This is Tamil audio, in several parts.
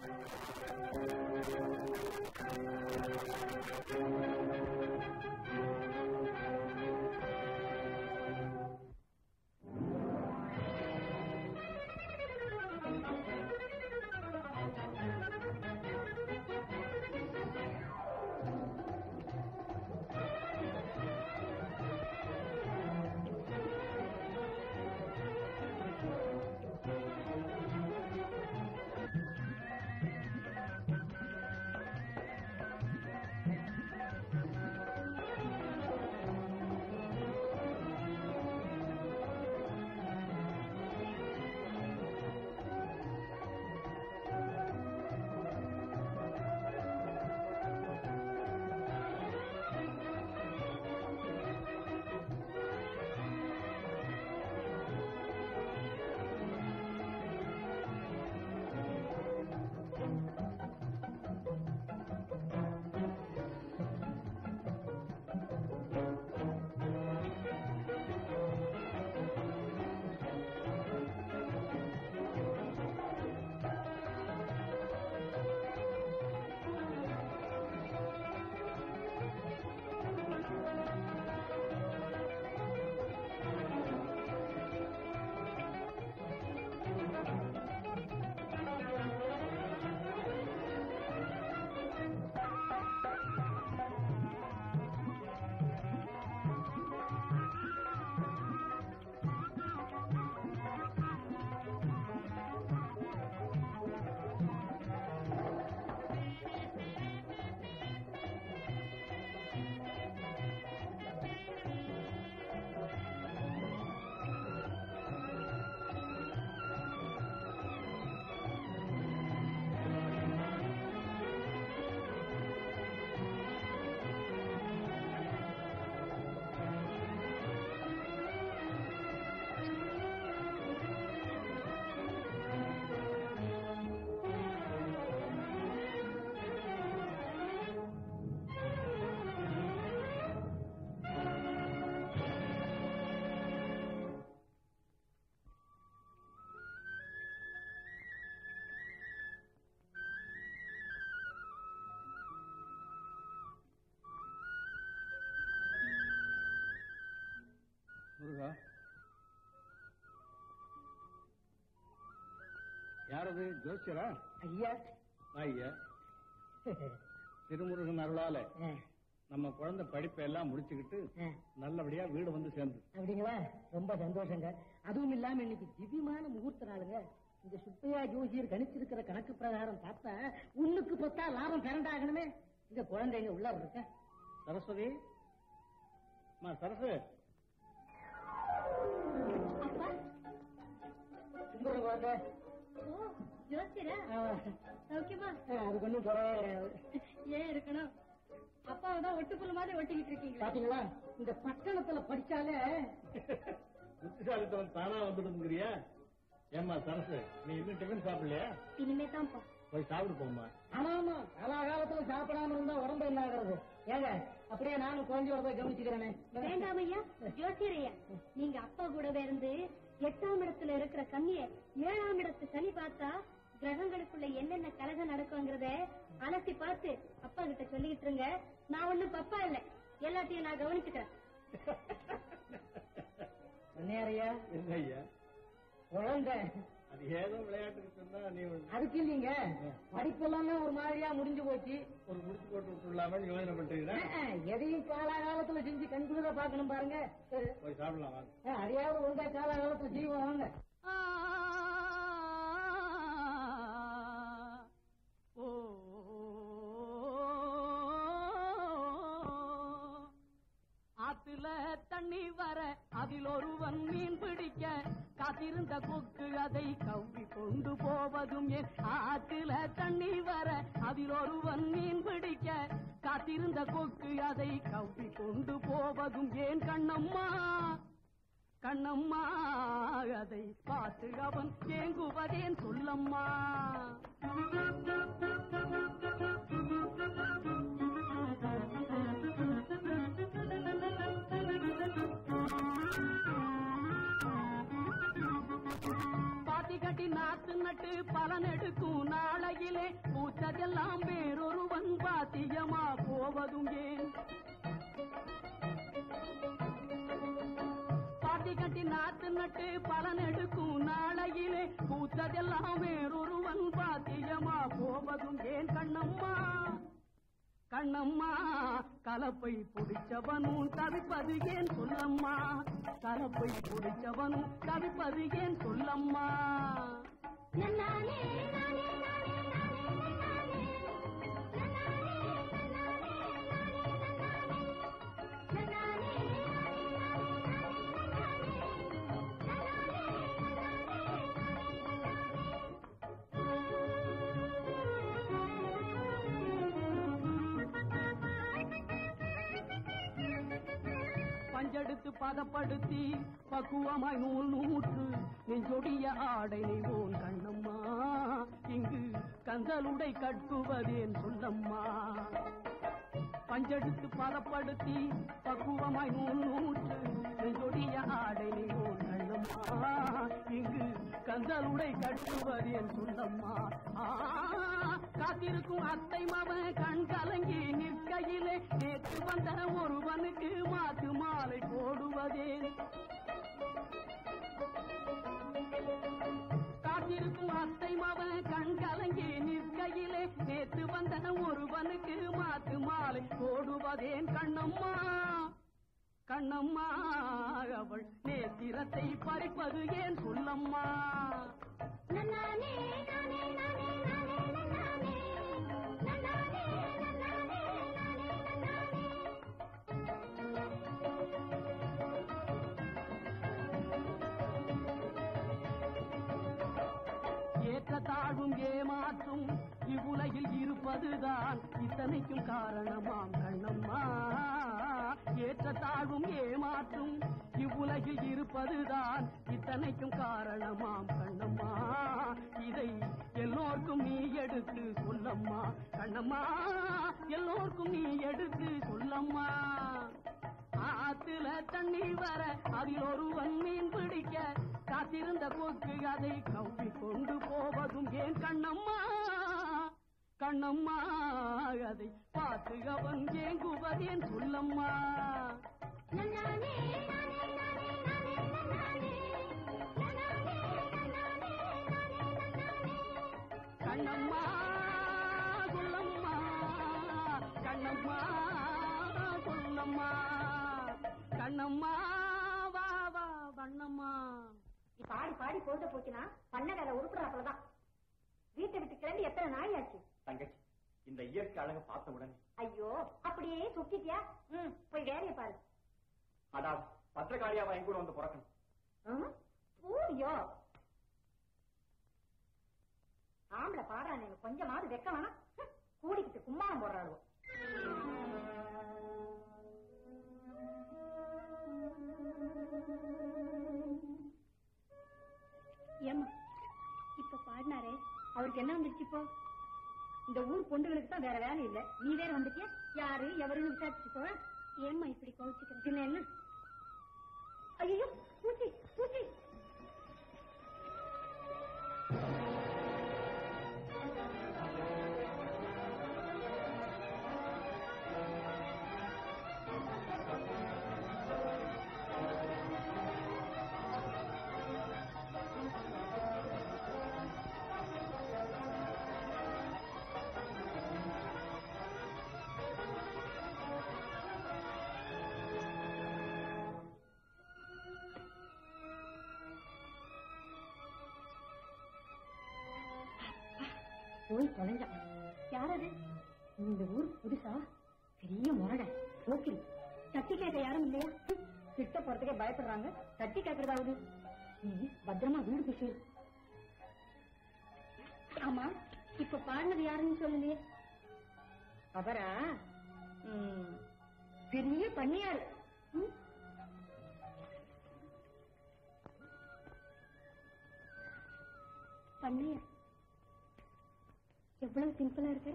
முருகா யாரது ஜோசியரா ஐயா ஐயா திருமுருகன் அருளால நம்ம குழந்தை படிப்பை எல்லாம் முடிச்சுக்கிட்டு நல்லபடியா வீடு வந்து சேர்ந்து அப்படிங்களா ரொம்ப சந்தோஷங்க அதுவும் இல்லாம இன்னைக்கு திவ்யமான முகூர்த்த நாளுங்க இந்த சுப்பையா ஜோசியர் கணிச்சிருக்கிற கணக்கு பிரகாரம் பார்த்தா உன்னுக்கு பத்தா லாபம் பிறண்டாகணுமே இந்த குழந்தைங்க உள்ள இருக்க சரஸ்வதி அம்மா சரசு குழந்தை ஓ ஜோசியரா சௌக்கியமா அதுக்கு ஒன்றும் குறவே கிடையாது ஏன் இருக்கணும் அப்பாவை தான் ஒட்டுப்புல் மாதிரி ஒட்டிக்கிட்டு இருக்கீங்களா பாத்தீங்களா இந்த பட்டணத்துல படிச்சாலே புத்திசாலித்தவன் தானா வந்துடுங்கிறியா ஏம்மா சரசு நீ இன்னும் டிஃபன் சாப்பிடலையா இனிமே தான்ப்பா போய் சாப்பிடு போம்மா ஆமா ஆமா காலாகாலத்துல சாப்பிடாம இருந்தா உடம்பு என்ன ஆகுறது ஏங்க அப்படியே நானும் குழந்தையோட போய் கவனிச்சுக்கிறேனே வேண்டாம் ஐயா ஜோசியரையா நீங்க அப்பா கூடவே இருந்து எட்டாம் இடத்துல இருக்கிற கன்னிய ஏழாம் இடத்து சனி பார்த்தா கிரகங்களுக்குள்ள என்னென்ன கலகம் நடக்குங்கிறத அலசி பார்த்து அப்பா கிட்ட சொல்லிட்டு இருங்க நான் ஒண்ணும் பப்பா இல்ல எல்லாத்தையும் நான் கவனிச்சுக்கிறேன் நேரையா என்ன ஐயா குழந்தை அது ஏதோ விளையாட்டுக்கு சொன்னா நீ அதுக்கு இல்லீங்க படிப்பெல்லாமே ஒரு மாதிரியா முடிஞ்சு போச்சு ஒரு முடிச்சு போட்டு விட்டுலாமல் யோசனை பண்றீங்களா அஹ், எதையும் காலாகாலத்துல செஞ்சு கண்குளிர பாக்கணும் பாருங்க சரி. போய் சாப்பிடலாம் வாங்க அஹ், அதையாவது ஒழுங்கா காலாகாலத்துல செய்வோம் வாங்க ஆத்துல தண்ணி வர அதில் ஒருவன் மீன் பிடிக்க காத்திருந்த கொக்கு அதை கவ்வி கொண்டு போவதும் ஏன் ஆத்துல தண்ணி வர அதில் ஒருவன் மீன் பிடிக்க காத்திருந்த கொக்கு அதை கவ்வி கொண்டு போவதும் ஏன் கண்ணம்மா கண்ணம்மா அதை பார்த்து அவன் ஏங்குவதேன் சொல்லம்மா பாத்தி கட்டி நாத்து நட்டு பலன் எடுக்கும் நாளையிலே பூத்ததெல்லாம் வேறொருவன் பாத்தியமா போவதும் ஏன் பாட்டி கட்டி நாத்து நட்டு பலன் எடுக்கும் நாளையிலே பூத்ததெல்லாம் வேறொருவன் பாத்தியமா போவதும் ஏன் கண்ணம்மா கண்ணம்மா கலப்பை புடிச்சவனும் தவிப்பது ஏன் சொல்லம்மா கலப்பை புடிச்சவனும் தவிப்பது ஏன் சொல்லம்மா நன்னானே நானே நானே நானே நன்னானே நன்னானே நன்னானே பஞ்செடுத்து பதப்படுத்தி பக்குவமாய் நூல் நூற்று நெஞ்சொடிய ஆடை நெய்வோன் கண்ணம்மா இங்கு கந்தலுடை கட்டுவதேன் சொல்லம்மா பஞ்செடுத்து பதப்படுத்தி பக்குவமாய் நூல் நூற்று நெஞ்சொடிய ஆடை நெய்வோன் கண்ணம்மா இங்கு கந்தலுடை கட்டுவதேன் சொல்லம்மா ஆ, காத்திருக்கும் அத்தை மவன் கண் கலங்கி நிற்கையிலே நேற்று வந்த ஒருவனுக்கு மாத்து மாலை போடுவதேன் காத்திருக்கும் அத்தை மவன் கண் கலங்கி நிற்கையிலே நேற்று வந்த ஒருவனுக்கு மாத்து மாலை போடுவதேன் கண்ணம்மா கண்ணம்மா அவள் நேத்திரத்தை பறிப்பது ஏன் சொல்லம்மா நன்னானே நானே நானே நானே நன்னானே நன்னானே நன்னானே நானே நன்னானே ஏற்ற தாழ்வும் ஏமாற்றும் இவ்வுலகில் இருப்பதுதான் இத்தனைக்கும் காரணமாம் கண்ணம்மா ஏற்ற தாழ்வும் ஏமாற்றும் இவ்வுலகில் இருப்பதுதான் இத்தனைக்கும் காரணமாம் கண்ணம்மா இதை எல்லோருக்கும் நீ எடுத்து சொல்லம்மா கண்ணம்மா எல்லோருக்கும் நீ எடுத்து சொல்லம்மா ஆத்துல தண்ணி வர அதில் ஒருவன் மீன் பிடிக்க காத்திருந்த கொக்கு அதை கவ்வி கொண்டு போவதும் ஏன் கண்ணம்மா கண்ணம்மா அதை பார்த்து அவன் ஏங்குவதேன் சொல்லம்மா நன்னானே நானே நானே நானே நன்னானே நன்னானே நன்னானே நானே நன்னானே கண்ணம்மா சொல்லம்மா கண்ணம்மா சொல்லம்மா கண்ணம்மா வா வா வண்ணம்மா நீ பாடி பாடி பொழுத போச்சுனா பண்ண வேலை உருப்புறாப்புலதான் வீட்டை விட்டு கிளம்பி எத்தனை நாள் ஆச்சு தங்கச்சி இந்த இயற்கை அழகை பார்த்த உடனே ஐயோ அப்படியே சுத்திட்டியா ம் போய் வேலையை பாரு அதாவது பத்திரக்காளியாவா என் கூட வந்து பிறக்கணும் ம், பூரியோ ஆம்பளை பாடுறானே கொஞ்சமாவது வெக்க வேணாம் ஹம், கூடிக்கிட்டு கும்மாளம் போடுறாளுவோ ஏமா இப்ப பாடினாரே அவருக்கு என்ன வந்துருச்சு இப்போ இந்த ஊர் பொண்டுகளுக்கு தான் வேற வேலை இல்ல நீ வேற வந்துட்டியா யாரு எவருன்னு விசாரிச்சுக்கோ ஏம்மா இப்படி கோவிச்சுக்கிறேன் பின்ன என்ன ஐயோ பூச்சி பூச்சி போய் தொலைஞ்சான் யார் அது இந்த ஊர் புதுசா பெரிய முரட போக்கிரி தட்டி கேட்க யாரும் இல்லையா ஹம், கிட்ட போறதுக்கே பயப்படுறாங்க தட்டி கேட்கறதாவது நீ பத்திரமா வீடு போய் சேரு. ஆமா இப்ப பாடினது யாருன்னு சொல்லலையே அவரா ம், பெரிய பண்ணியாரு ம். பண்ணியார் எவ்வளவு சிம்பிளா இருக்கு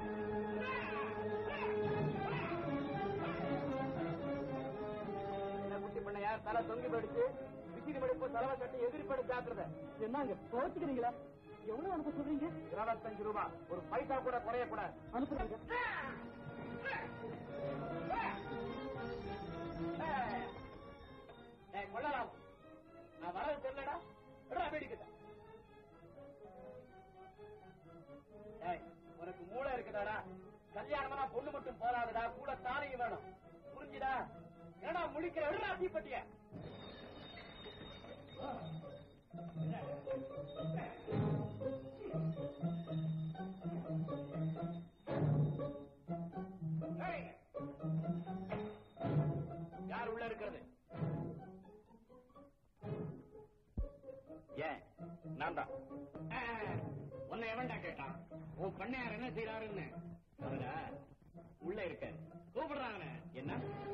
குட்டி பண்ணையார் தலை தொங்கி படிச்சு விசிறி படிப்பு தலைவை கட்டி எதிரி படி ஜாக்கிரத என்னங்க கோச்சுக்கிறீங்களா எவ்வளவு அனுப்ப சொல்றீங்க இருபத்தஞ்சு ரூபாய் ஒரு பைசா கூட குறையக்கூடாது அனுப்புறீங்க ஏய், கொள்ளலாம் நான் வரது தெரியலடா விடுறா வேடிக்கை ஏய் உனக்கு மூளை இருக்குதாடா கல்யாணம்னா பொண்ணு மட்டும் போதாதுடா கூட தானையும் வேணும் புரிஞ்சுடா ஏடா முழிக்கிற விடுறா தீப்பெட்டிய ஏய், யார் உள்ள இருக்கிறது ஏன் நான் தான் உன்னை எவன்டா கேட்டான் உன் பண்ணையார் என்ன செய்யறாருன்னு அவரா உள்ள இருக்க கூப்பிடுறாங்க என்ன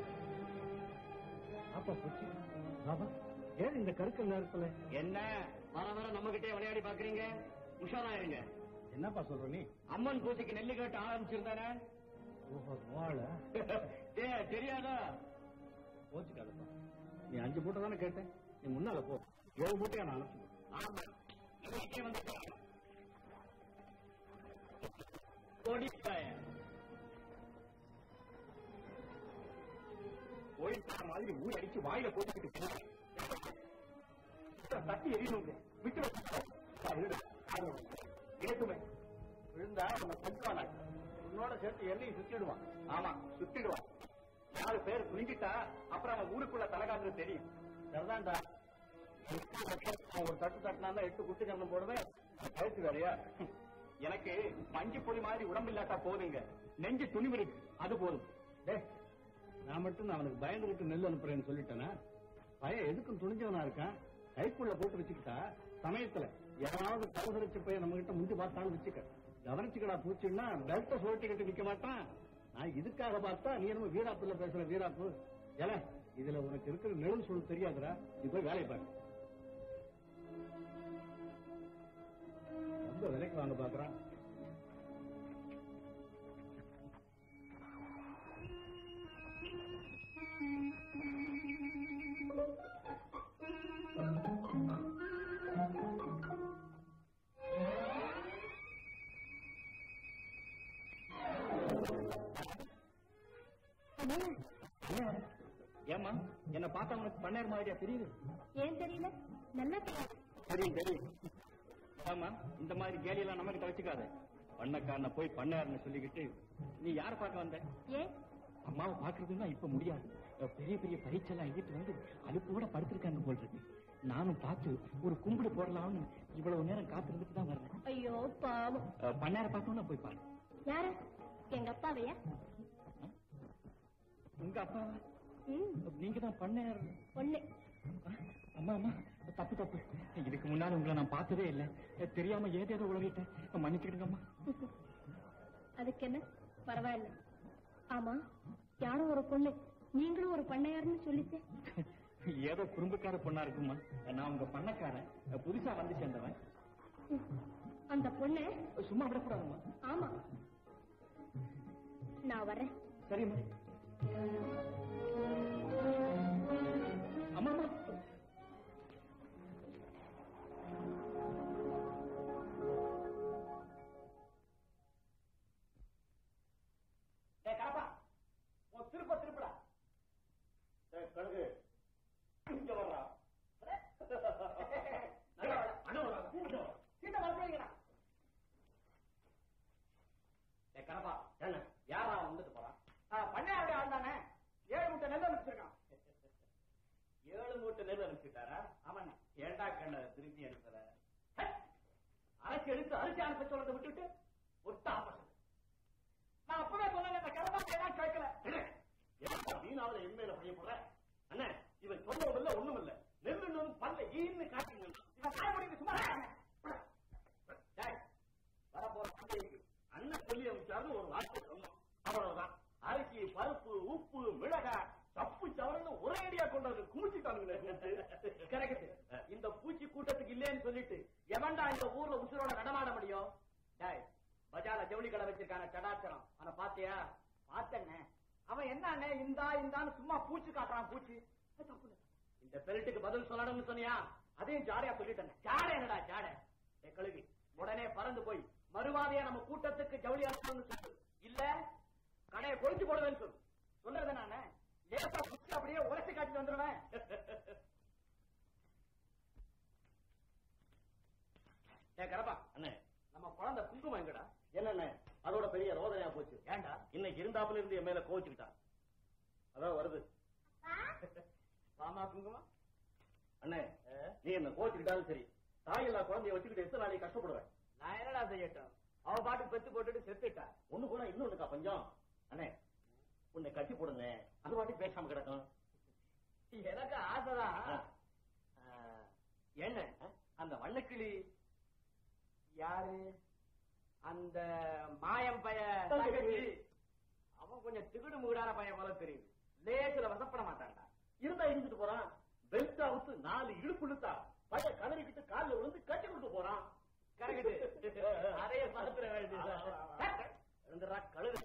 அப்பா போச்சு பாபா ஏன் இந்த கருக்கல் நேரத்துல என்ன வர வர நம்ம கிட்டே விளையாடி பாக்குறீங்க உஷாரா இருங்க என்னப்பா சொல்ற நீ அம்மன் பூஜைக்கு நெல்லி கட்ட ஆரம்பிச்சிருந்தானே ஓஹோ வாழ ஏ தெரியாதா போச்சுக்காதப்பா நீ அஞ்சு மூட்டை தானே கேட்டேன் நீ முன்னால போ ஏழு மூட்டையா நான் அனுப்பிச்சு ஆமா இன்னைக்கே வந்துட்டான். கொடிப்பாய. கோயில்கார மாதிரி ஊழி அடிச்சு வாயில போட்டுக்கிட்டு போறேன். தட்டி எரியணுங்க விட்டு கேட்டுமே விழுந்தா நம்ம தடுக்கான உன்னோட சேர்த்து எண்ணெயும் சுத்திடுவான் ஆமா சுத்திடுவான் நாலு பேர் புரிஞ்சிட்டா அப்புறம் அவன் ஊருக்குள்ள தலகாங்கிறது தெரியும் சரிதான்டா அவன் ஒரு தட்டு தட்டினா எட்டு குட்டு கண்ணம் போடுவேன் கழுத்து வேறையா எனக்கு மஞ்சு பொடி மாதிரி உடம்பு இல்லாட்டா போதுங்க நெஞ்சு துணிவு இருக்கு அது போதும் டே நான் மட்டும் நான் அவனுக்கு பயந்துகிட்டு நெல் அனுப்புறேன்னு சொல்லிட்டேனா பையன் எதுக்கும் துணிஞ்சவனா இருக்கான் கைக்குள்ள போட்டு வச்சுக்கிட்டா சமயத்துல யாராவது பலசரிச்சு போய் நம்ம கிட்ட முந்தி பார்த்தாலும் வச்சுக்க கவனிச்சுக்கடா பூச்சுன்னா பெல்ட்ட சொல்லிட்டுக்கிட்டு நிக்க மாட்டான் நான் இதுக்காக பார்த்தா நீ என்னமோ வீராப்புல பேசுற வீராப்பு ஏல இதுல உனக்கு இருக்கிற நெல் சொல்லு தெரியாதுடா நீ போய் வேலையை பாரு ரொம்ப விலைக்கு வாங்க பாக்குறான் ஏமா என்ன பார்த்தா உனக்கு பண்ணையார் மாதிரியா தெரியுது ஏன் தெரியல நல்லா தெரியும் தெரியும் தெரியும் ஆமா இந்த மாதிரி கேலியெல்லாம் நம்ம கிட்ட வச்சுக்காத பண்ணக்காரனை போய் பண்ணையார்னு சொல்லிக்கிட்டு நீ யார பார்க்க வந்த ஏன் அம்மாவை பாக்குறதுன்னா இப்ப முடியாது பெரிய பெரிய பரீட்சைலாம் எழுதிட்டு வந்து அலுப்போட படுத்திருக்காங்க போல் இருக்கு நானும் பார்த்து ஒரு கும்பிடு போடலாம்னு இவ்வளவு நேரம் காத்திருந்துட்டு தான் வர்றேன் ஐயோ பாவம் அஹ், பண்ணையார பார்க்கணும்னா போய் பாரு யாரு எங்க அப்பாவையா உங்க அப்பாவா ம் நீங்க தான் பண்ணையார் ஒண்ணு அம்மா அம்மா தப்பு தப்பு இதுக்கு முன்னால உங்களை நான் பார்த்ததே இல்ல தெரியாம ஏதேதோ உலகிட்டேன் மன்னிச்சுக்கிடுங்கம்மா அதுக்கு என்ன பரவாயில்ல ஆமா யாரும் ஒரு பொண்ணு நீங்களும் ஒரு பண்ணையாருன்னு சொல்லிச்சேன் ஏதோ குறும்புக்கார பொண்ணா இருக்குமா நான் உங்க பண்ணக்காரன் புதுசா வந்து சேர்ந்தவன் ம். அந்த பொண்ணு சும்மா விடக்கூடாதும்மா ஆமா நான் வரேன் சரிம்மா அம்மா அம்மா ஏய், கரப்பா, உன் திருப்ப திருப்புடா. ஏய், கழுகு, இங்க வர்றா. அடே. நல்லா வர, அண்ணா வர்றா, அண்ணா வர்றா. சீட்டை வரப்போறீங்கடா. ஏய், கரப்பா, என்ன? யாரா வந்துட்டு போறான்? ஆ, பண்ணையாருடைய ஆள் தானே? ஏழு மூட்டை நெல் அனுப்பிச்சிருக்கான். ஏழு மூட்டை நெல் அனுப்பிச்சிட்டாரா? ஆமாண்ணே. ஏன்டா கண்ண திருப்பி அனுப்புற? ஹே! அரைச்சி எடுத்து அரிசி அனுப்ப சொல்றதை விட்டுட்டு ஒட்ட ஆபத்து நான் அப்பவே சொன்னேன் இந்த கரபாட்டை எல்லாம் கேட்கல எவ்வளவு வீணாவது எண்மையில பயப்படுற அண்ணே இவன் சொல்லவும் இல்ல ஒண்ணும் இல்ல நெல்லு பல்ல ஈன்னு காட்டுங்க இவன் காய முடியுது சும்மா டேய், வரப்போற பண்டிகைக்கு அண்ணன் சொல்லி அமைச்சாரு ஒரு வார்த்தை சொன்னோம் அவ்வளவுதான் அரிசி பருப்பு உப்பு மிளகாய் தப்பு சவரன்னு ஒரே அடியா கொண்டு வந்து குமிச்சுட்டானுங்களே கரெக்ட் இந்த பூச்சி கூட்டத்துக்கு இல்லேன்னு சொல்லிட்டு எவன்டா இந்த ஊர்ல உசுரோட நடமாட முடியும் டேய் பஜார்ல ஜவுளி கடை வச்சிருக்கான சடாச்சரம் அவனை பாத்தியா பார்த்தேன்னு அவன் என்ன இந்தா இந்தான்னு சும்மா பூச்சி காட்டுறான் பூச்சி அது தப்புன்னு. இந்த பெல்ட்டுக்கு பதில் சொல்லணும்னு சொன்னியா அதையும் ஜாடையா சொல்லிட்டேன் ஜாடை என்னடா ஜாடை ஏய் கழுவி உடனே பறந்து போய் மறுவாதையா நம்ம கூட்டத்துக்கு ஜவுளி அனுப்பணும்னு சொல்லு இல்ல கடையை கொளுத்து போடுவேன்னு சொல்லு சொல்றது நானே லேசா புடிச்சு அப்படியே உரைச்சு காட்டிட்டு வந்துடுவேன் ஏ கரப்பா அண்ணே நம்ம குழந்தை குங்குமம் எங்கடா என்னண்ணே அதோட பெரிய ரோதனையா போச்சு ஏன்டா இன்னைக்கு இருந்தாப்புல இருந்து என் மேல கோச்சுக்கிட்டான் அதான் வருது வாமா குங்குமம் அண்ணே நீ என்ன கோச்சுக்கிட்டாலும் சரி தாய் இல்லா குழந்தைய வச்சுக்கிட்டு எத்தனை நாளைக்கு கஷ்டப்படுவேன் நான் என்னடா செய்யட்டும் அவ பாட்டுக்கு பெத்து போட்டுட்டு செத்துட்டா ஒண்ணு கூட இன்னொன்னுக்கா பஞ்சம் அண்ணே உன்னை கட்டி போடுங்க அது வாட்டி பேசாம கிடக்கும் எனக்கு ஆசைதான் ஆ. ஆ, என்ன அந்த வண்ணக்கிளி யாரு அந்த மாயம் பைய தங்கச்சி அவன் கொஞ்சம் திகுடு முகுடான பையன் போல தெரியுது லேசுல வசப்பட மாட்டான்டா இருந்தா இருந்துட்டு போறான் பெல்ட் அவுத்து நாலு இடுப்பு இழுத்தா பைய கதறிக்கிட்டு கால்ல விழுந்து கட்டி கொடுத்து போறான் கரெக்ட் அதைய பாத்துற வேண்டியது எழுந்துடா கழுது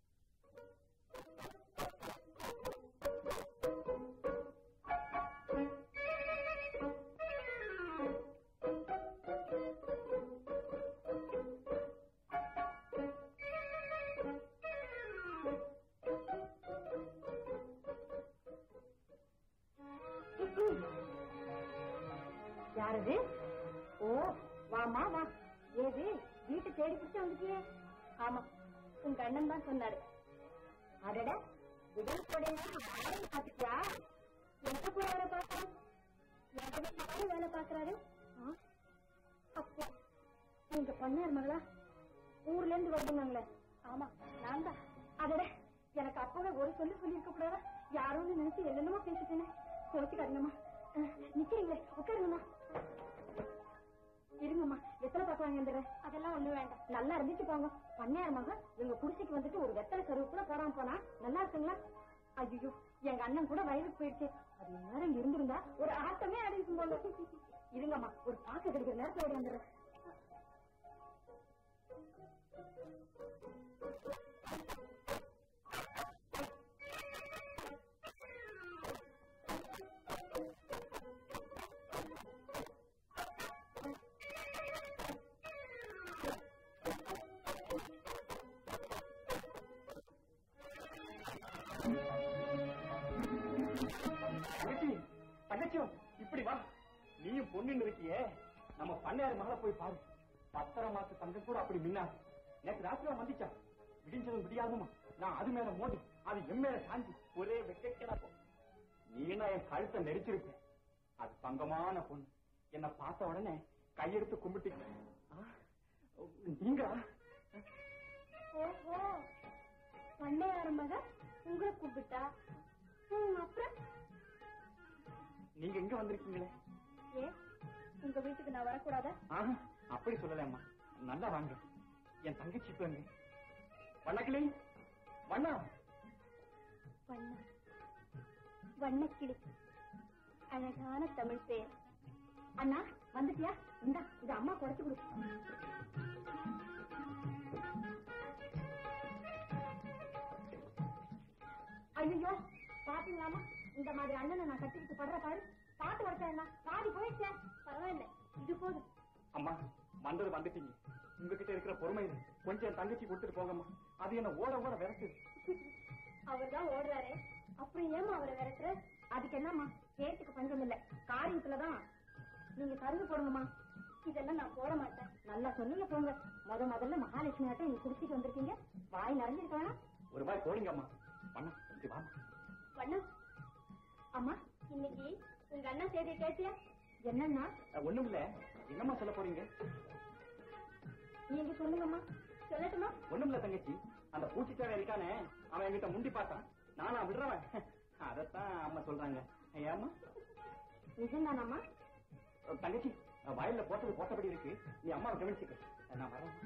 யாரது ஓ வாமா வா ஏது வீட்டு தேடி பிடிச்சு வந்துட்டியே ஆமா உங்க அண்ணன் தான் சொன்னாரு அடட விடல் கொடையா பாத்துக்கியா எங்க போய் வேலை பார்க்கறோம் எங்க வீட்டுல வேலை பாக்குறாரு அப்போ நீங்க பண்ணார் மகளா ஊர்ல இருந்து வருதுனாங்களே ஆமா நான் தான் அதட எனக்கு அப்பவே ஒரு சொல்லு சொல்லி இருக்க கூடாதா யாரோன்னு நினைச்சு என்னென்னமோ பேசிட்டேனே கோச்சுக்காதீங்கம்மா அஹ், நிக்கிறீங்களே உட்காருங்கம்மா இருங்கம்மா எத்தனை பாக்குறாங்க இந்த அதெல்லாம் ஒண்ணு வேண்டாம் நல்லா இருந்துச்சு போங்க பண்ணையார் மகன் எங்க குடிசைக்கு வந்துட்டு ஒரு வெத்தலை கருவு கூட போடாம போனா நல்லா இருக்குங்களா ஐயோ எங்க அண்ணன் கூட வயலுக்கு போயிடுச்சு அது நேரம் இங்க இருந்திருந்தா ஒரு ஆட்டமே ஆடிருக்கும் போல இருங்கம்மா ஒரு பாக்கு கிடைக்கிற நேரத்துல ஓடி வந்துடுறேன் தங்கச்சி தங்கச்சியும் இப்படி வா நீயும் பொண்ணுன்னு இருக்கியே நம்ம பண்ணையார் மகளை போய் பாரு பத்தரை மாச தங்கம் கூட அப்படி மின்னா நேற்று ராத்திரி வந்துச்சா விடிஞ்சதும் விடியாதுமா நான் அது மேல மோதி அது என் மேல சாஞ்சி ஒரே வெக்கா போ நீனா என் கழுத்தை நெரிச்சிருப்பேன் அது தங்கமான பொண்ணு என்ன பார்த்த உடனே கையெடுத்து கும்பிட்டு நீங்களா ஓஹோ பண்ணையார் மகன் உங்களை கூப்பிட்டா ம், அப்புறம் நீங்க எங்க வந்திருக்கீங்களே ஏ உங்க வீட்டுக்கு நான் வரக்கூடாதா ஆஹா, அப்படி சொல்லலம்மா நல்லா வாங்க என் தங்கச்சி இப்ப எங்க வண்ணக்கிளி வண்ணா வண்ண வண்ணக்கிளி அழகான தமிழ் பெயர் அண்ணா வந்துட்டியா இந்தா இது அம்மா குறைச்சு கொடு ஐயோ பாத்தீங்களாமா இந்த மாதிரி அண்ணனை நான் கட்டிக்கிட்டு படுற பாரு பாட்டு வச்சா என்ன பாதி போயிடுச்சே பரவாயில்ல இது போதும் அம்மா வந்தது வந்துட்டீங்க உங்ககிட்ட இருக்கிற பொறுமை கொஞ்சம் என் தங்கச்சி கொடுத்துட்டு போங்கம்மா அது என்ன ஓட ஓட விரட்டு அவர் தான் ஓடுறாரு அப்புறம் ஏமா அவரை விரட்டுற அதுக்கு என்னம்மா கேட்டுக்கு பஞ்சம் இல்ல காரியத்துலதான் நீங்க கருது போடுங்கம்மா இதெல்லாம் நான் போட மாட்டேன் நல்லா சொன்னீங்க போங்க முத முதல்ல மகாலட்சுமி ஆட்டம் நீங்க குடிச்சிட்டு வந்திருக்கீங்க வாய் நிறைஞ்சிருக்க வேணாம் ஒரு மாதிரி போடுங்க அம்மா வண்ணா இப்படி வாமா வண்ணா அம்மா இன்னைக்கு உங்க அண்ணா செய்தியை கேட்டியா என்னன்னா ஒண்ணும் இல்ல என்னம்மா சொல்ல போறீங்க நீங்க சொல்லுங்கம்மா சொல்லட்டுமா ஒண்ணும் இல்ல தங்கச்சி அந்த பூச்சிக்கார இருக்கானே அவன் என்கிட்ட முண்டி பார்த்தான் நானா விடுறவன் அதத்தான் அம்மா சொல்றாங்க ஏம்மா நிஜம்தானாம்மா தங்கச்சி வயல்ல போட்டது போட்டபடி இருக்கு நீ அம்மாவை கவனிச்சுக்க நான் வரேன்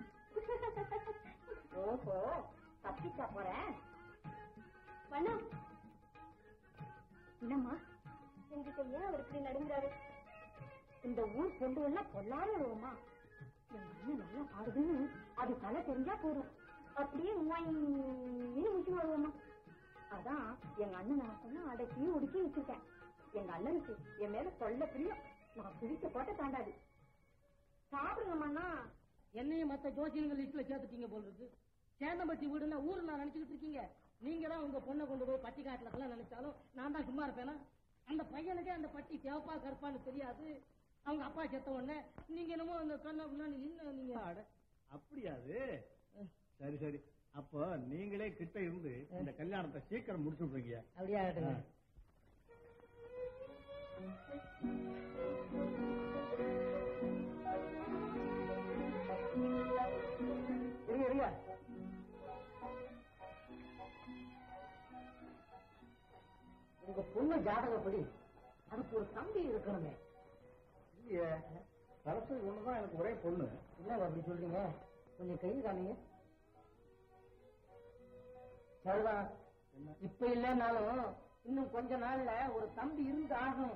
ஓஹோ தப்பிச்சா போறேன் வண்ணா என்னம்மா உங்ககிட்ட ஏன் அவர் இப்படி நடுங்கிறாரு இந்த ஊர் பொண்ணு எல்லாம் பொல்லாதவமா என் அண்ணன் நல்லா பாடுதுன்னு அது தலை தெரிஞ்சா போதும் அப்படியே இன்னும் முச்சு வருவோமா அதான் எங்க அண்ணன் நான் சொன்னா அடக்கி ஒடுக்கி வச்சிருக்கேன் எங்க அண்ணனுக்கு என் மேல சொல்ல பிரியம் நான் பிடிச்ச போட்ட தாண்டாது சாப்பிடுங்கம்மா என்னையும் மத்த ஜோசியங்க லிஸ்ட்ல சேர்த்துட்டீங்க போல இருக்கு சேந்தம்பட்டி வீடுன்னா ஊரு நான் நினைச்சுக்கிட்டு இருக்கீங்க நீங்க தான் உங்க பொண்ணை கொண்டு போய் பட்டி காட்டுல நினைச்சாலும் நான் தான் சும்மா இருப்பேனா அந்த பையனுக்கே அந்த பட்டி சிவப்பா கருப்பான்னு தெரியாது அவங்க அப்பா செத்த உடனே நீங்க என்னமோ அந்த கண்ண முன்னாடி நின்னு நீங்க அட, அப்படியா அது சரி சரி அப்போ நீங்களே கிட்ட இருந்து இந்த கல்யாணத்தை சீக்கிரம் முடிச்சு விடுறீங்க அப்படியே ஆகட்டுங்க இருங்க இருங்க உங்க பொண்ணு ஜாதகப்படி அதுக்கு ஒரு தம்பி இருக்கணுமே இல்லையே சரஸ்வதி ஒண்ணுதான் எனக்கு ஒரே பொண்ணு என்னங்க அப்படி சொல்றீங்க கொஞ்சம் கை காமிங்க சரிதான் இப்ப இல்லைன்னாலும் இன்னும் கொஞ்ச நாள்ல ஒரு தம்பி இருந்து ஆகணும்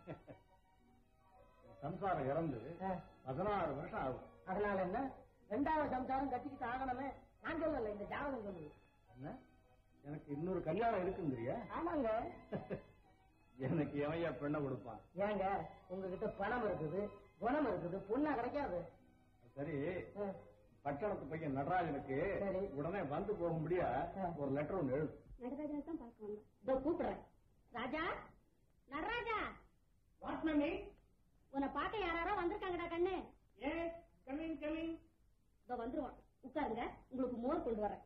சம்சாரம் இறந்து ஆ, பதினாறு வருஷம் ஆகும் அதனால என்ன ரெண்டாவது சம்சாரம் கட்டிக்கிட்டு ஆகணுமே நான் சொல்லல இந்த ஜாதகம் சொல்லுது என்ன எனக்கு இன்னொரு கல்யாணம் இருக்குங்கிறியா ஆமாங்க எனக்கு எவையா பெண்ணை கொடுப்பான் ஏங்க உங்ககிட்ட பணம் இருக்குது குணம் இருக்குது பொண்ணா கிடைக்காது சரி ஆ, பட்டணத்து பையன் நடராஜனுக்கு சரி. உடனே வந்து போகும்படியா ஆ. ஒரு லெட்டர் ஒண்ணு எழுது நடராஜனை தான் பார்க்க வந்தோம் இதோ கூப்பிடுறேன் ராஜா நடராஜா வாட் மம்மி உன்னை பார்க்க யாராரோ வந்திருக்காங்கடா கண்ணு எஸ் கமிங் கமிங் இதோ வந்துருவான் உட்காருங்க உங்களுக்கு மோர் கொண்டு வரேன்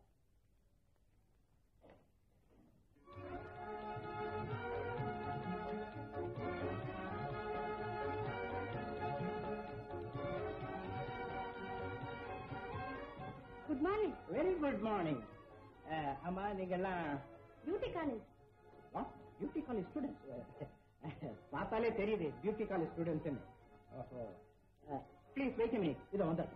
good morning very good morning ஆமா நீங்க எல்லாம் beauty college beauty college students பார்த்தாலே தெரியுது பியூட்டி காலேஜ் ஸ்டூடெண்ட்ஸ் ஓஹோ ப்ளீஸ் வெயிட் மீ இதை வந்து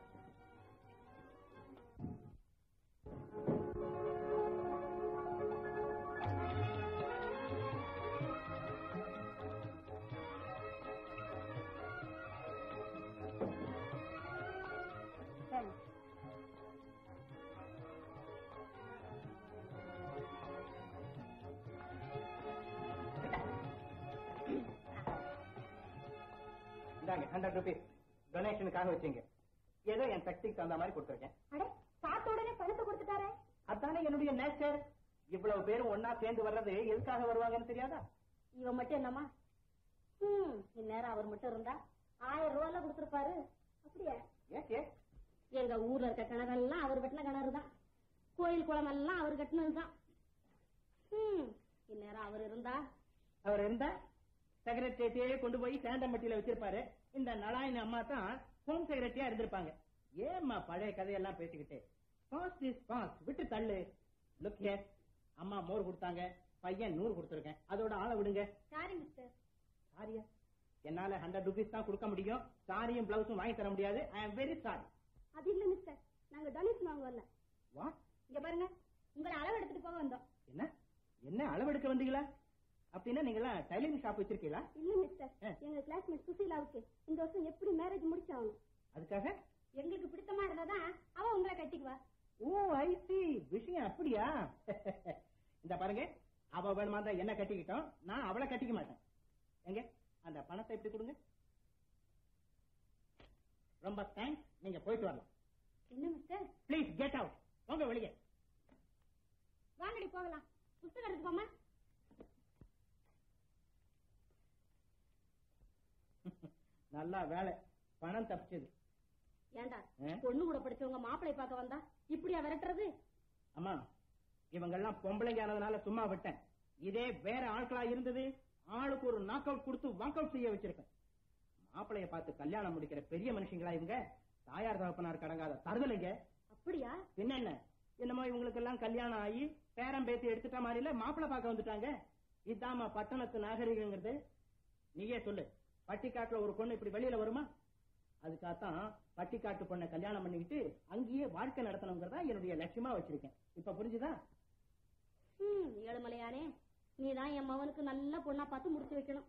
இந்தாங்க ஹண்ட்ரட் ருபீஸ் டொனேஷனுக்காக வச்சுங்க ஏதோ என் சக்திக்கு தகுந்த மாதிரி கொடுத்துருக்கேன் அட பார்த்த உடனே பணத்தை கொடுத்துட்டாரே அதானே என்னுடைய நேச்சர் இவ்வளவு பேரும் ஒன்னா சேர்ந்து வர்றது எதுக்காக வருவாங்கன்னு தெரியாதா இவன் மட்டும் என்னம்மா ம் இந்நேரம் அவர் மட்டும் இருந்தா ஆயிரம் ரூபாய்ல கொடுத்துருப்பாரு அப்படியா எஸ் எஸ் எங்க ஊர்ல இருக்க கிணறெல்லாம் அவர் வெட்டின கிணறு தான் கோயில் குளம் எல்லாம் அவர் கட்டினதுதான் ம் இந்நேரம் அவர் இருந்தா அவர் இருந்தா செக்ரட்டரியத்தையே கொண்டு போய் சேந்தம்பட்டியில வச்சிருப்பாரு இந்த நலாயின அம்மா தான் ஹோம் செக்ரட்டரியா இருந்திருப்பாங்க ஏம்மா பழைய கதையெல்லாம் பேசிக்கிட்டு பாஸ்ட் இஸ் பாஸ்ட் விட்டு தள்ளு லுக் ஹியர் அம்மா மோர் கொடுத்தாங்க பையன் நூறு கொடுத்துருக்கேன் அதோட ஆளை விடுங்க சாரி மிஸ்டர் சாரியா என்னால ஹண்ட்ரட் ருபீஸ் தான் கொடுக்க முடியும் சாரியும் பிளவுஸும் வாங்கி தர முடியாது ஐ அம் வெரி சாரி அது இல்ல மிஸ்டர் நாங்க டொனேஷன் வாங்க வரல வாட் இங்க பாருங்க உங்களை அளவு எடுத்துட்டு போக வந்தோம் என்ன என்ன அளவெடுக்க வந்தீங்களா அப்படின்னா நீங்களா டைலரிங் ஷாப் வச்சிருக்கீங்களா இல்ல மிஸ்டர் ஆ. எங்க கிளாஸ்மேட் சுசீலாவுக்கு இந்த வருஷம் எப்படி மேரேஜ் முடிச்சாகணும் அதுக்காக எங்களுக்கு பிடித்தமா இருந்தாதான் அவ உங்களை கட்டிக்குவா ஓ ஐ சி விஷயம் அப்படியா இந்த பாருங்க அவ வேணுமா தான் என்ன கட்டிக்கிட்டோம் நான் அவளை கட்டிக்க மாட்டேன் எங்க அந்த பணத்தை இப்படி கொடுங்க ரொம்ப தேங்க்ஸ் நீங்க போயிட்டு வரலாம் என்ன மிஸ்டர் ப்ளீஸ் கெட் அவுட் போங்க வெளியே வாங்கடி போகலாம் புத்தகம் எடுத்துக்கோமா நல்லா வேலை பணம் தப்பிச்சது ஏண்டா ஆ? பொண்ணு கூட படிச்சவங்க மாப்பிளை பார்க்க வந்தா இப்படியா விரட்டுறது அம்மா இவங்கெல்லாம் பொம்பளைங்க ஆனதுனால சும்மா விட்டேன் இதே வேற ஆட்களா இருந்தது ஆளுக்கு ஒரு நாக் அவுட் கொடுத்து வாக் அவுட் செய்ய வச்சிருக்கேன் மாப்பிளைய பார்த்து கல்யாணம் முடிக்கிற பெரிய மனுஷங்களா இவங்க தாயார் தகப்பனார் கடங்காத தருதலைங்க அப்படியா பின்ன என்ன என்னமோ இவங்களுக்கு எல்லாம் கல்யாணம் ஆகி பேரம் பேத்தி எடுத்துட்ட மாதிரில மாப்பிளை பார்க்க வந்துட்டாங்க இதாம்மா பட்டணத்து நாகரிகங்கிறது நீயே சொல்லு பட்டிக்காட்டுல ஒரு பொண்ணு இப்படி வெளியில வருமா அதுக்காகத்தான் பட்டிக்காட்டு பொண்ணை கல்யாணம் பண்ணிக்கிட்டு அங்கேயே வாழ்க்கை நடத்தணுங்கிறதா என்னுடைய லட்சியமா வச்சிருக்கேன் இப்ப புரிஞ்சுதா ம் ஏழுமலையானே நீதான் என் மவனுக்கு நல்ல பொண்ணா பார்த்து முடிச்சு வைக்கணும்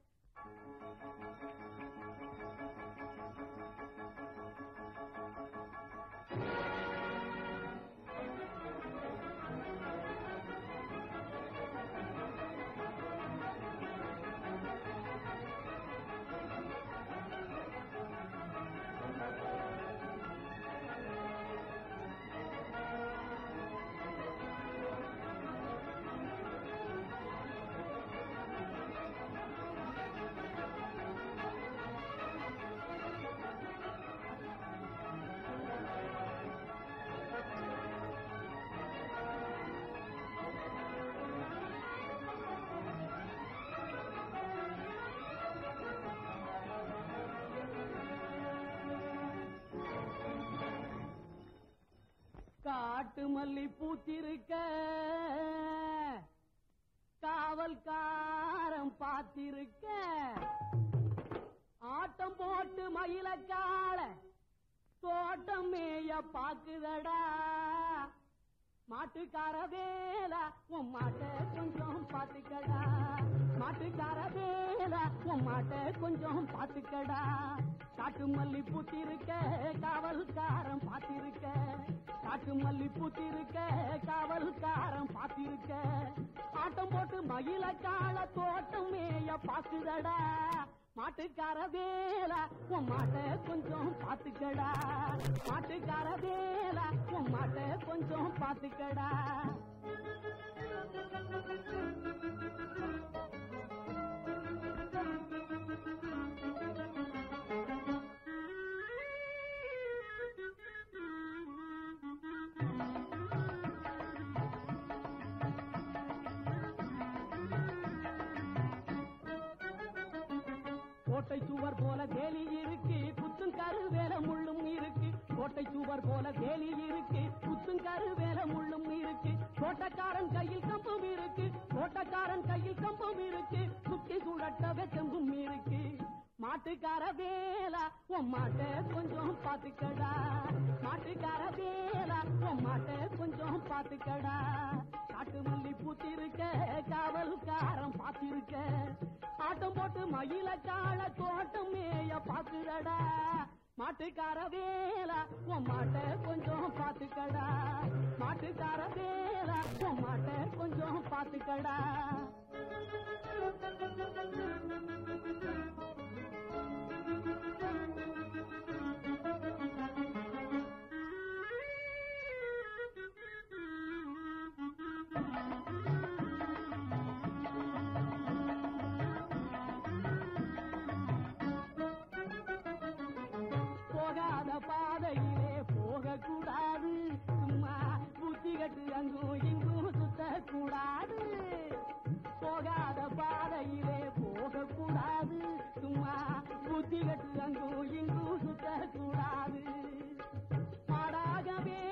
காட்டு மல்லி பூத்திருக்க காவல்காரன் பார்த்திருக்க ஆட்டம் போட்டு மயிலக்கால தோட்டம் மேய பாக்குதடா மாட்டுக்கார வேலா உன் மாட்ட கொஞ்சம் பாத்துக்கடா மாட்டுக்கார வேலா உன் மாட்ட கொஞ்சம் பாத்துக்கடா காட்டு மல்லி பூத்திருக்க காவல்காரன் பாத்திருக்க காட்டு மல்லி பூத்திருக்க காவல்காரன் பாத்திருக்க ஆட்டம் போட்டு மயில கால தோட்டம் மேய பாக்குதடா மாட்டுக்கார வேலா உன் மாட்ட கொஞ்சம் பாத்துக்கடா மாட்டுக்கார வேலா உன் மாட்ட கொஞ்சம் பாத்துக்கடா கோட்டை சுவர் போல வேலி இருக்கு குத்தும் கரு வேல முள்ளும் இருக்கு கோட்டை சுவர் போல வேலி இருக்கு குத்தும் கரு வேல முள்ளும் இருக்கு தோட்டக்காரன் கையில் கம்பும் இருக்கு தோட்டக்காரன் கையில் கம்பும் இருக்கு சுத்தி சுழட்ட வெச்சம்பும் இருக்கு மாட்டுக்கார வேலா உன் மாட்ட கொஞ்சம் பாத்துக்கடா மாட்டுக்கார வேலா உன் மாட்ட கொஞ்சம் பாத்துக்கடா காட்டு மல்லி பூத்திருக்க காவல்காரன் பாத்திருக்க ஆட்டம் போட்டு மயில கால தோட்டம் மேய பாத்துடடா மாட்டுக்கார வேலா உன் மாட்ட கொஞ்சம் பாத்துக்கடா மாட்டுக்கார வேலா உன் மாட்ட கொஞ்சம் பாத்துக்கடா போகாத பாதையிலே போகக்கூடாது சும்மா புத்தி கட்டு அங்கும் இங்கும் சுத்தக்கூடாது போகாத பாதையிலே போகக்கூடாது சும்மா புத்தி கட்டு அங்கும் இங்கும் சுத்தக்கூடாது மாடாகவே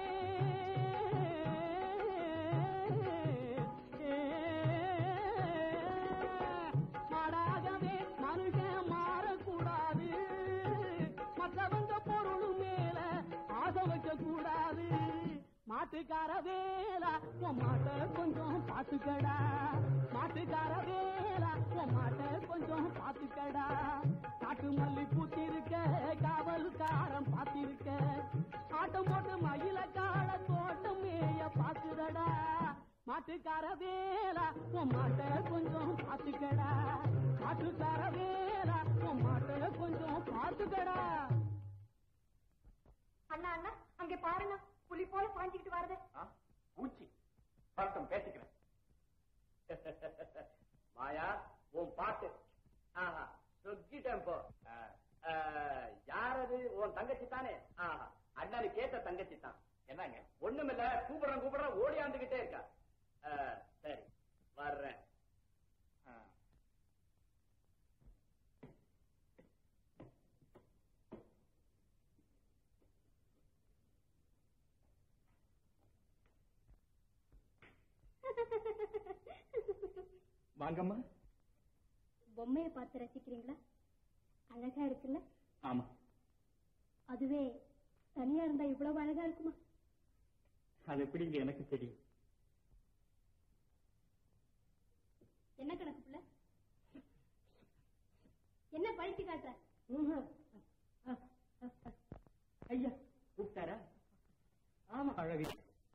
மாடாகவே மனுஷன் மாறக்கூடாது மற்றவங்க பொருள் மேல ஆசை வைக்க கூடாது மாட்டுக்கார வேலா உன் மாட்ட கொஞ்சம் பாத்துக்கடா மாட்டுக்கார வேலா உன் மாட்ட கொஞ்சம் பாத்துக்கடா காட்டு மல்லி பூத்திருக்க காவல்காரன் பாத்திருக்க ஆட்டம் போட்டு மயில கால தோட்டம் மேய பாத்துதடா மாட்டுக்கார வேலா உன் மாட்ட கொஞ்சம் பாத்துக்கடா மாட்டுக்கார வேலா உன் மாட்ட கொஞ்சம் பாத்துக்கடா அண்ணா அண்ணா அங்கே பாருங்க புலி போல பாஞ்சுக்கிட்டு வருது ஆ? பூச்சி பட்டம் பேசிக்கிறேன் மாயா உன் பாட்டு ஆஹா சொக்கிட்டேன் போ ஆ, ஆ, யாரது உன் தங்கச்சி தானே ஆஹா அண்ணாரு கேட்ட தங்கச்சி தான் என்னங்க ஒண்ணுமில்ல கூப்பிடுறேன் கூப்பிடுறேன் ஓடியாந்துகிட்டே இருக்கா ஆ, சரி வர்றேன் ஆ. வாங்கம்மா பொம்மையை பார்த்து ரசிக்கிறீங்களா அழகா இருக்குல்ல ஆமா அதுவே தனியா இருந்தா இவ்வளவு அழகா இருக்குமா அது எப்படிங்க எனக்கு தெரியும் என்ன கணக்கு புள்ள என்ன பழிச்சு காட்டுற ஐயா கூப்பிட்டாரா ஆமா அழகு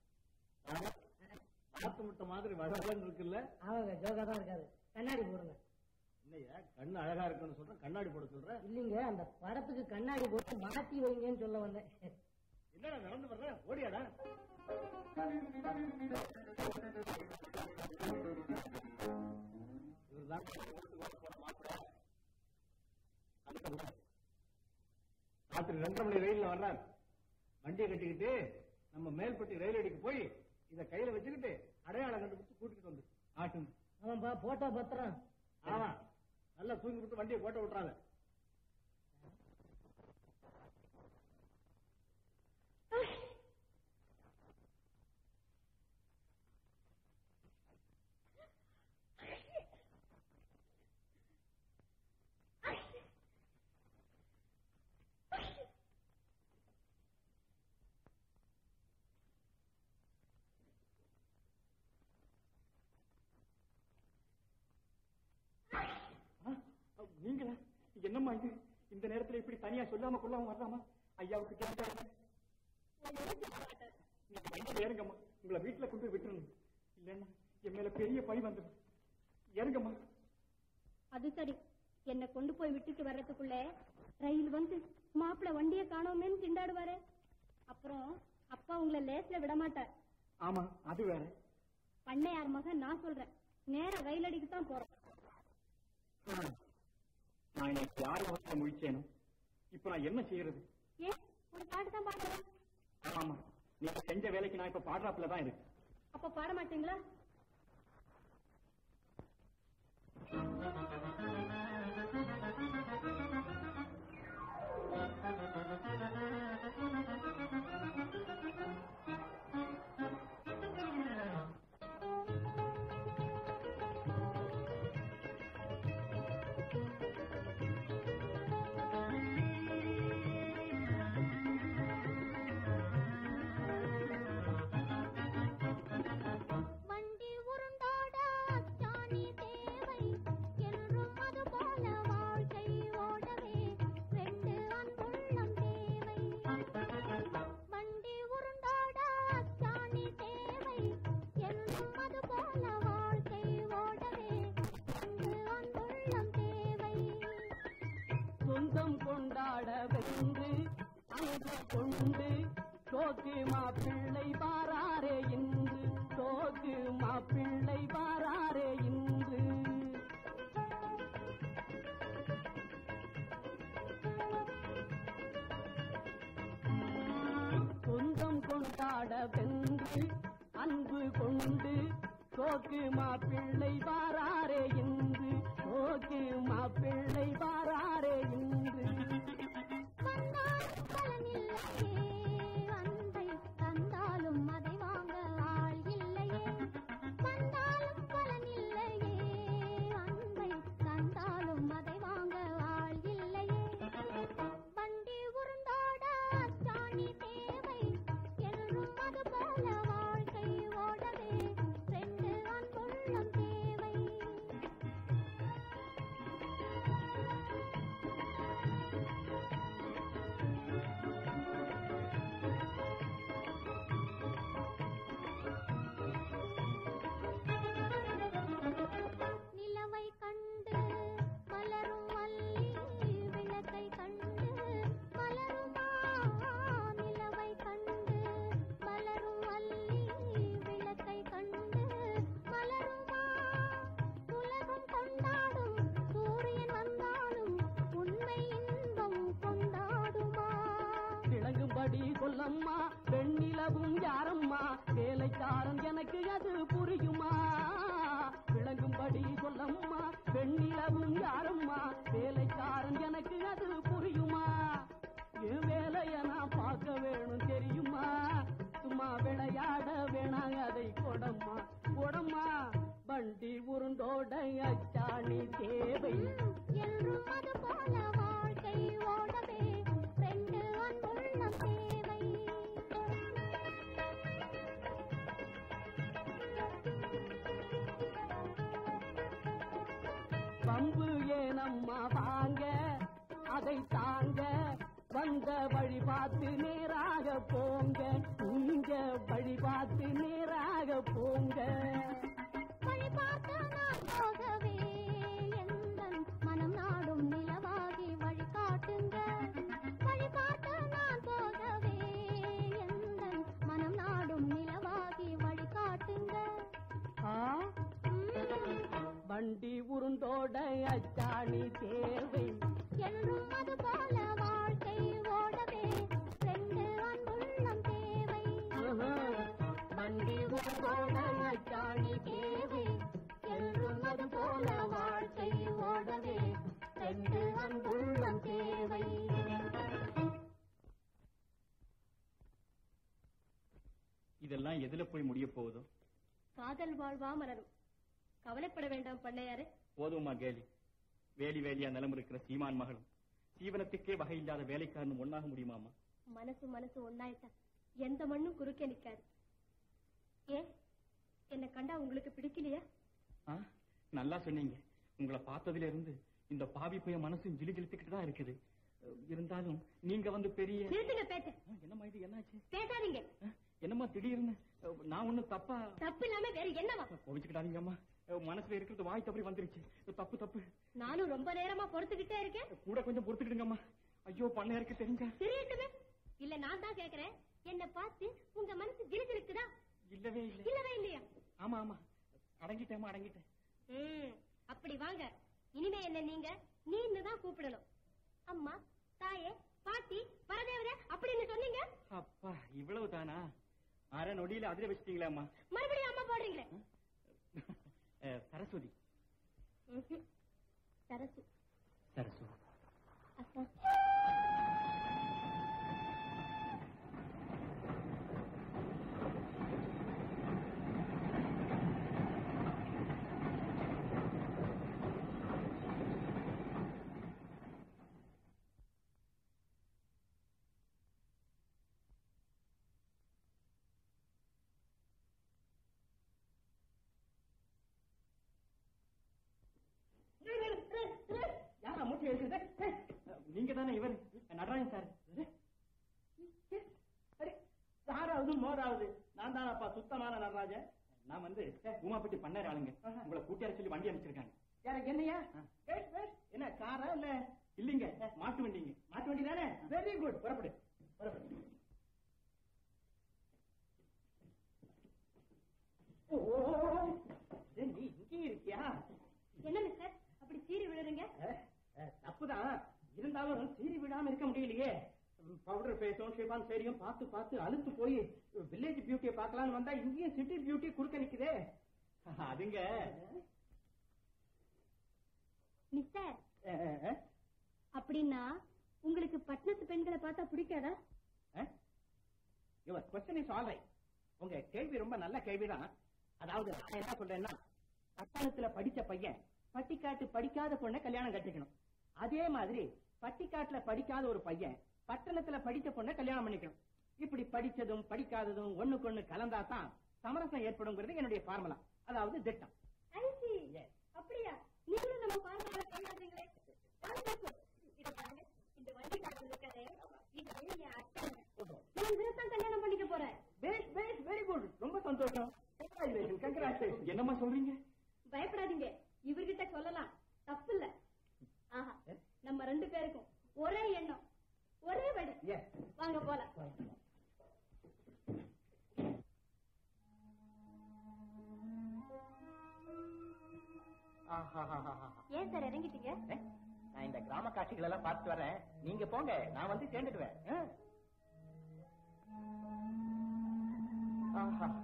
பார்த்து முட்டை மாதிரி வளவலன்னு இருக்குல்ல அவங்க ஜோகா தான் இருக்காது கண்ணாடி போடுங்க இல்லையா கண்ணு அழகா இருக்குன்னு சொல்றேன் கண்ணாடி போட சொல்றேன் இல்லைங்க அந்த படத்துக்கு கண்ணாடி போட்டு மாத்தி வைங்கன்னு சொல்ல வந்தேன் என்னடா நடந்து வர்ற ஓடியாடா இவர்தான் ராத்திரி ரெண்டரை மணி ரயில்ல வர்றார் வண்டியை கட்டிக்கிட்டு நம்ம மேல்பட்டி ரயில் அடிக்கு போய் இத கையில வச்சுக்கிட்டு அடையாளம் கண்டுபிடிச்சு கூட்டிட்டு வந்து ஆட்டும் ஆமாப்பா போட்டோ பத்திரம் ஆமா நல்லா தூங்கி விட்டு வண்டியை கோட்டை விட்டுறாங்க நீங்களா என்னம்மா இது இந்த நேரத்துல இப்படி தனியா சொல்லாம கொள்ளாம வரலாமா ஐயாவுக்கு கேட்டாங்க நீங்க வண்டியில ஏறுங்கம்மா உங்களை வீட்டுல கொண்டு போய் விட்டுறணும் இல்லைன்னா என் மேல பெரிய பழி வந்துடும் இறங்கம்மா அது சரி என்ன கொண்டு போய் விட்டுட்டு வர்றதுக்குள்ள ரயில் வந்து மாப்பிள்ள வண்டியை காணோமேன்னு திண்டாடுவாரு அப்புறம் அப்பா உங்களை லேஸ்ல விட மாட்டார் ஆமா அது வேற பண்ணையார் மகன் நான் சொல்றேன் நேரா ரயில் அடிக்கு தான் போறோம் நான் இன்னைக்கு யார் அவசரம் முழிச்சேனோ இப்ப நான் என்ன செய்யறது ஏன் ஒரு பாட்டு தான் பாடுறேன் ஆமா நீங்க செஞ்ச வேலைக்கு நான் இப்ப பாடுறாப்புல தான் இருக்கு அப்ப பாட மாட்டீங்களா வண்டி உருண்டாட அச்சாணி தேவை என்றும் அது போல வாழ்க்கை ஓடவே ரெண்டு அன்புள்ளம் தேவை வண்டி உருண்டாட அச்சாணி தேவை என்றும் அது போல வாழ்க்கை ஓடவே ரெண்டு அன்புள்ளம் தேவை சொந்தம் கொண்டாட வென்று அங்கு கொண்டு சோக்கு மாப்பிள்ளை பாராரே இன்று சோக்கு மாப்பிள்ளை பாராரே இன்று சொந்தம் கொண்டாட வென்று அன்பு கொண்டு சோக்கு மாப்பிள்ளை பாராரே இன்று சோக்கு மாப்பிள்ளை பாராரே இன்று வந்தாலும் பலனில்லையே அன்பை தந்தாலும் அதை வாங்க ஆள் இல்லையே வந்தாலும் பலனில்லையே அன்பை தந்தாலும் அதை வாங்க ஆள் இல்லையே வண்டி உருண்டாட அச்சாணி தேவை என்றும் அது போல வாழ்க்கை ஓடவே ரெண்டு அன்புள்ளம் தேவை நிலவை கண்டு மலரும் மல்லி விளக்கை கண்டு மலருமா நிலவை கண்டு மலரும் மல்லி விளக்கை கண்டு மலருமா உலகம் கொண்டாடும் சூரியன் வந்தாலும் உண்மை இன்பம் கொண்டாடுமா விளங்கும்படி சொல்லம்மா பெண்ணிலவும் யாரம்மா வேலைக்காரன் எனக்கு அது புரியுமா விளங்கும்படி சொல்லம்மா பெண்ணிலவும் யாரம்மா வேலைக்காரன் எனக்கு அது புரியுமா என் வேலைய நான் பார்க்க வேணும் தெரியுமா சும்மா விளையாட வேணாம் அதை கொடம்மா கொடம்மா வண்டி உருண்டோட அச்சாணி தேவை என்றும் அது போல வாழ்க்கை ஓடவே ரெண்டு அன்புள்ளம் தேவை பம்பு ஏனம்மா வாங்க அதை தாங்க வந்த வழி பார்த்து நேராக போங்க நீங்க வழி பார்த்து நேராக போங்க வழி பார்த்து நான் போகவே எந்தன் மனம் நாடும் நிலவாகி வழி காட்டுங்க வழி பார்த்து நான் போகவே எந்தன் மனம் நாடும் நிலவாகி வழி காட்டுங்க ஆ வண்டி உருண்டோட அச்சாணி தேவை என்றும் அது போல வாழ்க்கை ஓடவே ரெண்டு அன்புள்ளம் தேவை ஆஹா. வண்டி உருண்டோட அச்சாணி தேவை என்றும் அது போல வாழ்க்கை ஓடவே ரெண்டு அன்புள்ளம் தேவை இதெல்லாம் எதுல போய் முடிய போகுதோ காதல் வாழ்வா மலரும் கவலைப்பட வேண்டாம் பண்ணையாரே போதுமா கேலி வேலி வேலியா நிலம் இருக்கிற சீமான் மகளும் ஜீவனத்துக்கே வகை இல்லாத வேலைக்காரனும் ஒண்ணாக முடியுமாமா மனசு மனசு ஒன்னாயிட்டா எந்த மண்ணும் குறுக்கே நிக்காது ஏன் என்ன கண்டா உங்களுக்கு பிடிக்கலையா ஆ, நல்லா சொன்னீங்க உங்களை பார்த்ததுல இருந்து இந்த பாவி போய் மனசும் ஜிலி ஜிலித்துக்கிட்டு தான் இருக்குது அஹ், இருந்தாலும் நீங்க வந்து பெரிய நிறுத்துங்க பேச்சு அஹ், என்னம்மா இது என்னாச்சு பேசாதீங்க அஹ், என்னம்மா திடீர்னு அஹ், நான் ஒண்ணும் தப்பா தப்பு இல்லாம வேற என்னவா கோவிச்சுக்கிட்டாதீங்கம்மா அஹ், மனசுல இருக்கிறது வாய் தப்பி வந்துருச்சு தப்பு தப்பு நானும் ரொம்ப நேரமா பொறுத்துக்கிட்டே இருக்கேன் கூட கொஞ்சம் பொறுத்துக்கிடுங்கம்மா ஐயோ பண்ணையாருக்கு தெரிஞ்சா தெரியட்டுமே இல்ல நான் தான் கேக்குறேன் என்ன பார்த்து உங்க மனசு ஜிலுஜிலுக்குதா இல்லவே இல்லை இல்லவே இல்லையா ஆமா ஆமா அடங்கிட்டேம்மா அடங்கிட்டேன் ம் அப்படி வாங்க இனிமே என்ன நீங்க நீன்னு தான் கூப்பிடணும் அம்மா தாயே பாட்டி பரதேவரே அப்படின்னு சொன்னீங்க அப்பா இவ்வளவு தானா அரை நொடியில அதிர வச்சிட்டீங்களா மறுபடியும் அம்மா போடுறீங்களே சரஸ்வதி ம்ஹும். சரசு சரஸ்வதி அக்கா யாரா மூச்சு எடுக்குது நீங்க தானே இவர் நடராஜன் சார் சரி சாராவது மோராவது நான் தான் அப்பா சுத்தமான நடராஜன் நான் வந்து உமாப்பட்டி பண்ணாரு ஆளுங்க ஆஹா. உங்களை கூட்டியார சொல்லி வண்டி அனுப்பிச்சிருக்காங்க எனக்கு என்னையா ஆ. பேஸ் பேஸ் என்ன காரா இல்ல இல்லீங்க மாட்டு வண்டிங்க மாட்டு வண்டி தானே வெரி குட் புறப்படு புறப்படு ஓ ஓ, ஓ, ஓ. ஏய், நீ இங்கே இருக்கியா என்ன மிஸ்டர் அப்படி சீறி விழுறீங்க அஹ், அஹ், தப்புதான் இருந்தாலும் சீறி விடாம இருக்க முடியலையே பவுடர் பேஸும் ஷிபான் சரியும் பார்த்து பார்த்து அழுத்து போய் வில்லேஜ் பியூட்டியை பார்க்கலாம்னு வந்தா இங்கேயும் சிட்டி பியூட்டி குறுக்க நிக்குதே அதுங்க மிஸ்டர் அஹ், அஹ், அப்படின்னா உங்களுக்கு பட்டணத்து பெண்களை பார்த்தா பிடிக்காதா அஹ். Your question is all right. உங்க கேள்வி ரொம்ப நல்ல கேள்விதான் அதாவது நான் என்ன சொல்றேன்னா பட்டணத்துல படிச்ச பையன் பட்டிக்காட்டு படிக்காத பொண்ணை கல்யாணம் கட்டிக்கணும் அதே மாதிரி பட்டிக்காட்டுல படிக்காத ஒரு பையன் பட்டணத்துல படிச்ச பொண்ணை கல்யாணம் பண்ணிக்கணும் இப்படி படிச்சதும் படிக்காததும் ஒண்ணுக்கு ஒண்ணு கலந்தா தான் சமரசம் ஏற்படுங்கிறது என்னுடைய ஃபார்முலா அதாவது திட்டம் ஐசி Yes. அப்படியா நீங்களும் நம்ம பார்வையால கையாடுறீங்களே இத பாருங்க இந்த வண்டிக்காரர் இருக்காரே இது என் அத்தை நான் இவரைத்தான் கல்யாணம் பண்ணிக்க போறேன் பேஸ் பேஸ் வெரி குட் ரொம்ப சந்தோஷம் கங்க்ராச்சுலேஷன் கங்க்ராச்சுலேஷன் என்னம்மா சொல்றீங்க பயப்படாதீங்க இவர்கிட்ட சொல்லலாம் தப்பு இல்ல ஆஹா நம்ம ரெண்டு பேருக்கும் ஒரே எண்ணம் ஒரே வழி எஸ் வாங்க போலாம் ஏன் சார் இறங்கிட்டீங்க நான் இந்த கிராம காட்சிகள் எல்லாம் பார்த்துட்டு வரேன் நீங்க போங்க நான் வந்து சேர்ந்துடுவேன் ஆ? ஆஹா.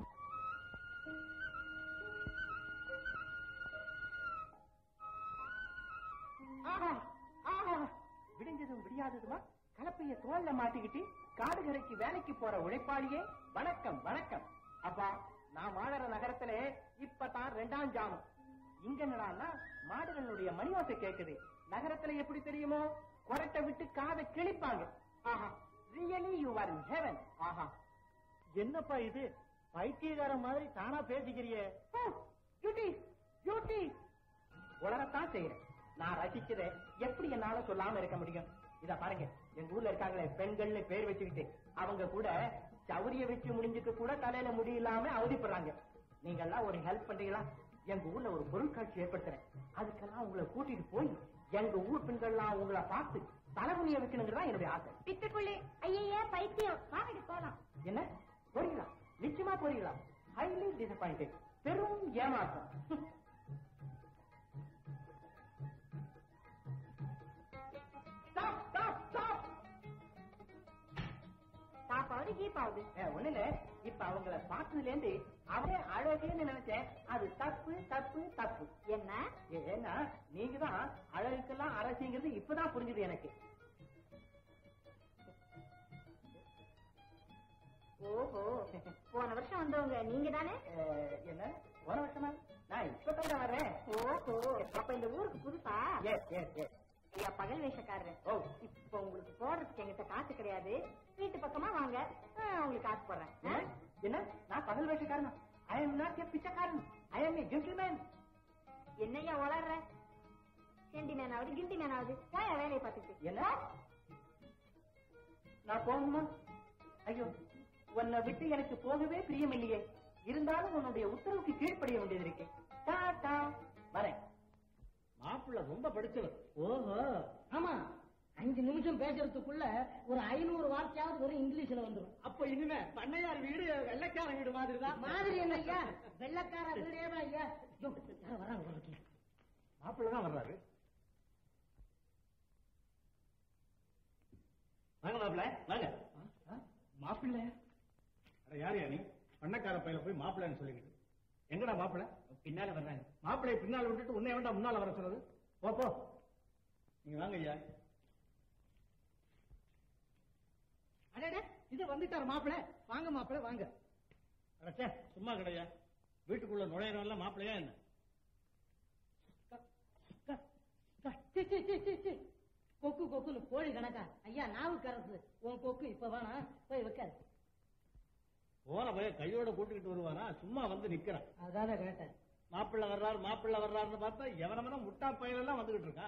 ஆஹா, ஆஹா. விடிஞ்சதும் விடியாததுமா கலப்பைய தோல்ல மாட்டிக்கிட்டு காடுகரைக்கு வேலைக்கு போற உழைப்பாளியே வணக்கம் வணக்கம் அப்பா நான் வாழற நகரத்துல இப்பதான் ரெண்டாம் ஜாமம் இங்க என்னடான்னா மாடுகளுடைய மணியோசை கேக்குது நகரத்துல எப்படி தெரியுமோ கொரட்டை விட்டு காதை கிழிப்பாங்க ஆஹா really you are in heaven ஆஹா என்னப்பா இது பைத்தியக்கார மாதிரி தானா பேசிக்கிறியே பியூட்டி பியூட்டி உலகத்தான் செய்யறேன் நான் ரசிச்சதை எப்படி என்னால சொல்லாம இருக்க முடியும் இத பாருங்க எங்க ஊர்ல இருக்காங்களே பெண்கள்னு பேர் வச்சுக்கிட்டு அவங்க கூட சௌரிய வச்சு முடிஞ்சுட்டு கூட தலையில முடி இல்லாம அவதிப்படுறாங்க நீங்க எல்லாம் ஒரு ஹெல்ப் பண்றீங்களா எங்க ஊர்ல ஒரு பொருட்காட்சி ஏற்படுத்துறேன் அதுக்கெல்லாம் உங்களை கூட்டிட்டு போய் எங்க ஊர் பெண்கள்லாம் உங்களை பார்த்து தலைமுனிய வைக்கணுங்கிறதா என்னுடைய ஆசை பித்துக்குள்ளி ஐயா பைத்தியம் வாங்கடி போலாம் என்ன போறீங்களா நிச்சயமா போறீங்களா ஹைலி டிசப்பாயிண்டட் பெரும் ஏமாற்றம் ஸ்டாப் ஸ்டாப் ஸ்டாப் சாப்பாடு கீப்பாவது ஒண்ணு இல்ல இப்ப அவங்கள பார்த்ததுல இருந்து அவனே அழகுன்னு நினைச்சேன் அது தப்பு தப்பு தப்பு என்ன ஏ- ஏன்னா நீங்க தான் அழகுக்கெல்லாம் அரசிங்கிறது இப்பதான் புரிஞ்சுது எனக்கு ஓஹோ போன வருஷம் வந்தவங்க நீங்க தானே அஹ், என்ன ஒரு வருஷமா நான் இப்பதான் வர்றேன் ஓஹோ அப்ப இந்த ஊருக்கு புதுசா எஸ் எஸ் எஸ் ஐயா பகல் வேஷக்காரரு ஓ இப்ப உங்களுக்கு போடுறதுக்கு எங்கிட்ட காசு கிடையாது வீட்டு பக்கமா வாங்க ஆ, உங்களுக்கு காசு போடுறேன் ஆ? என்ன? என்ன நான் பகல் வேஷக்காரனா ஐ எம் நாட் எ பிச்சைக்காரன் ஐ எம் ஏ ஜென்டில்மேன் என்னய்யா வளர்ற செண்டி மேனாவது கிண்டி மேனாவது ஏன் வேலையை பார்த்துட்டு என்ன நான் போகணுமா ஐயோ உன்னை விட்டு எனக்கு போகவே பிரியமில்லையே இருந்தாலும் உன்னுடைய உத்தரவுக்கு கீழ்ப்படிய வேண்டியது இருக்கு டாடா வரேன் மாப்பிள்ள ரொம்ப படிச்சவர் ஓஹோ ஆமா அஞ்சு நிமிஷம் பேசுறதுக்குள்ள ஒரு ஐநூறு வார்த்தையாவது வெறும் இங்கிலீஷ்ல வந்துரும் அப்ப இனிமே பண்ணையார் வீடு வெள்ளைக்கார வீடு மாதிரி தான் மாதிரி என்ன ஐயா வெள்ளக்கார வீடே தான் ஐயா ஐயோ, யாரோ வர்றாங்க போல இருக்கு. மாப்பிள்ள தான் வர்றாரு வாங்க மாப்பிள்ள வாங்க மாப்பிள்ள அட யார் யா நீ பண்ணக்கார பையில போய் மாப்பிள்ளைன்னு சொல்லிக்கிட்டு எங்கடா மாப்பிள்ள பின்னால வர்றாங்க மாப்பிள்ளைய பின்னால விட்டுட்டு உன்னை வேண்டாம் முன்னால வர சொன்னது போ போ நீங்க வாங்க ஐயா அடடே இது வந்துட்டாரு மாப்பிள வாங்க மாப்பிள வாங்க அடச்சே சும்மா கிடையா வீட்டுக்குள்ள நுழையிறவன்ல மாப்பிள்ளையா என்ன சி, சி, சி, சி, சி. கொக்கு கொக்குன்னு கோழி கணக்கா ஐயா நாவுக்கரசு உன் கொக்கு இப்ப வேணாம் போய் வைக்காது போற பைய கையோட கூட்டிக்கிட்டு வருவானா சும்மா வந்து நிக்கிறான் அதான கேட்டேன் மாப்பிள்ள வர்றாரு மாப்பிள்ள வர்றாருன்னு பார்த்தா எவனவன முட்டா பையலெல்லாம் வந்துகிட்டு இருக்கான்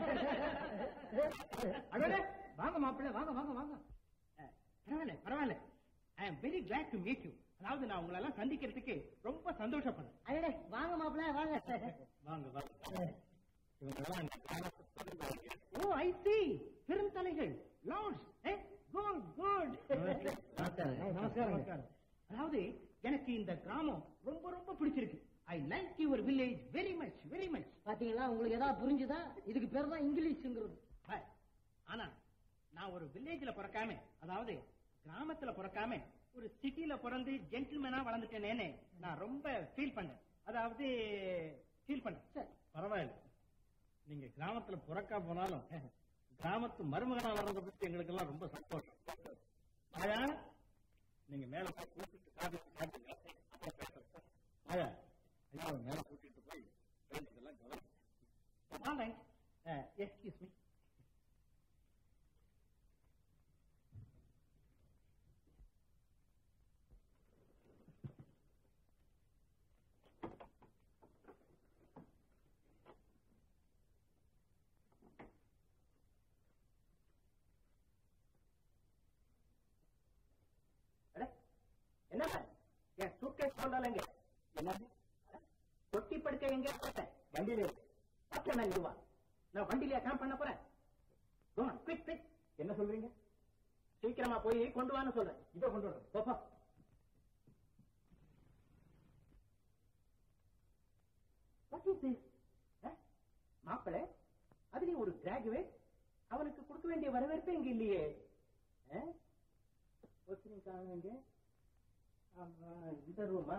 அடடே வாங்க மாப்பிள்ள வாங்க வாங்க வாங்க அஹ், பரவாயில்ல பரவாயில்ல I am very glad to meet you அதாவது நான் உங்களை எல்லாம் சந்திக்கிறதுக்கு ரொம்ப சந்தோஷப்படுறேன் அடடே வாங்க மாப்பிள வாங்க வாங்க வாங்க இவங்கெல்லாம் இந்த கிராமத்து பெருந்தலைகள். ஓ ஐ சி பெருந்தலைகள் லார்ட்ஸ் குட் குட் நமஸ்காரம். அதாவது எனக்கு இந்த கிராமம் ரொம்ப ரொம்ப பிடிச்சிருக்கு I like your village very much very much பாத்தீங்களா உங்களுக்கு ஏதாவது புரிஞ்சுதா இதுக்கு பேர் தான் இங்கிலீஷ்ங்கிறது ஆனா நான் ஒரு வில்லேஜ்ல பிறக்காம அதாவது கிராமத்துல பிறக்காம ஒரு சிட்டில பிறந்து ஜென்டில்மேனா வளர்ந்துட்டேனேன்னு நான் ரொம்ப ஃபீல் பண்ணேன் அதாவது ஃபீல் பண்ணேன் பரவாயில்ல நீங்க கிராமத்துல புறக்கா போனாலும் கிராமத்து மருமகனா வர்றதை பத்தி எங்களுக்கு எல்லாம் ரொம்ப சந்தோஷம் ஆயா நீங்க மேல போய் கூட்டிட்டு காதுல காட்டுங்க அப்புறம் பேசுறேன். ஆயா ஐயா மேல கூட்டிட்டு போய் பேசுறதெல்லாம் கவனம் All right. Uh, excuse me. அட, என்ன என் சூட்கேஸ் கொண்டாலங்க என்னது தொட்டி படுக்க எங்க போட்டேன் வண்டியில இருக்கு பச்சை மேல இதுவா நான் வண்டியில கேம்ப் பண்ண போறேன் குவிக் குவிக் என்ன சொல்றீங்க சீக்கிரமா போய் கொண்டு வான்னு சொல்றேன் இதோ கொண்டு வரேன் போப்பா வாட் இஸ் திஸ் மாப்பிள அதுலயும் ஒரு கிராஜுவேட் அவனுக்கு கொடுக்க வேண்டிய வரவேற்பு இங்க இல்லையே ஒருத்தனை காணுங்க ஆமா இந்த ரூமா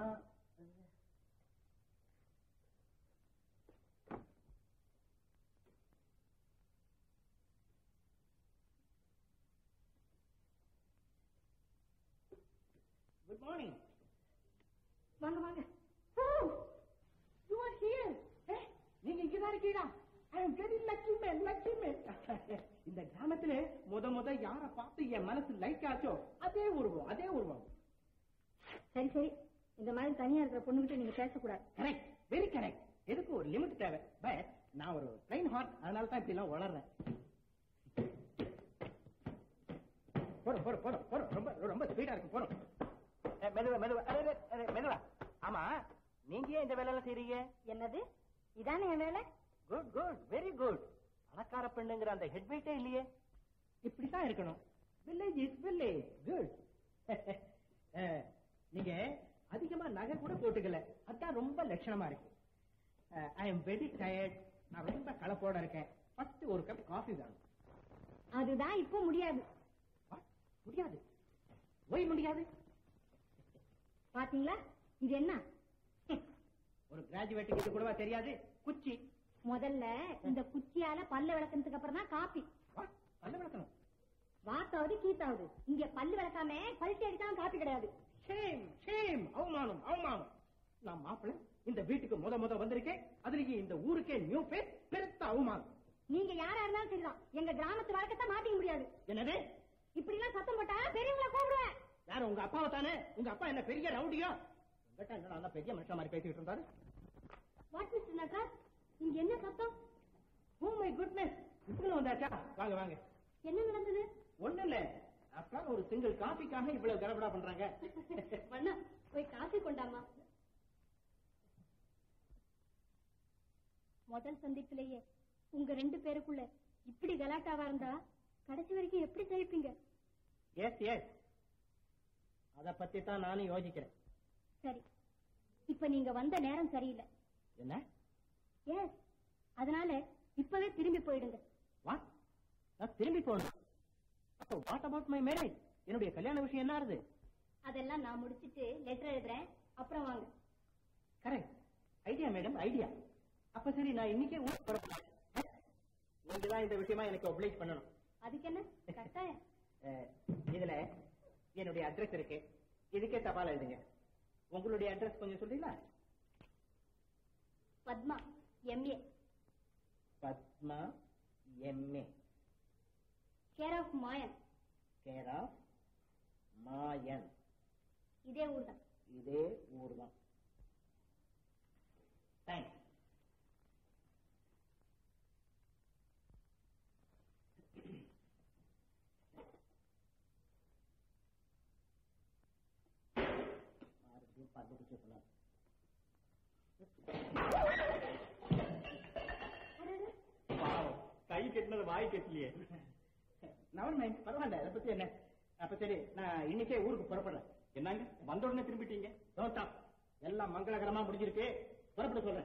குட் மார்னிங் வாங்க வாங்க யூ ஆர் ஹியர் நீங்க இங்க தான் இருக்கீங்களா I am very lucky man lucky man இந்த கிராமத்துல முத முத யார பார்த்து என் மனசு லைக் ஆச்சோ அதே உருவம் அதே உருவம் சரி சரி இந்த மாதிரி தனியா இருக்கிற பொண்ணுகிட்ட நீங்க பேசக்கூடாது கரெக்ட் வெரி கரெக்ட் எதுக்கு ஒரு லிமிட் தேவை பட் நான் ஒரு ட்ரெயின் ஹார்ட் அதனால தான் இப்படி எல்லாம் வளர்றேன் போறோம் போறோம் போறோம் போறோம் ரொம்ப ரொம்ப ஸ்பீடா இருக்கு போறோம் மெதுவா மெதுவா அரே, அரே, அரே, மெதுவா ஆமா நீங்க ஏன் இந்த வேலை செய்றீங்க என்னது இதானே என் வேலை குட் குட் வெரி குட் பணக்கார பெண்ணுங்கிற அந்த ஹெட் வெயிட்டே இல்லையே இப்படித்தான் இருக்கணும் வில்லேஜ் இஸ் வில்லேஜ் குட் நீங்க அதிகமா நகை கூட போட்டுக்கல அதான் ரொம்ப லட்சணமா இருக்கு ஐ எம் வெரி டயர்ட் நான் ரொம்ப கலப்போட இருக்கேன் ஃபர்ஸ்ட் ஒரு கப் காஃபி வேணும் அதுதான் இப்போ முடியாது What? முடியாது ஒய் முடியாது பாத்தீங்களா இது என்ன ஒரு கிராஜுவேட்டுக்கு இது கூடவா தெரியாது குச்சி முதல்ல இந்த குச்சியால பல்ல விளக்குனதுக்கு அப்புறம் தான் காப்பி What? பல்ல விளக்கணும் வாத்தாவது கீத்தாவது இங்க பல்லு விளக்காம பல்ட்டி அடிக்காம காப்பி கிடையாது ஷேம் ஷேம் அவமானம் அவமானம் நான் மாப்பிள்ளை இந்த வீட்டுக்கு முத முத வந்திருக்கேன் அதுலயும் இந்த ஊருக்கே நியூ ஃபேஸ் பெருத்த அவமானம் நீங்க யாரா இருந்தாலும் சரிதான் எங்க கிராமத்து வழக்கத்தை மாத்திக்க முடியாது என்னது இப்படி எல்லாம் சத்தம் போட்டா பெரியவங்கள கூப்பிடுவேன் யாரு உங்க அப்பாவை தானே உங்க அப்பா என்ன பெரிய ரவுடியா உங்ககிட்ட என்ன நான் பெரிய மனுஷன் மாதிரி பேசிட்டு இருந்தாரு வாட் மிஸ்டர் நட்ராஜ் இங்க என்ன சத்தம் ஓ மை குட்னஸ் இப்படி வந்தாச்சா வாங்க வாங்க என்ன நடந்தது ஒண்ணு இல்ல அப்புறம் ஒரு சிங்கிள் காஃபிக்காக இவ்வளவு கலபடா பண்றாங்க வண்ணா போய் காஃபி கொண்டாமா முதல் சந்திப்பிலேயே உங்க ரெண்டு பேருக்குள்ள இப்படி கலாட்டாவா இருந்தா கடைசி வரைக்கும் எப்படி சகிப்பீங்க எஸ் எஸ் அத பத்தி தான் நானும் யோசிக்கிறேன் சரி இப்ப நீங்க வந்த நேரம் சரியில்லை என்ன எஸ் அதனால இப்பவே திரும்பி போயிடுங்க வா நான் திரும்பி போகணும் அப்போ வாட் அபவுட் மை மேரேஜ் என்னுடைய கல்யாண விஷயம் என்ன ஆறுது அதெல்லாம் நான் முடிச்சிட்டு லெட்டர் எழுதுறேன் அப்புறம் வாங்க கரெக்ட் ஐடியா மேடம் ஐடியா அப்ப சரி நான் இன்னைக்கே ஊருக்கு புறப்படுறேன் நீங்க தான் இந்த விஷயமா எனக்கு ஒப்ளைஸ் பண்ணணும் அதுக்கு என்ன கட்டாயம் அஹ், இதுல என்னுடைய அட்ரஸ் இருக்கு இதுக்கே தபால் எழுதுங்க உங்களுடைய அட்ரஸ் கொஞ்சம் சொல்றீங்களா Padma MA Padma MA care of Mayan care of Mayan இதே ஊர் தான் இதே ஊர் தான் தேங்க்ஸ் மறுபடியும் பல்லு குச்சி சொன்னார் பாவம், கை கட்டினது வாய் கட்டலையே நவன் மைண்ட் பரவாயில்ல அதை பத்தி என்ன அப்ப சரி நான் இன்னைக்கே ஊருக்கு புறப்படுறேன் என்னங்க வந்த உடனே திரும்பிட்டீங்க தோட்டம் எல்லாம் மங்களகரமா முடிஞ்சிருக்கு புறப்பட சொல்றேன்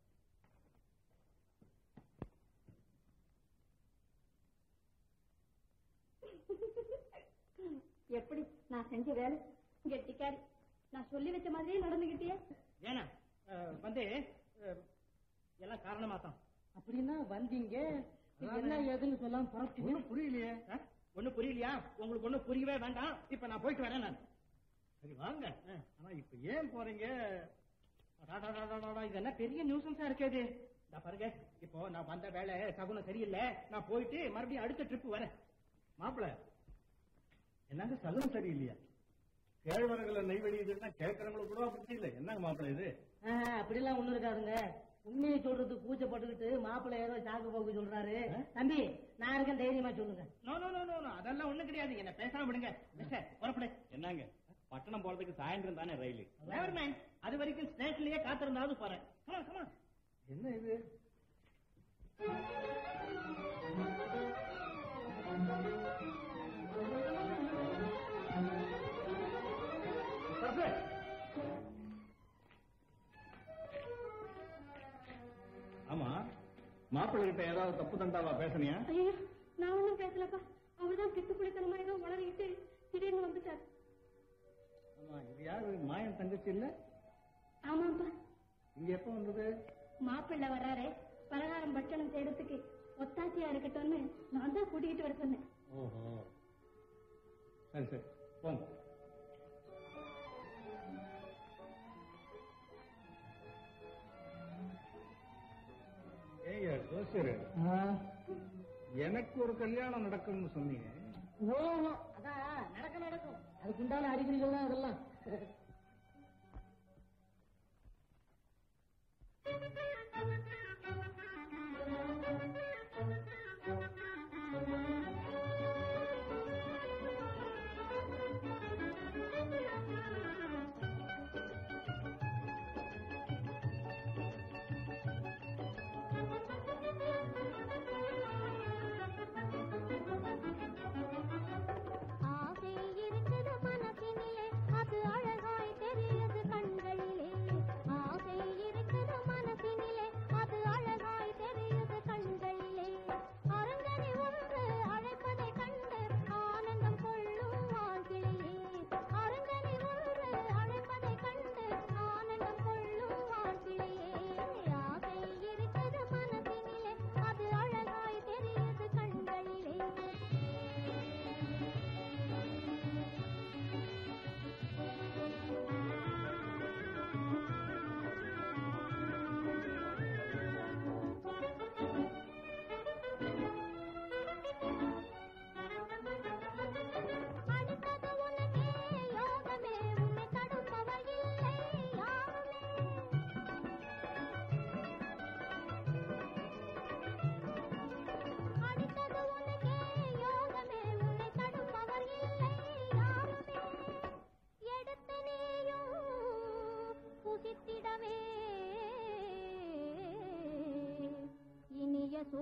எப்படி நான் செஞ்ச வேலை கெட்டிக்காரி நான் சொல்லி வச்ச மாதிரியே நடந்துகிட்டியே ஏன்னா அஹ், வந்து அஹ், எல்லாம் காரணமா தான் அப்படின்னா வந்தீங்க என்ன ஏதுன்னு சொல்லாம புறப்பட்டீங்க புரியலையே ஒண்ணு புரியலையா உங்களுக்கு ஒண்ணு புரியவே வேண்டாம் இப்ப நான் போயிட்டு வரேன் நான் சரி வாங்க ஆனா இப்ப ஏன் போறீங்க அடாடாடாடாடா, இதெல்லாம் பெரிய நியூசன்ஸா இருக்காது இந்த பாருங்க இப்போ நான் வந்த வேலை சகுனம் சரியில்லை நான் போயிட்டு மறுபடியும் அடுத்த ட்ரிப் வரேன் மாப்பிள என்னங்க சகுனம் சரியில்லையா கேழ்வரகுல நெய் வெளியுதுன்னா கேட்கறவங்களுக்கு கூட புத்தி இல்லை என்னங்க மாப்பிள இது ஆஹ், அப்படிலாம் ஒண்ணும் இருக்காதுங்க உண்மையை சொல்றதுக்கு கூச்சப்பட்டுக்கிட்டு மாப்பிள்ளை ஏதோ சாக்கு போக்கு சொல்றாரு தம்பி நான் இருக்கேன் தைரியமா சொல்லுங்க no no no no no அதெல்லாம் ஒண்ணும் கிடையாது என்ன பேசாம விடுங்க மிஸ்டர் புறப்படு என்னங்க பட்டணம் போறதுக்கு சாயந்தரம் தானே ரயில் நெவர் மைண்ட் அது வரைக்கும் ஸ்டேஷன்லயே காத்திருந்தாவது போறேன் கமா கமா என்ன இது ஆமா மாப்பிள்ளை கிட்ட ஏதாவது தப்பு தண்டாவா பேசுனியா ஐயோ நான் ஒண்ணும் பேசலப்பா அவர்தான் பித்துக்குளித்தனமா ஏதோ வளரிக்கிட்டு திடீர்னு வந்துட்டார் ஆமா இது யாரு மாயன் தங்கச்சி இல்ல ஆமாப்பா இங்க எப்ப வந்தது மாப்பிள்ளை வர்றாரு பலகாரம் பட்சணம் செய்யறதுக்கு ஒத்தாசியா இருக்கட்டும்னு நான் தான் கூட்டிகிட்டு வர சொன்னேன் ஓஹோ சரி சரி போங்க ஏய்யா ஜோசியர் எனக்கு ஒரு கல்யாணம் நடக்கும்னு சொன்னீங்க ஓஹோ அதான் நடக்க நடக்கும் அதுக்குண்டான அறிகுறிகள் தான் அதெல்லாம் ஆசை இருக்குது மனசினிலே அது அழகாய் தெரியுது கண்களிலே ஆசை இருக்குது மனசினிலே அது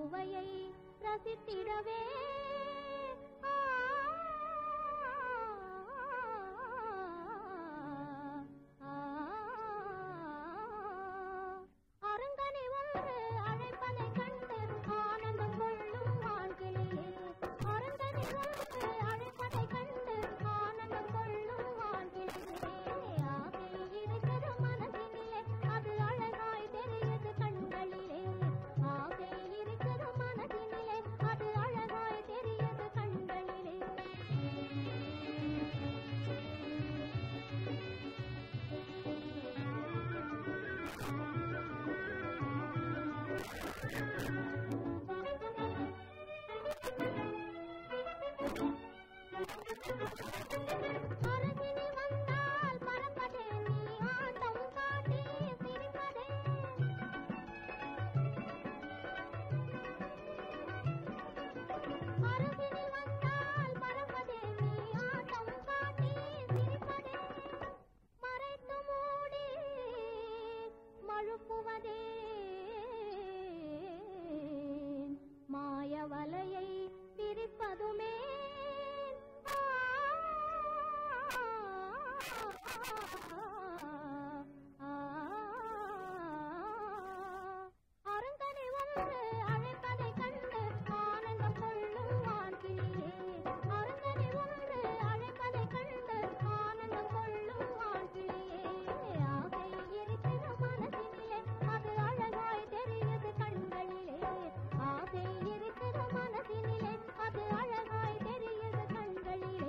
சுவையை ரசித்திடவே ஆ, ஆ, அருங்கனி ஒன்று அழைப்பதைக் கண்டு ஆனந்தம் கொள்ளும் வாழ்க்கையிலே அருங்கனி ஒன்று அழைப்பதைக் கண்டு ஆனந்தம் கொள்ளும் வாழ்க்கையிலே ஆசை இருக்கிற மனதினிலே அது அழகாய் தெரியுது கண்களிலே ஆசை இருக்கிற மனதினிலே அது அழகாய் தெரியுது கண்களிலே அருகினில் வந்தால் பறப்பதே நீ ஆட்டம் காட்டி சிரிப்பதே அருகினில் வந்தால் பறப்பதே நீ ஆட்டம் காட்டி சிரிப்பதே மறைத்து மூடி மழுப்புவதே மாய வலையை பிரிப்பதுமே ஆ, ஆ, அருங்கனி ஒன்று அழைப்பதைக் கண்டு ஆனந்தம் கொள்ளும் வாழ்க்கையிலே அருங்கனி ஒன்று அழைப்பதைக் கண்டு ஆனந்தம் கொள்ளும் வாழ்க்கையிலே ஆசை இருக்கிற மனதினிலே அது அழகாய் தெரியுது கண்களிலே ஆசை இருக்கிற மனதினிலே அது அழகாய் தெரியுது கண்களிலே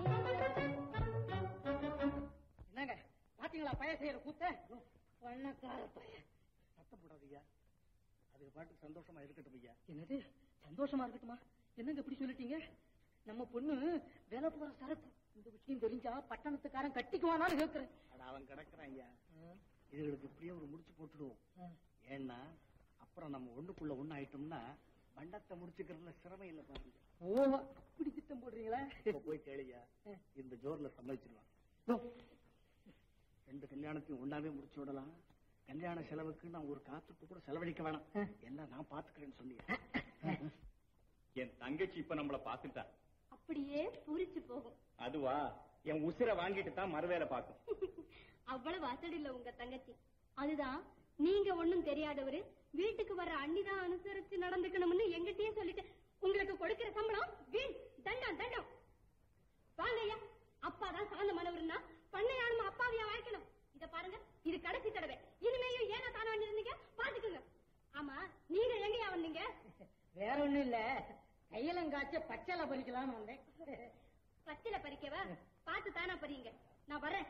என்னங்க பாத்தீங்களா பய செய்யற கூத்த பண்ணக்கார பைய சத்தம் போடாதீங்க அதுக்கு பாட்டுக்கு சந்தோஷமா இருக்கட்டும் ஐயா என்னது சந்தோஷமா இருக்கட்டுமா என்னங்க இப்படி சொல்லிட்டீங்க நம்ம பொண்ணு வேலை போற சரக்கு இந்த விஷயம் தெரிஞ்சா பட்டணத்துக்காரன் கட்டிக்குவானான்னு கேக்குறேன் அட அவன் கிடக்குறான் ஐயா இதுகளுக்கு இப்படியே ஒரு முடிச்சு போட்டுடுவோம் ஏன்னா அப்புறம் நம்ம ஒண்ணுக்குள்ள ஒண்ணு ஆயிட்டோம்னா பண்டத்தை முடிச்சுக்கிறதுல சிரமம் இல்லை பாருங்க ஓ அப்படி திட்டம் போடுறீங்களா இப்ப போய் கேளியா இந்த ஜோர்ல சம்மதிச்சிருவான் ரெண்டு கல்யாணத்தையும் ஒண்ணாவே முடிச்சு விடலாம் கல்யாண செலவுக்கு நான் ஒரு காத்துக்கு கூட செலவழிக்க வேணாம் எல்லாம் நான் பாத்துக்கிறேன்னு சொன்னீங்க என் தங்கச்சி இப்ப நம்மள பாத்துட்டா அப்படியே பூரிச்சு போகும் அதுவா என் உசிரை வாங்கிட்டு தான் மறுவேலை பார்க்கும் அவ்வளவு அசடு இல்ல உங்க தங்கச்சி அதுதான் நீங்க ஒண்ணும் தெரியாதவரு வீட்டுக்கு வர்ற அண்ணிதான் அனுசரிச்சு நடந்துக்கணும்னு எங்கிட்டயே சொல்லிட்டு உங்களுக்கு கொடுக்கிற சம்பளம் வீண் தண்டம் தண்டம் வாங்க ஐயா அப்பாதான் சாந்தமானவருன்னா பண்ணையானும் அப்பாவையா வாய்க்கணும் இத பாருங்க இது கடைசி தடவை இனிமேயும் ஏனா தானே இருந்தீங்க பாத்துக்குங்க ஆமா நீங்க எங்கயா வந்தீங்க வேற ஒண்ணும் இல்ல கையலங்காய்ச்ச பச்சளை பறிக்கலாம்னு வந்தேன் பச்சில பறிக்கவா பார்த்து தானா பறிங்க நான் வரேன்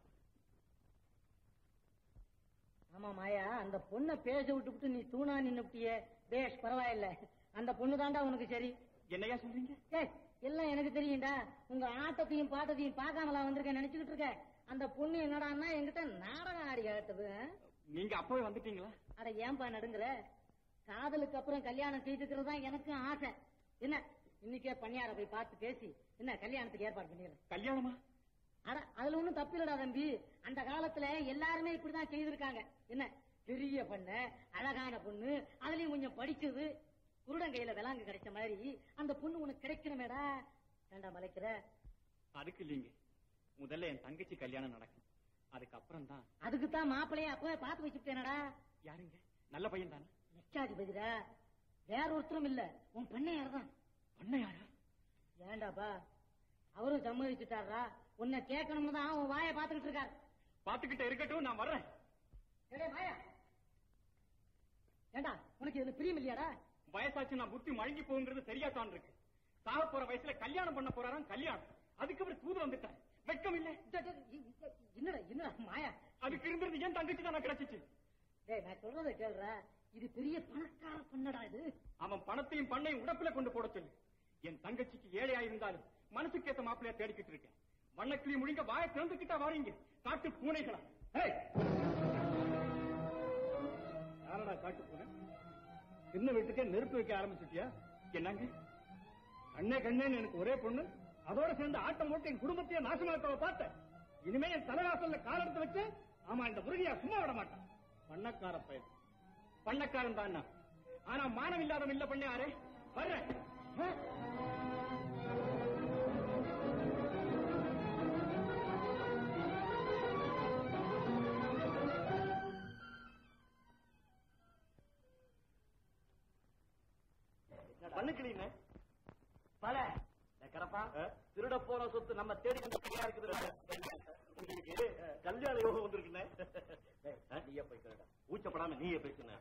ஆமா மாயா அந்த பொண்ணை பேச விட்டுவிட்டு நீ தூணா நின்னுட்டியே பேஷ் பரவாயில்ல அந்த பொண்ணு தாண்டா உனக்கு சரி என்னையா சொல்றீங்க ஏய் எல்லாம் எனக்கு தெரியும்டா உங்க ஆட்டத்தையும் பாட்டத்தையும் பார்க்காமலா வந்திருக்கேன் நினைச்சுக்கிட்டு இருக்க அந்த பொண்ணு என்னடான்னா என்கிட்ட நாடகம் ஆடி காட்டுது ஆ? நீங்க அப்பவே வந்துட்டீங்களா அட ஏன்பா நடுங்குற காதலுக்கு அப்புறம் கல்யாணம் செய்துக்கிறது தான் எனக்கும் ஆசை என்ன இன்னைக்கே பணியார போய் பார்த்து பேசி என்ன கல்யாணத்துக்கு ஏற்பாடு பண்ணிடுறேன் கல்யாணமா அட அதுல ஒண்ணும் தப்பு இல்லடா தம்பி அந்த காலத்துல எல்லாருமே இப்படிதான் செய்திருக்காங்க என்ன பெரிய பொண்ணு அழகான பொண்ணு அதுலயும் கொஞ்சம் படிச்சது குருடன் கையில விலாங்கு கிடைச்ச மாதிரி அந்த பொண்ணு உனக்கு கிடைக்கணுமேடா ஏண்டா மலைக்கிற அதுக்கு இல்லைங்க முதல்ல என் தங்கச்சி கல்யாணம் நடக்கும் அதுக்கப்புறம் தான் அதுக்கு தான் மாப்பிள்ளைய அப்பவே பார்த்து வச்சுட்டேனடா யாருங்க நல்ல பையன் தானே லட்சாதிபதிடா வேற ஒருத்தரும் இல்ல உன் பண்ணையார் தான் பண்ணையாரா ஏண்டாப்பா அவரும் சம்மதிச்சுட்டாரா உன்னை கேட்கணும்னு தான் அவன் வாயை பார்த்துக்கிட்டு இருக்காரு பாத்துக்கிட்ட இருக்கட்டும் நான் வர்றேன் ஏடே மாயா ஏண்டா உனக்கு இதுல பிரியம் இல்லையாடா வயசாச்சு நான் புத்தி மழுங்கி போகுங்கிறது சரியா தான் இருக்கு சாக போற வயசுல கல்யாணம் பண்ண போறாராம் கல்யாணம் அதுக்கு அப்புறம் தூது வந்துட்டார் வெட்கம் இல்ல டே, டே, இ- இ- என்னடா என்னடா மாயா அதுக்கு இருந்திருந்து என் தங்கச்சி தானே கிடைச்சிச்சு டேய் நான் சொல்றதை கேளுடா இது பெரிய பணக்கார பொண்ணடா இது அவன் பணத்தையும் பண்ணையும் உடப்புல கொண்டு போட சொல்லு என் தங்கச்சிக்கு ஏழையா இருந்தாலும் மனசுக்கு ஏத்த மாப்பிளையா தேடிக்கிட்டு இருக்கேன் வண்ணக்கிளி முழுங்க வாயை திறந்துக்கிட்டா வாரீங்க காட்டு பூனைகளா ஏய்! யாரடா காட்டு போன சின்ன வீட்டுக்கே நெருப்பு வைக்க ஆரம்பிச்சுட்டியா என்னங்க கண்ணே கண்ணேன்னு எனக்கு ஒரே பொண்ணு அதோட சேர்ந்து ஆட்டம் போட்டு என் குடும்பத்தையே நாசமாக்கவ பார்த்தேன் இனிமே என் தலைவாசல்ல கால் எடுத்து வச்சு ஆமா இந்த முருகையா சும்மா விட மாட்டான் பண்ணக்கார பையன் பண்ணக்காரன் தான் ஆனா மானம் இல்லாதவன் இல்ல பண்ணாரே வர்றேன் பண்ணுக்கிறீங்க பல கரப்பா திருட போற சொத்து நம்ம தேடி வந்து சரியா இருக்குது உங்களுக்கு கல்யாண யோகம் வந்திருக்குண்ணே டேய், நீயே போய் கேளுடா. ஊச்சப்படாம நீயே பேசுன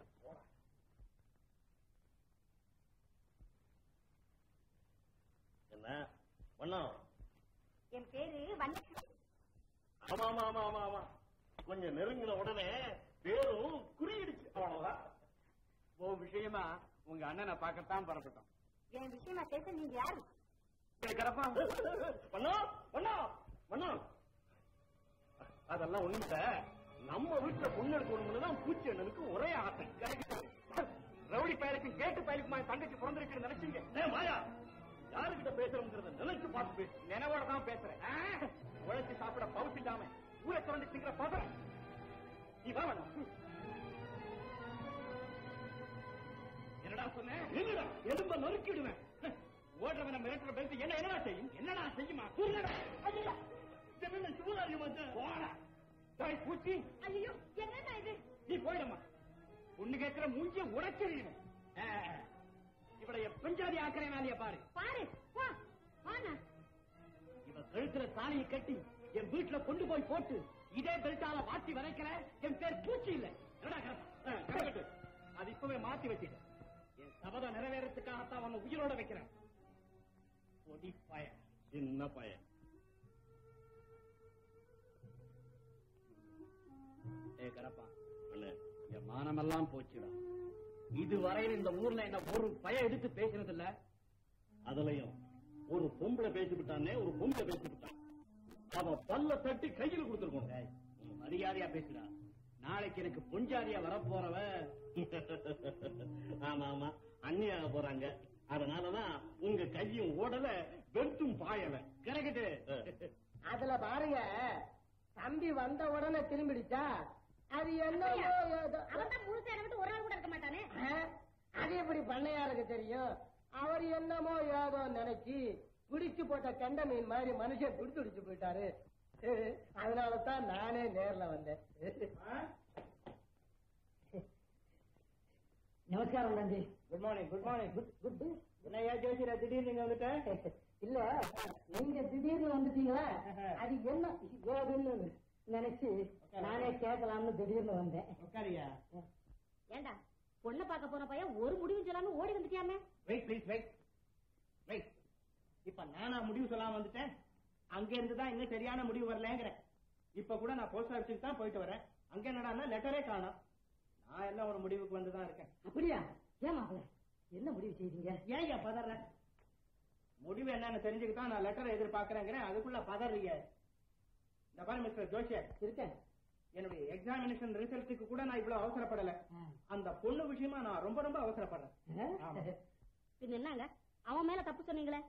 என்ன ஒண்ணும் என் பேரு வண்ண ஆமா ஆமா ஆமா ஆமா ஆமா கொஞ்சம் நெருங்கின உடனே பேரும் குறியிடுச்சு அவ்வளவுதான் உன் விஷயமா உங்க அண்ணனை பார்க்கத்தான் புறப்பட்டோம் என் விஷயமா பேச நீங்க யாரு கிடப்பா பண்ணா பண்ணா பண்ணா அதெல்லாம் ஒண்ணும் இல்ல நம்ம வீட்டுல பொண்ணு எடுக்கணும்னு தான் பூச்சி அண்ணனுக்கு ஒரே ஆசை ரவுடி பயலுக்கும் கேட்டு பயலுக்குமா என் தங்கச்சி பிறந்திருக்குன்னு நினைச்சீங்க ஏய், மாயா யாருகிட்ட பேசுறோம்ங்கிறத நினைச்சு பார்த்து பேசு நினைவோட தான் பேசுறேன் ஆ, உழைச்சு சாப்பிட பவுஸ் இல்லாம ஊரை திறந்து திங்கிற பதற நீ வா வேணாம் என்னடா சொன்னேன் என்னடா எலும்ப நறுக்கிடுவேன் ஓடுறவன மிரட்டுற பேசி என்ன என்னடா செய்யும் என்னடா செய்யுமா சொல்லுடா ஐயா, என்ன சிவகாரியம் வந்து போடா டேய் பூச்சி ஐயோ என்னடா இது நீ போயிடமா பொண்ணு கேட்கிற மூஞ்சிய உடைச்சிருவேன் இவடைய பெஞ்சாதி ஆக்கிற வேலைய பாரு பாரு வா வாண்ணா இவ கழுத்துல தாலியை கட்டி என் வீட்டுல கொண்டு போய் போட்டு இதே பெல்ட்டால மாத்தி வரைக்கிற என் பேர் பூச்சி இல்ல என்னடா கரெக்ட்? ஆ, கரெக்ட். அது இப்பவே மாத்தி வச்சிட்டேன் என் சபதம் நிறைவேறதுக்காகத்தான் அவனை உயிரோட வைக்கிறேன் பொடி பய சின்ன பையன் ஏ கரப்பா அண்ணே, என் மானமெல்லாம் போச்சுடா இதுவரையில் இந்த ஊர்ல என்ன ஒரு பய எடுத்து பேசினது இல்ல அதுலயும் ஒரு பொம்பளை பேசிவிட்டானே ஒரு பொம்பளை பேசிவிட்டான் அவன் பல்ல தட்டி கையில் கொடுத்துருக்கணும் மரியாதையா பேசுடா நாளைக்கு எனக்கு பொஞ்சாதியா வரப்போறவ ஆமா ஆமா அண்ணியாக போறாங்க அதனாலதான் உங்க கையும் ஓடல வெட்டும் பாயல கரெக்ட் அதுல பாருங்க தம்பி வந்த உடனே திரும்பிடுச்சா அது என்னவோ ஏதோ அவன் தான் முழுசா விட்டு ஒரு ஆள் கூட இருக்க மாட்டானே ஆ? அது எப்படி பண்ணையாருக்கு தெரியும் அவர் என்னமோ ஏதோ நினைச்சு பிடிச்சு போட்ட கெண்ட மீன் மாதிரி மனுஷன் பிடிச்சு பிடிச்சு போயிட்டாரு அதனால தான் நானே நேர்ல வந்தேன் நமஸ்காரம் நன்றி good morning good morning good good என்னையா ஜோசியரா திடீர்னு நீங்க வந்துட்ட இல்ல நீங்க திடீர்னு வந்துட்டீங்களா அது என்ன ஏதுன்னு நினைச்சு நானே கேட்கலாம்னு திடீர்னு வந்தேன் உட்காரியா ஏண்டா பொண்ணை பார்க்க போன பையன் ஒரு முடிவும் சொல்லாம ஓடி வந்துட்டியாமே வெயிட் ப்ளீஸ் வெயிட் வெயிட் இப்ப நானா முடிவு சொல்லாம வந்துட்டேன் அங்க இருந்து தான் இன்னும் சரியான முடிவு வரலங்கிறேன் இப்ப கூட நான் போஸ்ட் ஆபீஸுக்கு தான் போயிட்டு வரேன் அங்க என்னடா லெட்டரே காணோம் நான் எல்லாம் ஒரு முடிவுக்கு வந்து தான் இருக்கேன் அப்படியா ஏன் மாப்பிள்ள என்ன முடிவு செய்தீங்க ஏன் ஏன் பதற முடிவு என்னன்னு தெரிஞ்சுக்கிட்டா நான் லெட்டரை எதிர்பார்க்கறேங்கிறேன் அதுக்குள்ள பதறீங்க இந்த பாரு மிஸ்டர் ஜோஷியர் இருக்கேன் என்னுடைய எக்ஸாமினேஷன் ரிசல்ட்டுக்கு கூட நான் இவ்வளவு அவசரப்படல அந்த பொண்ணு விஷயமா நான் ரொம்ப ரொம்ப அவசரப்படுறேன் ஆமா. பின்ன என்னங்க அவன் மேல தப்பு சொன்னீங்களே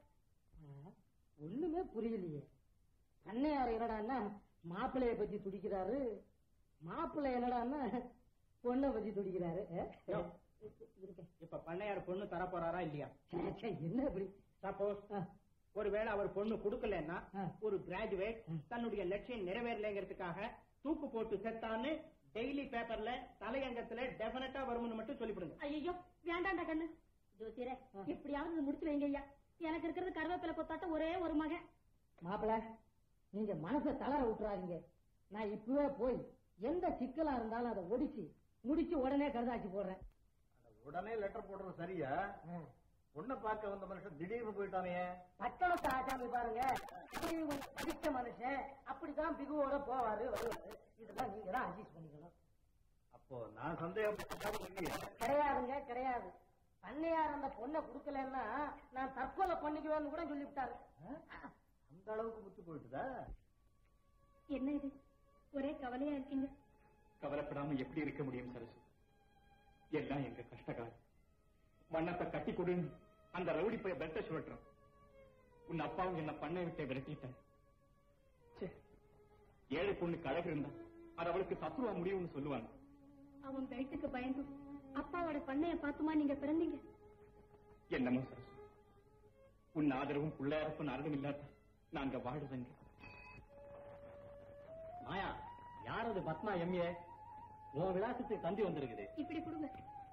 ஒண்ணுமே புரியலையே பண்ணையார் என்னடான்னா மாப்பிள்ளைய பத்தி துடிக்கிறாரு மாப்பிள்ளை என்னடான்னா பொண்ணை பத்தி துடிக்கிறாரு யோ, இருக்கேன். இப்ப பண்ணையார் பொண்ணு தர போறாரா இல்லையா ச்சே, ச்சே, என்ன இப்படி சப்போஸ் ஆ, ஒருவேளை அவர் பொண்ணு கொடுக்கலன்னா ஆ. ஒரு கிராஜுவேட் தன்னுடைய லட்சியம் நிறைவேறலைங்கிறதுக்காக தூக்கு போட்டு செத்தான்னு டெய்லி பேப்பர்ல தலையங்கத்துல டெபினட்டா வரும்னு மட்டும் சொல்லிவிடுங்க ஐயோ வேண்டாண்டா கண்ணு ஜோசியரே எப்படியாவது இதை முடிச்சு வைங்க ஐயா எனக்கு இருக்கிறது கருவேப்பிலை கொத்தாட்ட ஒரே ஒரு மகன் மாப்பிள்ளை நீங்க மனசை தளர விட்டுறாதீங்க நான் இப்பவே போய் எந்த சிக்கலா இருந்தாலும் அதை ஒடிச்சு முடிச்சு உடனே கருதாச்சு போடுறேன் உடனே லெட்டர் போடுறது சரியா பொண்ணை பார்க்க வந்த மனுஷன் திடீர்னு போயிட்டானே பட்டணத்தை ஆச்சாமி பாருங்க அப்படி கொஞ்சம் படிச்ச மனுஷன் அப்படிதான் பிகுவோட போவாரு வருவாரு இதெல்லாம் நீங்க தான் அட்ஜஸ்ட் பண்ணிக்கணும் அப்போ நான் சந்தேகப்பட்டதாக இல்லையா கிடையாதுங்க கிடையாது பண்ணையார் அந்த பொண்ணை கொடுக்கலன்னா நான் தற்கொலை பண்ணிக்குவேன்னு கூட சொல்லிவிட்டாரு அந்த அளவுக்கு முத்து போயிட்டுதா என்ன இது ஒரே கவலையா இருக்கீங்க கவலைப்படாம எப்படி இருக்க முடியும் சரசு எல்லாம் எங்க கஷ்டகாலம் வண்ணத்தை கட்டி கொடுன்னு அந்த ரவுடி போய் பெத்த சுழட்டுறான் உன் அப்பாவும் என்ன பண்ணை விட்டே விரட்டிட்டான் ச்சே, ஏழை பொண்ணுக்கு அழகு இருந்தா அது அவளுக்கு சத்ருவா முடியும்னு சொல்லுவாங்க அவன் பெல்ட்டுக்கு பயந்து அப்பாவோட பண்ணைய பார்த்துமா நீங்க பிறந்தீங்க என்னமோ சரசு உன் ஆதரவும் பிள்ளையாரப்பும் அருளும் இல்லாத நாங்க வாழுதுங்க மாயா யார் அது பத்மா எம்ஏ உன் விலாசத்துக்கு தந்தி வந்திருக்குது இப்படி கொடுங்க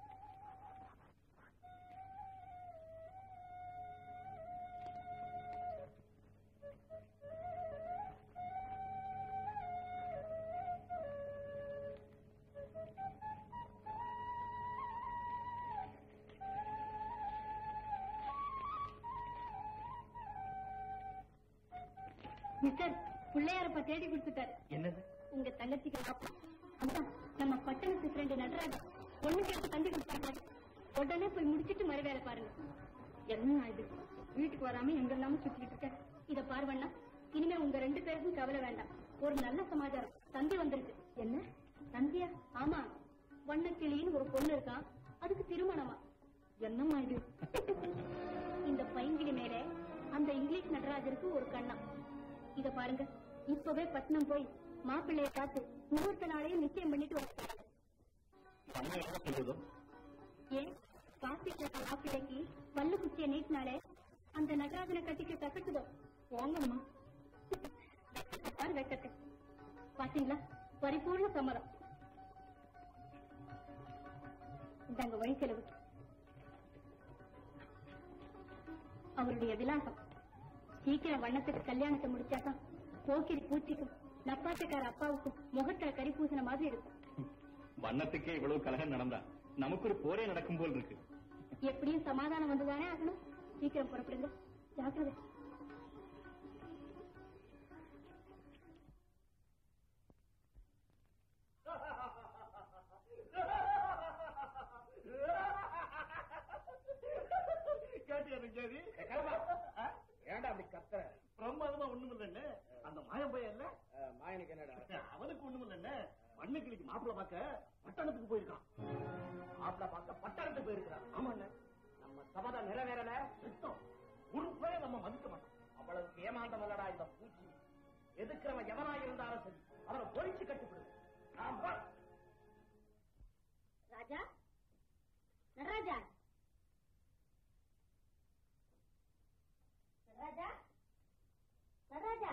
மிஸ்டர் பிள்ளையாரப்ப தேடி கொடுத்துட்டாரு என்னது உங்க தங்கச்சிக்கு அப்பா அம்மா நம்ம பட்டணத்து ஃப்ரெண்டு நடராஜ் பொண்ணு கேட்டு தந்தி கொடுத்தாங்க உடனே போய் முடிச்சிட்டு மறு வேலை பாருங்க என்ன இது வீட்டுக்கு வராம எங்கெல்லாம சுத்திட்டு இருக்க இத பார்வண்ணா இனிமே உங்க ரெண்டு பேருக்கும் கவலை வேண்டாம் ஒரு நல்ல சமாச்சாரம் தந்தி வந்திருக்கு என்ன தந்தியா ஆமா வண்ணக்கிளின்னு ஒரு பொண்ணு இருக்கான் அதுக்கு திருமணமா என்னம்மா இது இந்த பைங்கிளி மேல அந்த இங்கிலீஷ் நடராஜருக்கு ஒரு கண்ணம் இத பாருங்க இப்பவே பட்னம் போய் மாப்பிள்ளைய பார்த்து முகூர்த்த நாளையும் நிச்சயம் பண்ணிட்டு வர அம்மா என்ன சொல்லுதோ ஏன் காசி கேட்ட மாப்பிள்ளைக்கு பல்லு குச்சிய நீட்டினாலே அந்த நடராஜனை கட்டிக்க கசக்குதோ வாங்கம்மா பாரு வெக்கத்தை பாத்தீங்களா பரிபூர்ண சம்மதம் இந்தாங்க வழி செலவு அவருடைய விலாசம் சீக்கிரம் வண்ணத்துக்கு கல்யாணத்தை முடிச்சாதான் போக்கிரி பூச்சிக்கும் நப்பாட்டுக்கார அப்பாவுக்கும் முகத்துல கறி பூசின மாதிரி இருக்கும் வண்ணத்துக்கே இவ்வளவு கலகம் நடந்தா நமக்கு ஒரு போரே நடக்கும் போல் இருக்கு எப்படியும் சமாதானம் வந்துதானே ஆகணும் சீக்கிரம் புறப்படுங்க ஜாக்கிரதை கேட்டியா கேதி ஏன்டா அப்படி கத்துற பிரமாதமா ஒண்ணும் இல்லைன்னு அந்த மாயம் பையன் இல்ல மாயனுக்கு என்னடா அவனுக்கு ஒண்ணும் இல்லைன்னு வண்ணக்கிளிக்கு மாப்பிள்ள பார்க்க பட்டணத்துக்கு போயிருக்கான் மாப்பிள்ள பார்க்க பட்டணத்துக்கு போயிருக்கிறான் ஆமாண்ண நம்ம சபதம் நிறைவேறல சுத்தம் உறுப்பே நம்ம மதிக்க மாட்டோம் அவ்வளவு ஏமாந்தம் இல்லடா இந்த பூச்சி எதுக்குறவன் எவனா இருந்தாலும் சரி அவனை பொறிச்சு கட்டுப்படுது ஆமா ராஜா நடராஜா நடராஜா நடராஜா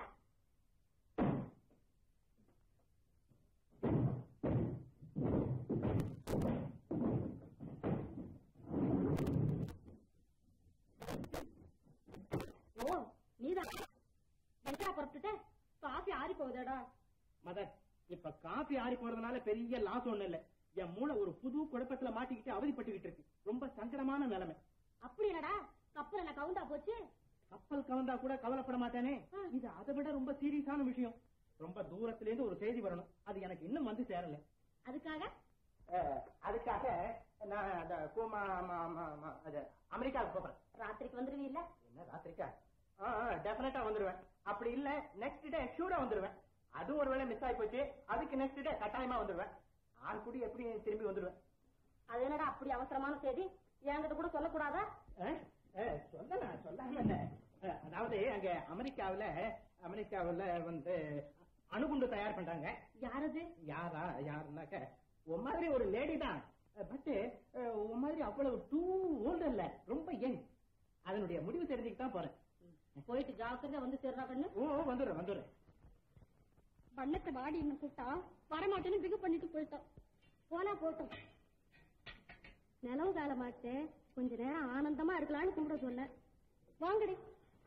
ஓ நீதான் எங்கடா புறப்பட்டுட்ட காஃபி ஆறி போகுதடா மதர் இப்ப காபி ஆறி போறதுனால பெரிய லாஸ் ஒண்ணு இல்ல என் மூளை ஒரு புது குழப்பத்துல மாட்டிக்கிட்டு அவதிப்பட்டுக்கிட்டு இருக்கு ரொம்ப சங்கடமான நிலைமை அப்படி என்னடா கப்பல் என்ன கவுண்டா போச்சு கப்பல் கவர்ந்தா கூட கவலைப்பட மாட்டானே ஆ. இது அதை விட ரொம்ப சீரியஸான விஷயம் ரொம்ப தூரத்துல இருந்து ஒரு செய்தி வரணும் அது எனக்கு இன்னும் வந்து சேரல அதுக்காக அதுக்காக நான் அந்த கூமா ம- ம- ம- அது அமெரிக்காவுக்கு போறேன் ராத்திரிக்கு வந்துருவீல்ல என்ன ராத்திரிக்கா டெஃபினட்டா வந்துருவேன் அப்படி இல்ல நெக்ஸ்ட் டே ஷூரா வந்துருவேன் அது ஒருவேளை மிஸ் ஆகி போச்சு அதுக்கு நெக்ஸ்ட் டே கட்டாயமா வந்துருவேன் ஆள் கூடி எப்படி திரும்பி வந்துருவேன் அது என்னடா அப்படி அவசரமான செய்தி என்கிட்ட கூட சொல்லக்கூடாதா அஹ், அஹ், சொல்லலாம் சொல்லாம என்ன அஹ், அதாவது அங்க அமெரிக்காவுல அமெரிக்காவுல வந்து அணுகுண்டு தயார் பண்றாங்க யாரது யாரா யாருனாக்க உன் மாதிரி ஒரு லேடி தான் பட் உன் மாதிரி அவ்வளவு டூ ஓல்டு இல்ல ரொம்ப யங் அதனுடைய முடிவு தெரிஞ்சுக்கிட்டு தான் போறேன் போயிட்டு ஜாக்கிரதை வந்து சேர்றா கண்ணு ஓ ஓ, வந்துடுறேன் வந்துடுறேன் பண்ணத்தை வாடி என்ன கூட்டா வரமாட்டேன்னு பிகு பண்ணிட்டு போயிட்டோம் போனா போட்டோம் நிலவு காலமாச்சு கொஞ்ச நேரம் ஆனந்தமா இருக்கலாம்னு கும்பிட சொன்னேன் வாங்கடி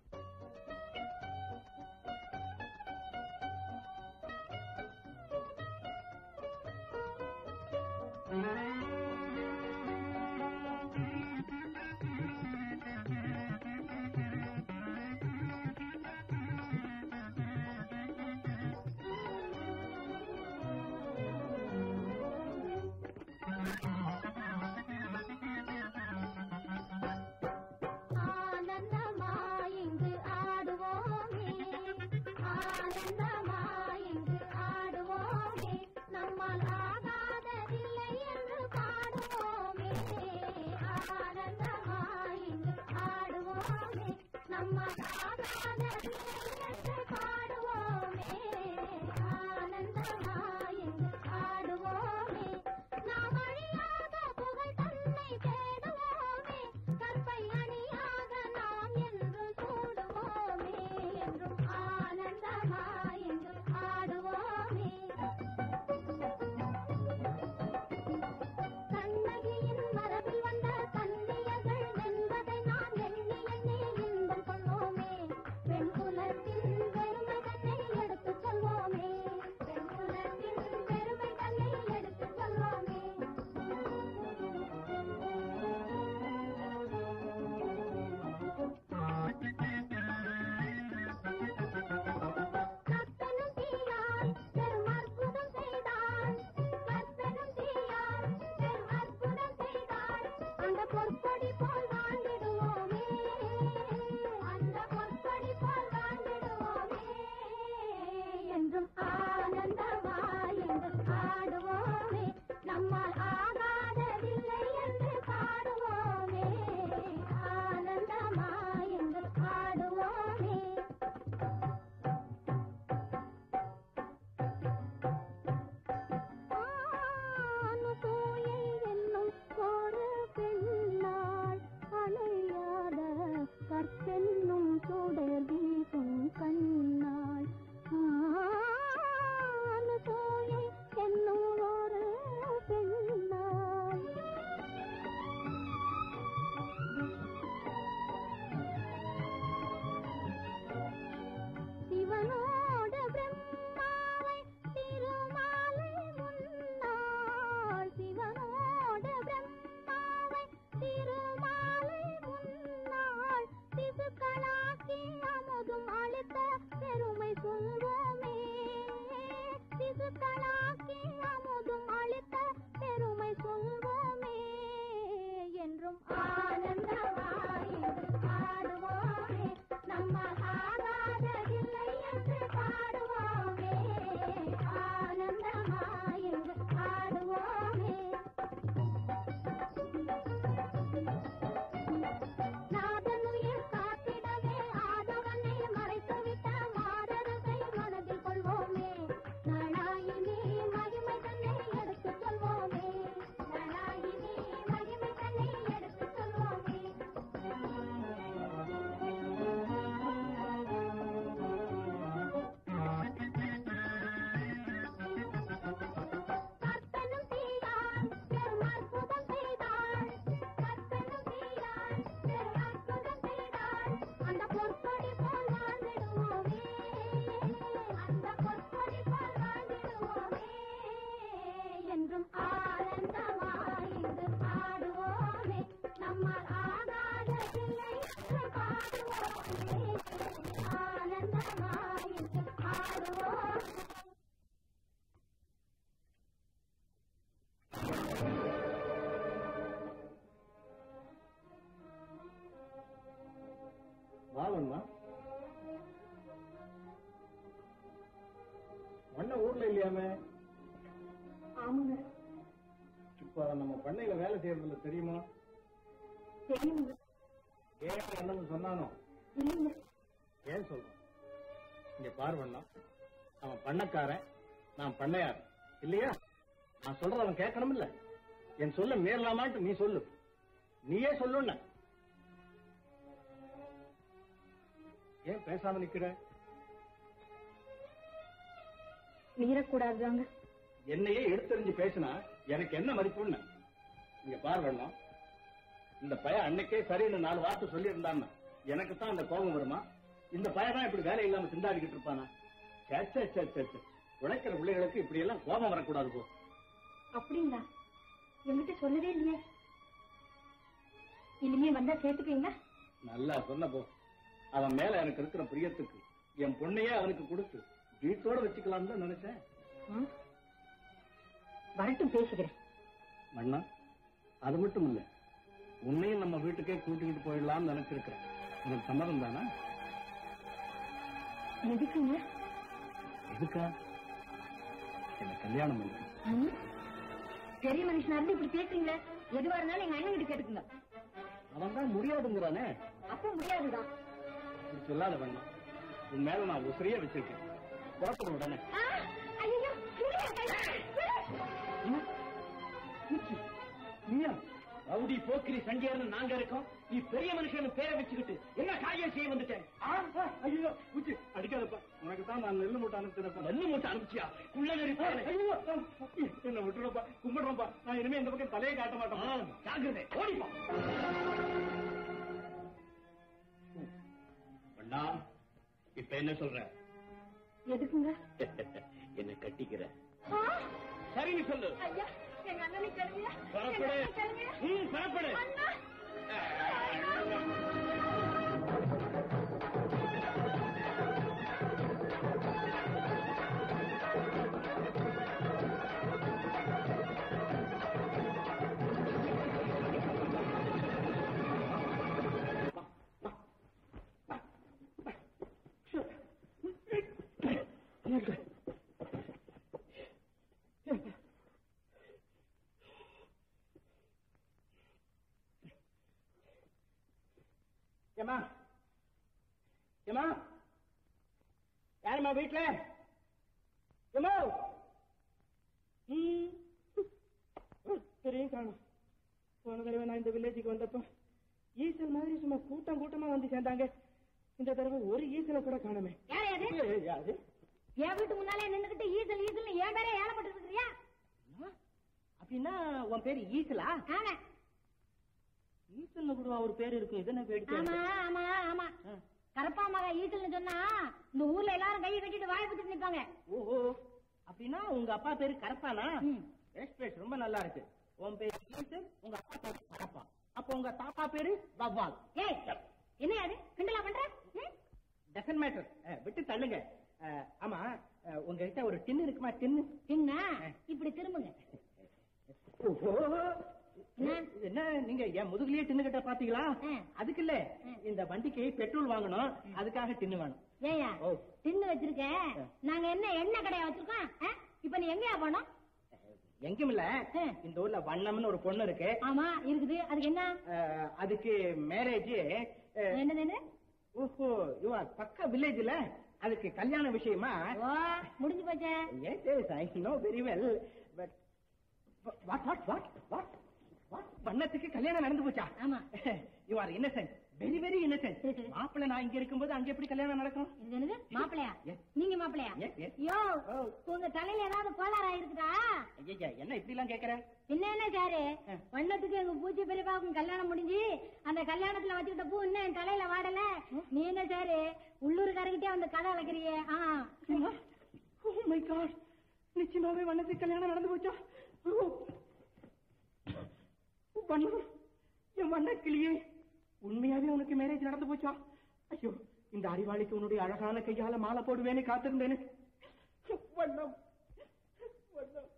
ஆனந்தமாயிங்கு ஆடுவோமே ஆனந்தமாயிங்கு ஆடுவோமே நம்மால் ஆகாததில்லை என்று பாடுவோமே ஆனந்தமாயிங்கு ஆடுவோமே நம்மால் ஆகாததில்லை என்று பாடுவோமே ஆனந்தமாயிங்கு ஆடுவோமே நாம் அழியாத புகழ் பண்ண ஊர்ல இல்லையாமே ஆமாங்க இப்ப நம்ம பண்ணையில வேலை செய்யறதுல தெரியுமா தெரியுங்க ஏன் என்னன்னு சொன்னானோ இல்லைங்க ஏன் சொல்றான் இங்க பார்வண்ணா அவன் பண்ணக்காரன் நான் பண்ணையார் இல்லையா நான் சொல்றத அவன் கேட்கணும் இல்ல என் சொல்ல மீறலாமான்ட்டு நீ சொல்லு நீயே சொல்லுன்ன ஏன் பேசாம நிக்கிற மீறக்கூடாதுதாங்க என்னையே எடுத்தறிஞ்சு பேசினா எனக்கு என்ன மதிப்புன்னு இங்க பார்வண்ணா இந்த பையன் அன்னைக்கே சரின்னு நாலு வார்த்தை சொல்லி இருந்தான்னா எனக்கு தான் அந்த கோபம் வருமா இந்த பையன் தான் இப்படி வேலை இல்லாம திண்டாடிக்கிட்டு இருப்பானா சே, சே, சே, சே, சே. உழைக்கிற பிள்ளைகளுக்கு இப்படி எல்லாம் கோபம் வரக்கூடாது போ அப்படிங்களா என்கிட்ட சொல்லவே இல்லையே இனிமே வந்தா சேர்த்துப்பீங்களா நல்லா சொன்ன போ அவன் மேல எனக்கு இருக்கிற பிரியத்துக்கு என் பொண்ணையே அவனுக்கு கொடுத்து வீட்டோட வச்சுக்கலாம்னு தான் நினைச்சேன் ம்? வரட்டும் பேசுகிறேன் மண்ணா அது மட்டும் இல்ல உன்னையும் நம்ம வீட்டுக்கே கூட்டிக்கிட்டு போயிடலாம்னு நினைச்சிருக்கிறேன் உனக்கு சம்மதம் தானா எதுக்குங்க எதுக்கா என்ன கல்யாணம் பண்ணு ம்? பெரிய மனுஷனா இருந்து இப்படி பேசுறீங்களே எதுவா இருந்தாலும் எங்க அண்ணன் கிட்ட கேட்டுக்குங்க அவன் தான் முடியாதுங்கிறானே அப்ப முடியாதுதான் இப்படி சொல்லாத வேண்டாம் உன் மேல நான் உசிரியே வச்சிருக்கேன் புறப்படும் உடனே ஆ, ஐயையோ, விடுங்க, விடுங்க. நீயா ரவுடி போக்கிரி சண்டியார்னு நாங்க இருக்கோம் நீ பெரிய மனுஷன் பேரை வச்சுக்கிட்டு என்ன காரியம் செய்ய வந்துட்டேன் ஆ, ஆ, ஐயோ உச்சி அடிக்காதப்பா உனக்கு தான் நான் நெல்லு மூட்டை அனுப்பிச்சிருப்பேன் நெல்லு மூட்டை அனுப்பிச்சியா குள்ள ஐயோ என்ன விட்டுறப்பா கும்பிடுறப்பா நான் இனிமே இந்த பக்கம் தலையே காட்ட மாட்டேன் ஜாகிரதை ஓடிப்போம் அண்ணா இப்ப என்ன சொல்ற எதுக்குங்க என்ன கட்டிக்கிற ஆ, சரின்னு சொல்லு ஐயா எங்க அண்ணனை கேளுங்க புறப்படு. எங்க அண்ணனை கேளுங்க. ம், புறப்படு. அண்ணா ஏமா ஏமா யாரும்மா வீட்டுல ஏமா ம். தெரியும் காணும் போன தடவை நான் இந்த வில்லேஜுக்கு வந்தப்போ ஈசல் மாதிரி சும்மா கூட்டம் கூட்டமா வந்து சேர்ந்தாங்க இந்த தடவை ஒரு ஈசலை கூட காணுமே யார் அது ஏய், யாரு என் வீட்டு முன்னாலே நின்னுகிட்டு ஈசல் ஈசல் என் பேரே ஏழப்பட்டு இருக்கிறியா அப்படின்னா உன் பேரு ஈசலா ஆமா ஈசல்னு கூட ஒரு பேர் இருக்கும் இது என்ன வேடிக்கை ஆமா ஆமா ஆமா கரப்பா மகா ஈசல்னு சொன்னா இந்த ஊர்ல எல்லாரும் கையை கட்டிட்டு வாய் பத்திட்டு நிப்பாங்க ஓஹோ அப்படின்னா உங்க அப்பா பேரு கரப்பானா ம். பேஸ் பேஸ் ரொம்ப நல்லா இருக்கு உன் பேரு ஈசல் உங்க அப்பா பேரு கரப்பா அப்ப உங்க தாத்தா பேரு வவ்வால் ஏய் என்ன அது கிண்டலா பண்ற ம்? டசன் மேட்டர் விட்டு தள்ளுங்க அஹ், ஆமா அஹ், உங்ககிட்ட ஒரு டின்னு இருக்குமா டின்னு என்ன இப்படி திரும்புங்க ஓஹோ என்ன? இது என்ன நீங்க என் முதுகுலயே டின்னு கிட்ட பாத்தீங்களா ம். அதுக்கு இல்ல ம். இந்த வண்டிக்கு பெட்ரோல் வாங்கணும் அதுக்காக டின்னு வேணும் ஏயா ஓ. தின்னு வச்சிருக்கேன் நாங்க என்ன எண்ணெய் கடையா வச்சிருக்கோம் ஆ? இப்ப நீ எங்கயா போனோம் எங்கும் இல்ல ம். இந்த ஊர்ல வண்ணம்னு ஒரு பொண்ணு இருக்கு ஆமா இருக்குது அதுக்கு என்ன அஹ், அதுக்கு மேரேஜ் என்னது என்ன ஓஹோ இவா பக்க வில்லேஜ்ல அதுக்கு கல்யாண விஷயமா ஓ முடிஞ்சு போச்சே yes yes I know very well but what what what what what பண்ணத்துக்கு கல்யாணம் நடந்து போச்சா ஆமா. You are innocent very very innocent மாப்பிள்ளை நான் இங்க இருக்கும்போது அங்க எப்படி கல்யாணம் நடக்கும் இது என்னது மாப்பிளையா Yes. நீங்க மாப்பிளையா Yes, yes. யோ Oh. உங்க தலையில ஏதாவது கோளாறா இருக்குதா ஐயா என்ன இப்படி எல்லாம் கேக்குற பின்ன என்ன சாரு வண்ணத்துக்கு எங்க பூச்சி பெரியப்பாவுக்கும் கல்யாணம் முடிஞ்சு அந்த கல்யாணத்துல வச்சுக்கிட்ட பூ இன்னும் என் தலையில வாடல நீ என்ன சாரு உள்ளூர்காரகிட்டே வந்து கதை வளர்க்குறியே ஆ ஓ மை காட் நிச்சயமாவே வண்ணத்துக்கு கல்யாணம் நடந்து போச்சா ஓ. வண்ணம் என் வண்ண கிளியே உண்மையாவே உனக்கு மேரேஜ் நடந்து போச்சா ஐயோ இந்த அறிவாளிக்கு உன்னுடைய அழகான கையால மாலை போடுவேன்னு காத்திருந்தேனே வண்ணம் வண்ணம்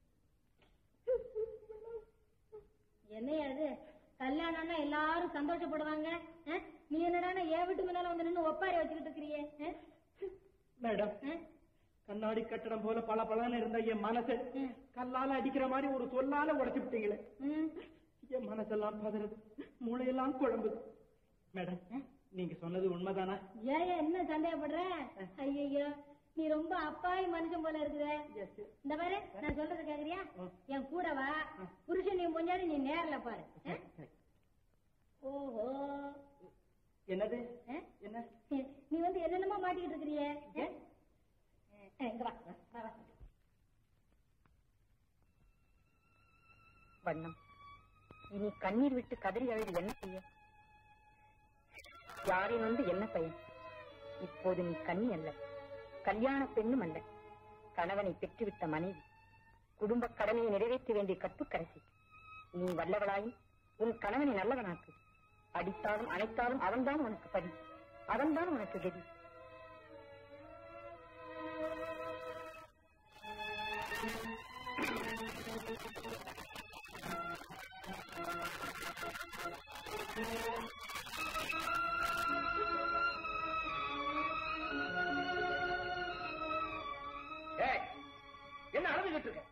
என்னையா இது கல்யாணம்னா எல்லாரும் சந்தோஷப்படுவாங்க ஆ? நீ என்னடா என் வீட்டு முன்னால வந்து நின்னு ஒப்பாரி வச்சுக்கிட்டு இருக்கிறியே ஆ? மேடம் ஆ? கண்ணாடி கட்டடம் போல பல பலன்னு இருந்த என் மனசை கல்லால அடிக்கிற மாதிரி ஒரு சொல்லால உடைச்சு விட்டீங்களே என் மனசெல்லாம் பதறது மூளையெல்லாம் குழம்புது மேடம் நீங்க சொன்னது உண்மைதானா ஏன் என்ன சந்தேகப்படுற ஐயோ நீ ரொம்ப அப்பாவி மனுஷன் போல இருக்கிற இந்த பாரு நான் சொல்றது கேக்குறியா என் கூட வா புருஷன் நீ கொஞ்சாடி நீ நேர்ல பாரு ஆ? ஓஹோ என்னது ஆ? என்ன நீ வந்து என்னென்னமோ மாட்டிக்கிட்டு இருக்கிறியே ஆ? ஆ, இங்க வா வா, வா வண்ணம் இனி கண்ணீர் விட்டு கதறி அழுது என்ன செய்ய யாரின் வந்து என்ன பயன் இப்போது நீ கண்ணி அல்ல கல்யாண பெண்ணும் அல்ல கணவனை பெற்றுவிட்ட மனைவி குடும்ப கடமையை நிறைவேற்ற வேண்டிய கட்டுக்கரசி நீ வல்லவளாயும் உன் கணவனை நல்லவனாக்கு அடித்தாலும் அணைத்தாலும் அவன்தான் உனக்கு பதி அவன்தான் உனக்கு கதி ஏய் என்ன அழுதுகிட்டு இருக்க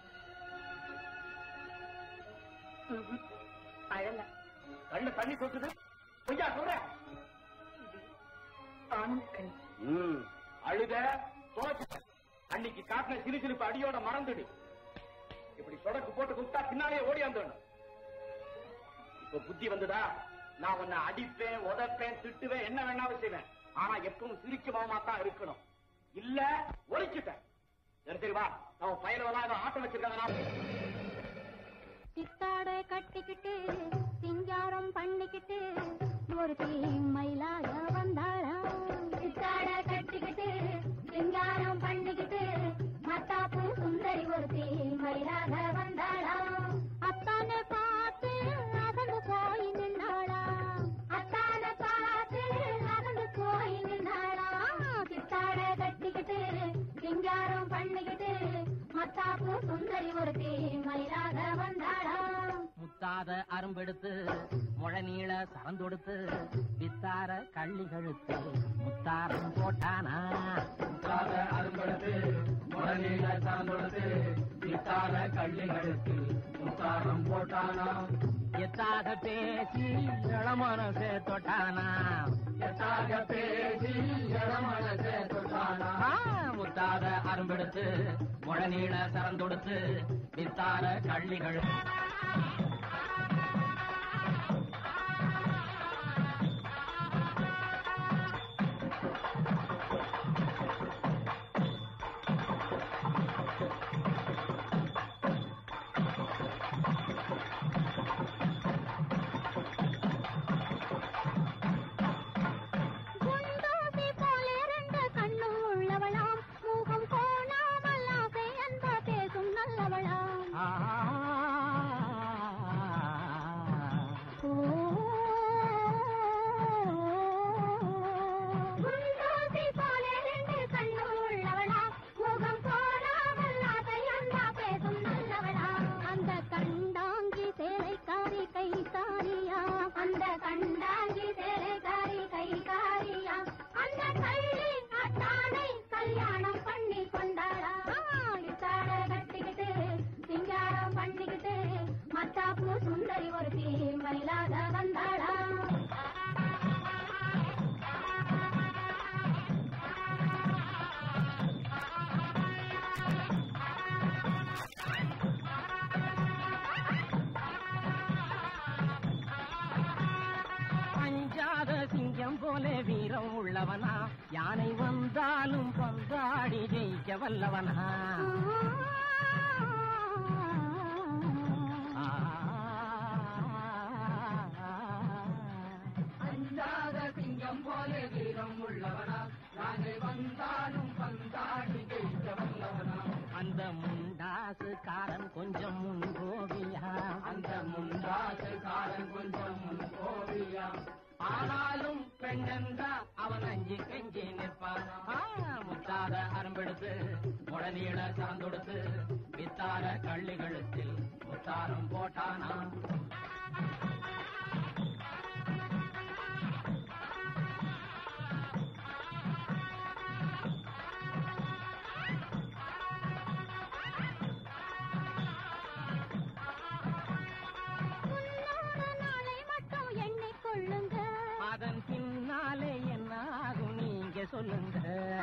அழல கண்ணு தண்ணி கொட்டுது பொய்யா சொல்ற ஆனந்த கண் ம், அழுத தோச்சு அன்னைக்கு காட்டின சிறு சிரிப்பு அடியோட மறந்துடு இப்படி சொடக்கு போட்டு குத்தா பின்னாலே ஓடியாந்துடணும் இப்ப புத்தி வந்ததா நான் உன்னை அடிப்பேன் உதப்பேன் திட்டுவேன் என்ன வேணாலும் செய்வேன் ஆனா எப்பவும் சிரிக்க மாமா தான் இருக்கணும் இல்ல ஒழிச்சுட்டேன் சரி சரி வா நான் பயணவெல்லாம் ஏதோ ஆட்டம் வச்சிருக்காங்க சித்தாடை கட்டிக்கிட்டு சிங்காரம் பண்ணிக்கிட்டு ஒரு மயிலாக வந்தாளாம் சித்தாடை கட்டிக்கிட்டு சிங்காரம் பண்ணிக்கிட்டு மத்தாப்பு சுந்தரி ஒரு மயிலாக வந்தாளாம் அத்தானை பார்த்து அகந்து போய் நின்னாளாம் அத்தானை பார்த்து அகந்து போய் நின்னாளாம் சித்தாடை கட்டிக்கிட்டு சிங்காரம் பண்ணிக்கிட்டு மத்தாப்பு சுந்தரி ஒரு மயிலாக வந்தாளாம் முத்தாத அரும்பெடுத்து முழநீள சரந்தொடுத்து வித்தார கள்ளி கழுத்து முத்தாரம் போட்டானா முத்தாத அரும்பெடுத்து முழநீள சரந்தொடுத்து வித்தார கள்ளி கழுத்து முத்தாரம் போட்டானா எத்தாக பேசி இளமனசே தொட்டானா எத்தாக பேசி இளமனசே தொட்டானா முத்தாத அரும்பெடுத்து முழநீள சரந்தொடுத்து வித்தார கள்ளி கழுத்து குண்டூசி போல ரெண்டு கண்ணும் உள்ளவளாம் முகம் கோணாமல் ஆசை அன்ப பேசும் நல்லவளாம் குண்டூசி போல ரெண்டு கண்ணும் உள்ளவளாம் முகம் கோணாமல் ஆசை அன்ப பேசும் நல்லவளாம் அந்த கண்டாங்கி சேலைக்காரி கைக்காரியா அந்த கண்டாங்கி சேலைக்காரி கைக்காரியா அந்த கள்ளி அத்தானை கல்யாணம் பண்ணி கொண்டாளா இத்தாட கட்டிக்கிட்டு சிங்காரம் பண்ணிக்கிட்டு மத்தாப்பு சுந்தரி ஒரு மயிலாக வந்தாளா அஞ்சாத சிங்கம் போல வீரம் உள்ளவனா யானை வந்தாலும் பந்தாடி ஜெயிக்க வல்லவனா அஞ்சாத சிங்கம் போல வீரம் உள்ளவனா யானை வந்தாலும் பந்தாடி ஜெயிக்க வல்லவனா அந்த முண்டாசு காரன் கொஞ்சம் முன் கோவியா அந்த முண்டாசு காரன் கொஞ்சம் முன் கோவியா ஆனாலும் பெண்ணென்றா அவன் அஞ்சு கெஞ்சி நிற்பான் ஆ, முத்தாத அரும்பெடுத்து முழநீள சார்ந்தொடுத்து வித்தார கள்ளி கழுத்தில் முத்தாரம் போட்டானா சொல்லுங்க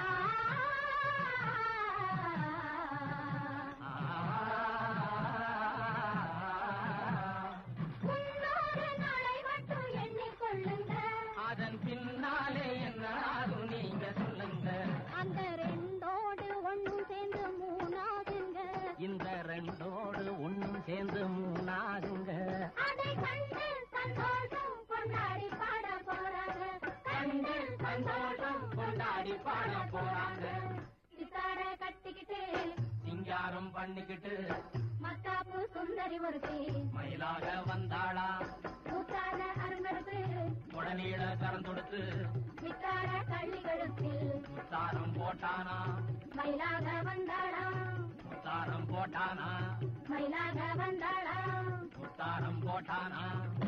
முன்னொரு நாளை மட்டும் எண்ணிக்கொள்ளுங்க அதன் பின்னாலே என்ன ஆகும் நீங்க சொல்லுங்க அந்த ரெண்டோடு ஒண்ணும் சேர்ந்து மூணாகுங்க இந்த ரெண்டோடு ஒண்ணும் சேர்ந்து மூணாகுங்க அதை கண்டு சந்தோஷம் கொண்டாடி பாட போறாங்க கண்டு சந்தோஷம் கொண்டாடி பாட போறாங்க சித்தார கட்டிக்கிட்டு சிங்காரம் பண்ணிக்கிட்டு மத்தாப்பு சுந்தரி ஒருத்தி மயிலாக வந்தாளா கூத்தாட அருங்கடுத்து உடனீட கறந்தொடுத்து சித்தார கள்ளி கழுத்தில் முத்தாரம் போட்டானா மயிலாக வந்தாளா முத்தாரம் போட்டானா மயிலாக வந்தாளா முத்தாரம் போட்டானா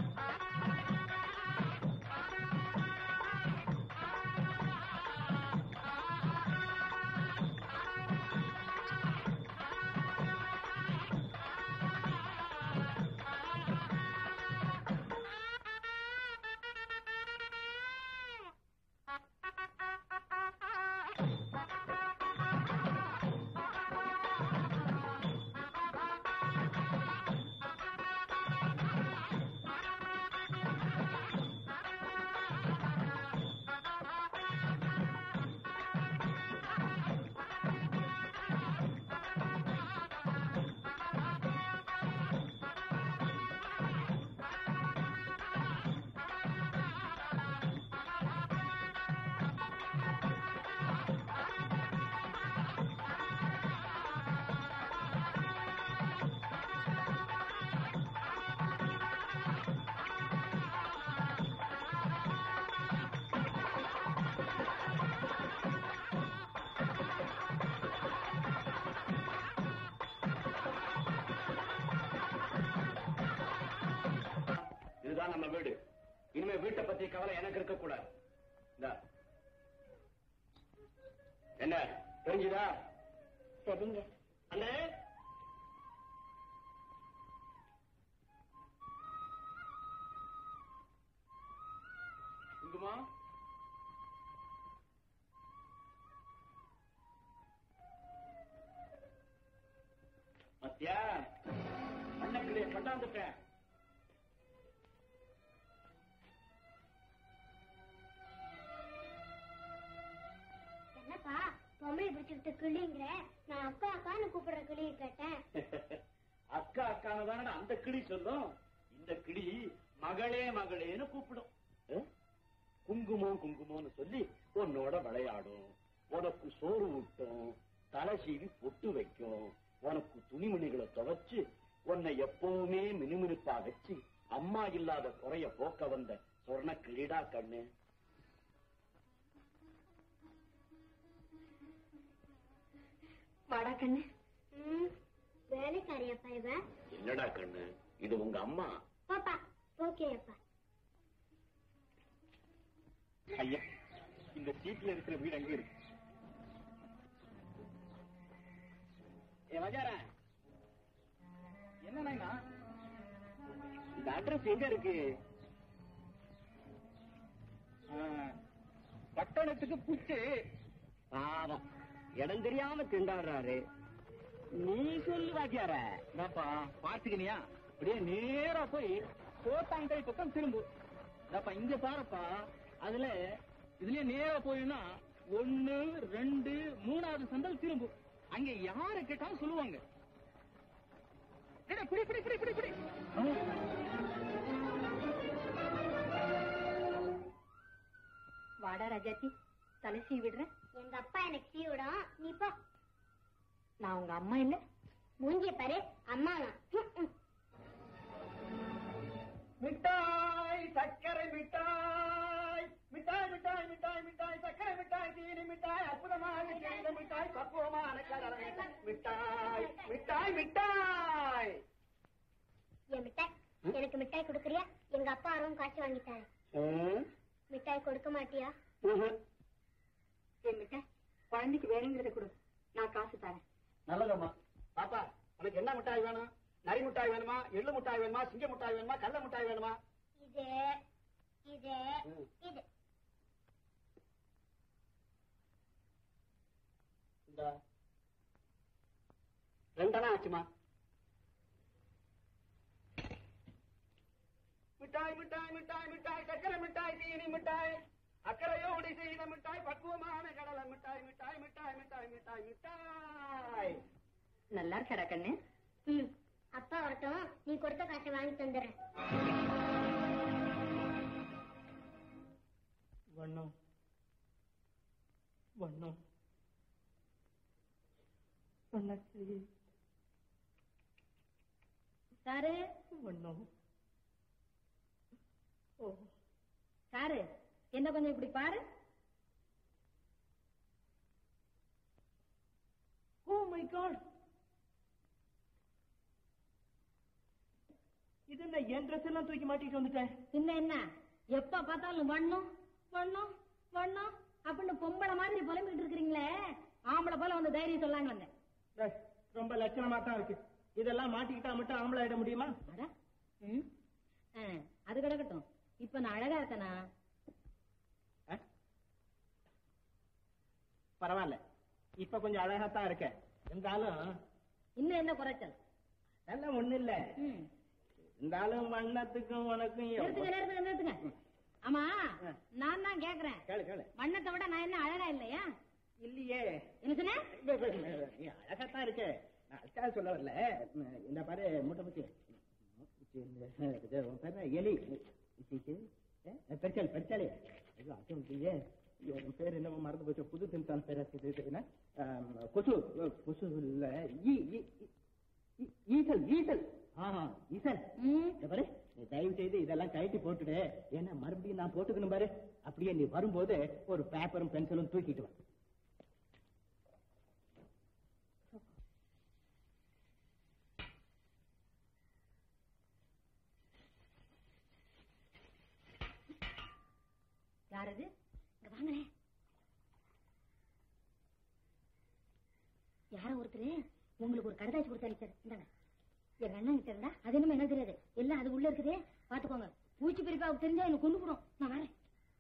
இதுதான் நம்ம வீடு இனிமே வீட்டை பத்தி கவலை எனக்கு இருக்க கூடாது இந்தா. என்ன தெரிஞ்சுதா சரிங்க அண்ணே குங்குமா மத்தியா அண்ணக்கிளிய கொண்டாந்துட்டேன் என்னப்பா பொம்பளை பிடிச்சிக்கிட்டு கிளிங்கிற நான் அக்கா அக்கான்னு கூப்பிடுற கிளியை கேட்டேன் அக்கா அக்கான தானே அந்த கிளி சொல்லும் இந்த கிளி மகளே மகளேன்னு கூப்பிடும் அஹ்? குங்குமம் குங்குமம்னு சொல்லி உன்னோட விளையாடும் உனக்கு சோறு ஊட்டும் தலை சீவி பொட்டு வைக்கும் உனக்கு துணிமணிகளை துவைச்சு உன்னை எப்பவுமே மினுமினுப்பா வச்சு அம்மா இல்லாத குறைய போக்க வந்த சொர்ண கிளிடா கண்ணு வாடா கண்ணு ம், வேலைக்காரியப்பா இவன் என்னடா கண்ணு இது உங்க அம்மா பாப்பா ஓகே அப்பா ஐயா இந்த சீட்ல இருக்கிற வீடு அங்க இருக்கு ஏ வஜாரன் என்ன இந்த அட்ரஸ் எங்க இருக்கு பட்டணத்துக்கு புச்சு பாவம் இடம் தெரியாம திண்டாடுறாரு நீ சொல்லு வாத்தியார என்னப்பா பாத்துக்கினியா அப்படியே நேரா போய் கோட்டாங்கை பக்கம் திரும்பு என்னப்பா இங்க பாருப்பா அதுல இதுலயே நேரா போயினா ஒண்ணு ரெண்டு மூணாவது சந்தல் திரும்பு அங்க யார கேட்டாலும் சொல்லுவாங்க ஏடா, பிடி பிடி பிடி பிடி பிடி வாடா ராஜாத்தி தலை சீ விடுறேன் எங்க அப்பா எனக்கு சீ விடும் நீ போ நான் உங்க அம்மா இல்ல மூஞ்சிய பாரு அம்மா நான் ம், ம். மிட்டாய் சர்க்கரை மிட்டாய் மிட்டாய் மிட்டாய் மிட்டாய் மிட்டாய் சர்க்கரை மிட்டாய் சீனி மிட்டாய் அற்புதமாக செய்த மிட்டாய் பக்குவமான கடலை மிட்டாய் மிட்டாய் மிட்டாய் மிட்டாய் என் மிட்டாய் எனக்கு மிட்டாய் கொடுக்குறியா எங்க அப்பா அருவும் காய்ச்சி வாங்கிட்டாரு மிட்டாய் கொடுக்க மாட்டியா என் மிட்டாய் குழந்தைக்கு வேணுங்கிறத கொடு நான் காசு தரேன் நல்லதம்மா பாப்பா உனக்கு என்ன மிட்டாய் வேணும் நரி மிட்டாய் வேணுமா எள்ளு மிட்டாய் வேணுமா சிங்க மிட்டாய் வேணுமா கடல மிட்டாய் வேணுமா இது இது ம். இது போச்சா ரெண்டனா ஆச்சுமா மிட்டாய் மிட்டாய் மிட்டாய் மிட்டாய் சக்கரை மிட்டாய் தீனி மிட்டாய் அக்கறையோடு செய்த மிட்டாய் பக்குவமான கடலை மிட்டாய் மிட்டாய் மிட்டாய் மிட்டாய் மிட்டாய் மிட்டாய் நல்லா இருக்கடா கண்ணு ம் அப்பா வரட்டும் நீ கொடுத்த காசை வாங்கி தந்துடுறேன் வண்ணம் வண்ணம் வண்ணக்கிளி சாரு வண்ணம் ஓ சாரு என்ன கொஞ்சம் இப்படி பாரு ஓ மை காட் இது என்ன என் ட்ரெஸ் எல்லாம் தூக்கி மாட்டிட்டு வந்துட்டேன் இன்னும் என்ன எப்ப பார்த்தாலும் வண்ணம் வண்ணம் வண்ணம் அப்படின்னு பொம்பளை மாதிரி புலம்பிட்டு இருக்கிறீங்களே ஆம்பளை போல வந்து தைரியம் சொல்லாங்க வந்தேன் டேய், ரொம்ப லட்சணமா தான் இருக்கு இதெல்லாம் மாட்டிக்கிட்டா மட்டும் ஆம்பளை ஆயிட முடியுமா அட, ம், ஆ, அது கிடக்கட்டும் இப்ப நான் அழகா இருக்கனா பரவாயில்ல இப்ப கொஞ்சம் அழகா தான் இருக்க இருந்தாலும் இன்னும் என்ன குறைச்சல் அதெல்லாம் ஒண்ணு இல்ல ம், இருந்தாலும் வண்ணத்துக்கும் உனக்கும் நிறுத்துங்க எவ்வளவு- நிறுத்துங்க நிறுத்துங்க ஆமா நான் தான் கேக்குறேன் கேளு கேளு வண்ணத்தை விட நான் என்ன அழகா இல்லையா இல்லையே என்ன சொன்ன நீ அழகா தான் இருக்க நான் அதுக்காக சொல்ல வரல இந்த பாரு முட்டை முச்சி எலி பெருச்சாலி பெருச்சாலி ஐயோ அது இல்லையே ஐயோ, உன் பேர் என்ன மறந்து போச்சு புது தின்தான் பேர் இது இது என்ன ஆம், கொசு கொசு இல்ல ஈ ஈ- ஈ- ஈசல் ஈசல் ஆஹா ஈசல் ம், இந்த பாரு நீ தயவு செய்து இதெல்லாம் கழட்டி போட்டுடு ஏன்னா மறுபடியும் நான் போட்டுக்கணும் பாரு அப்படியே நீ வரும்போது ஒரு பேப்பரும் பென்சிலும் தூக்கிட்டு வா யார் அது இங்க வாங்களேன் யாரோ ஒருத்தர் உங்களுக்கு ஒரு கடுதாச்சு கொடுத்து அனுப்பிச்சாரு இந்தாங்க எங்க அண்ணன் கிட்ட இருந்தா அது என்னமோ என்ன தெரியாது எல்லாம் அது உள்ள இருக்குதே பாத்துக்கோங்க பூச்சி பிரிப்பாவுக்கு தெரிஞ்சா எனக்கு கொண்டு போடும் நான் வரேன்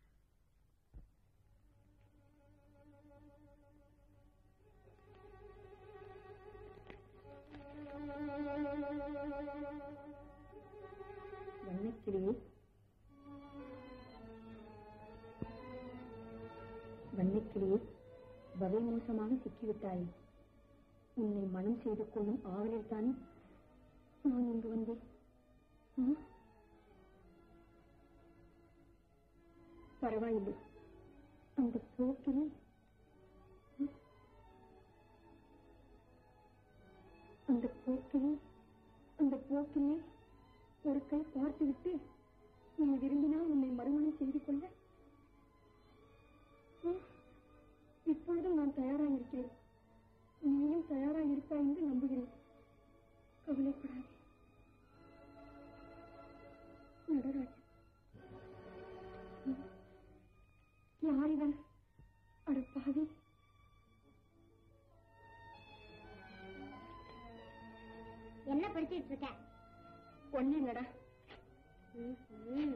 வண்ணக்கிளியே வண்ணக்கிளியே வகை மோசமாக சிக்கிவிட்டாயே உன்னை மனம் செய்து கொள்ளும் ஆவலில் தானே நான் இங்கு வந்தேன் ம்? பரவாயில்லை அந்த போக்கிலே ம்? அந்த போக்கிலே அந்த போக்கிலே ஒரு கை பார்த்துவிட்டு நீ விரும்பினால் உன்னை மறுமணம் செய்து கொள்ள ம், இப்பொழுதும் நான் தயாராக இருக்கிறேன் நீயும் தயாராக இருப்பாய் என்று நம்புகிறேன் கவலைப்படாதே நடராஜன் ம், யார் இவன் அடப்பாவி என்ன படிச்சிட்டு இருக்க ஒன்னும் இல்லடா ம்,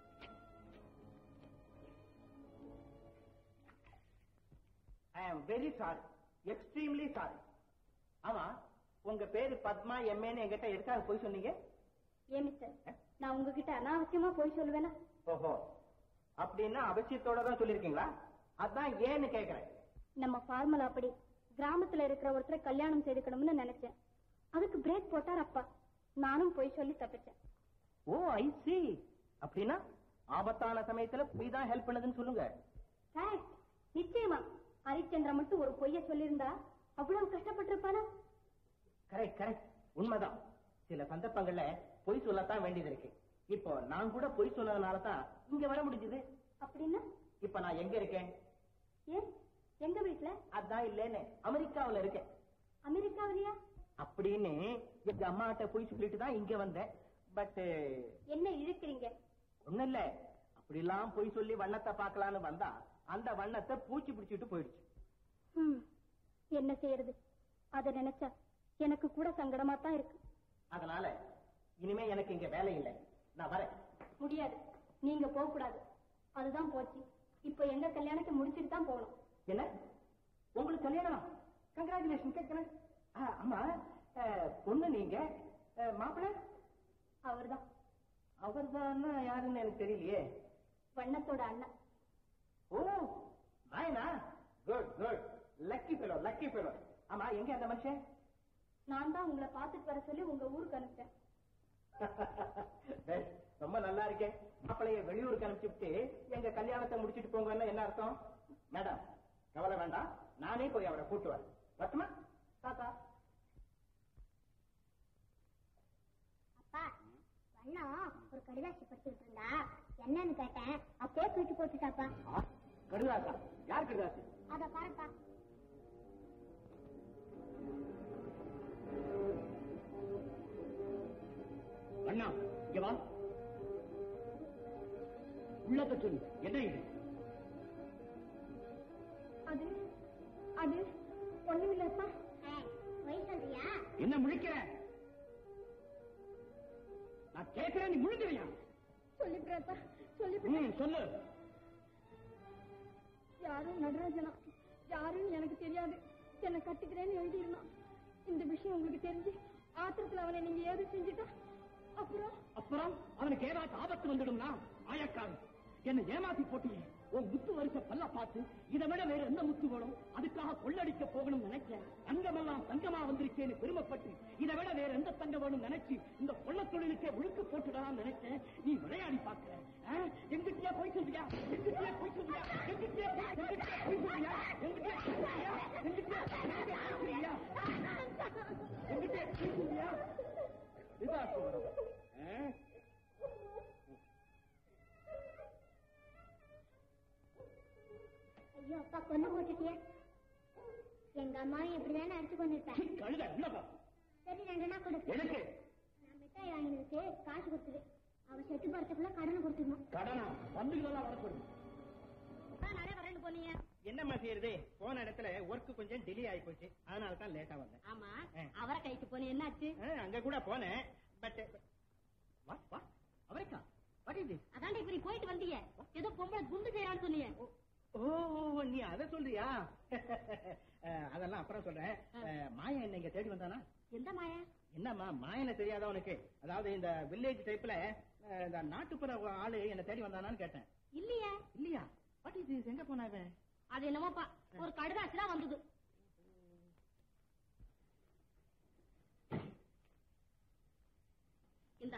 ஐ am very sorry extremely sorry ஆமா உங்க பேரு பத்மா எம்ஏன்னு என்கிட்ட எதுக்காக போய் சொன்னீங்க ஏன் மிஸ்டர் நான் உங்ககிட்ட அனாவசியமா போய் சொல்லுவேனா ஓஹோ அப்படின்னா அவசியத்தோட தான் சொல்லிருக்கீங்களா அதான் ஏன்னு கேக்குறேன் நம்ம ஃபார்முலா அப்படி கிராமத்துல இருக்கிற ஒருத்தரை கல்யாணம் செய்துக்கணும்னு நினைச்சேன் அதுக்கு பிரேக் போட்டார் அப்பா நானும் போய் சொல்லி தப்பிச்சேன் ஓ ஐ சி அப்படின்னா ஆபத்தான சமயத்துல போய் தான் ஹெல்ப் பண்ணதுன்னு சொல்லுங்க கரெக்ட் நிச்சயமா ஹரிச்சந்திரா மட்டும் ஒரு பொய்ய சொல்லியிருந்தா அவ்வளவு கஷ்டப்பட்டிருப்பானா கரெக்ட் கரெக்ட் உண்மைதான் சில சந்தர்ப்பங்கள்ல பொய் சொல்லத்தான் வேண்டியது இருக்கு இப்போ நான் கூட பொய் சொன்னதுனால தான் இங்க வர முடிஞ்சது அப்படின்னா இப்ப நான் எங்க இருக்கேன் ஏன் எங்க வீட்டுல அதான் இல்லேன்னு அமெரிக்காவுல இருக்கேன் அமெரிக்காவிலயா அப்படின்னு எங்க அம்மாட்ட பொய் சொல்லிட்டு தான் இங்க வந்தேன் பட் என்ன இழுக்கிறீங்க ஒண்ணும் இல்ல அப்படிலாம் பொய் சொல்லி வண்ணத்தை பார்க்கலான்னு வந்தா அந்த வண்ணத்தை பூச்சி பிடிச்சிட்டு போயிடுச்சு ஹம், என்ன செய்யறது அத நினைச்சா எனக்கு கூட சங்கடமா தான் இருக்கு அதனால இனிமே எனக்கு இங்க வேலை இல்லை நான் வரேன் முடியாது நீங்க போக கூடாது அதுதான் போச்சு இப்ப எங்க கல்யாணத்தை முடிச்சிட்டு தான் போகணும் என்ன உங்களுக்கு கல்யாணம் கங்க்ராச்சுலேஷன் கேட்கிறேன் ஆமா அஹ், பொண்ணு நீங்க அஹ், மாப்பிள்ளை அவர்தான் அவர்தான் யாருன்னு எனக்கு தெரியலையே வண்ணத்தோட அண்ணன் ஓ நாயனா good good lucky fellow lucky fellow ஆமா எங்க அந்த மனுஷன் நான் தான் உங்களை பார்த்துட்டு வர சொல்லி உங்க ஊருக்கு அனுப்பிச்சேன் டேய், ரொம்ப நல்லா இருக்கேன் மாப்பிளைய வெளியூருக்கு அனுப்பிச்சுட்டு எங்க கல்யாணத்தை முடிச்சிட்டு போங்கன்னா என்ன அர்த்தம் மேடம் கவலை வேண்டாம் நானே போய் அவரை கூட்டு வரேன் பட்டுமா பாப்பா அப்பா வண்ணம் ஒரு கடிதாசி படிச்சுட்டு இருந்தா என்னன்னு கேட்டேன் அப்பே தூக்கி போட்டுட்டாப்பா கடுதாசா யார் கடுதாசு அத பாருப்பா அண்ணா இங்க வா உள்ளத சொல்லு என்ன இது அது அது ஒண்ணுமில்லப்பா பொய் சொல்றியா என்ன முழிக்கிற நான் கேட்கிறேன் நீ முழுங்கிறியா சொல்லிவிடுறப்பா சொல்லி ம் சொல்லு யாரும் நடராஜனா யாருன்னு எனக்கு தெரியாது என்னை கட்டிக்கிறேன்னு எழுதியிருந்தான் இந்த விஷயம் உங்களுக்கு தெரிஞ்சு ஆத்திரத்துல அவனை நீங்க ஏது செஞ்சுட்டா அப்புறம் அப்புறம் அவனுக்கு ஏதாவது ஆபத்து வந்துடும்னா ஆயக்காரன் என்ன ஏமாத்தி போட்டியே உன் முத்து வரிசை பல்ல பார்த்து இதை விட வேற எந்த முத்து வேணும் அதுக்காக கொள்ளடிக்க போகணும்னு நினைச்சேன் தங்கமெல்லாம் தங்கமா வந்திருக்கேன்னு பெருமைப்பட்டு இதை விட வேற எந்த தங்கம் வேணும் நினைச்சு இந்த கொள்ள தொழிலுக்கே ஒழுக்கு போட்டுடலாம் நினைச்சேன் நீ விளையாடி பார்க்கிற ஆ? எங்கிட்டயா போய் சொல்றியா எங்கிட்டயா போய் சொல்றியா எங்கிட்டயா போய் எங்கிட்டயா போய் சொல்றியா எங்கிட்டயா போய் சொல்றியா எங்கிட்டயா எங்கிட்டயா போய் சொல்றியா எங்கிட்டயா போய் சொல்றியா இதா சொல்றேன் ஆ? ஐயோ அப்பா கொண்டு போட்டுட்டியா எங்க அம்மாவும் இப்படிதானே அடிச்சு கொண்டு இருப்பேன் கழுத என்னப்பா சரி ரெண்டுனா கொடு எனக்கு நான் மிட்டாய் வாங்கினதுக்கு காசு கொடுத்துரு அவ செட்டு போறதுக்குள்ள கடனை கொடுத்துடணும் கடனா பந்துகளெல்லாம் வரக்கூடாது நிறைய வரேன்னு போனீங்க என்னம்மா செய்யறது போன இடத்துல ஒர்க் கொஞ்சம் டிலே ஆகி போச்சு அதனால தான் லேட்டா வந்தேன் ஆமா ஆ. அவரை கைக்கு போனேன் என்னாச்சு ஆ, அங்க கூட போனேன் பட் வா வா அவரைக்கா வாட் இஸ் திஸ் அதாண்ட இப்ப நீ போயிட்டு வந்தீங்க ஏதோ பொம்பளை குண்டு செய்யறான்னு சொன்னீங்க ஓ நீ அத சொல்றியா அஹ், அதெல்லாம் அப்புறம் சொல்றேன் அஹ், மாயன் என்ன இங்க தேடி வந்தானா எந்த மாயா என்னம்மா மாயனை தெரியாதா உனக்கு அதாவது இந்த வில்லேஜ் டைப்ல அஹ், இந்த நாட்டுப்புற ஆளு என்ன தேடி வந்தானான்னு கேட்டேன் இல்லையே இல்லையா வாட் இஸ் திஸ் எங்க போனா இவன் அது என்னமோப்பா ஒரு கடுதாசி தான் வந்தது இந்த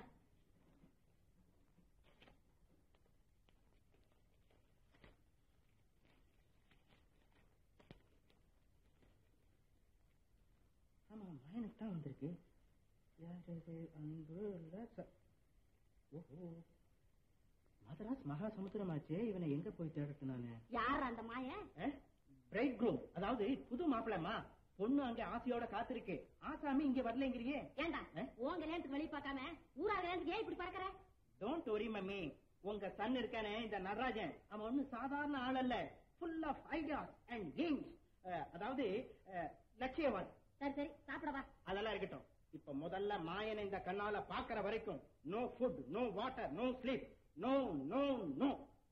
ஆமா மாயனுக்கு தான் வந்திருக்கு யார் இது அன்பு இல்ல ச- ஓஹோ மதராஸ் மகா சமுத்திரமாச்சே இவனை எங்க போய் தேடட்டு நானு யார் அந்த மாய பிரைட் க்ரூம் அதாவது புது மாப்பிள்ளமா பொண்ணு அங்க ஆசையோட காத்திருக்கு ஆசாமி இங்க வரலங்கிறியே ஏண்டா ஆ? உன் கல்யாணத்துக்கு வெளிய பார்க்காம ஊரா கல்யாணத்துக்கு ஏன் இப்படி பறக்கற டோன்ட் worry மம்மி உங்க சன் இருக்கானே இந்த நடராஜன் அவன் ஒண்ணு சாதாரண ஆள் அல்ல full of ideas and games அதாவது அஹ், லட்சியவான் சரி சரி சாப்பிட வா அதெல்லாம் இருக்கட்டும் இப்ப முதல்ல மாயனை இந்த கண்ணால பாக்குற வரைக்கும் no food no water no sleep no no no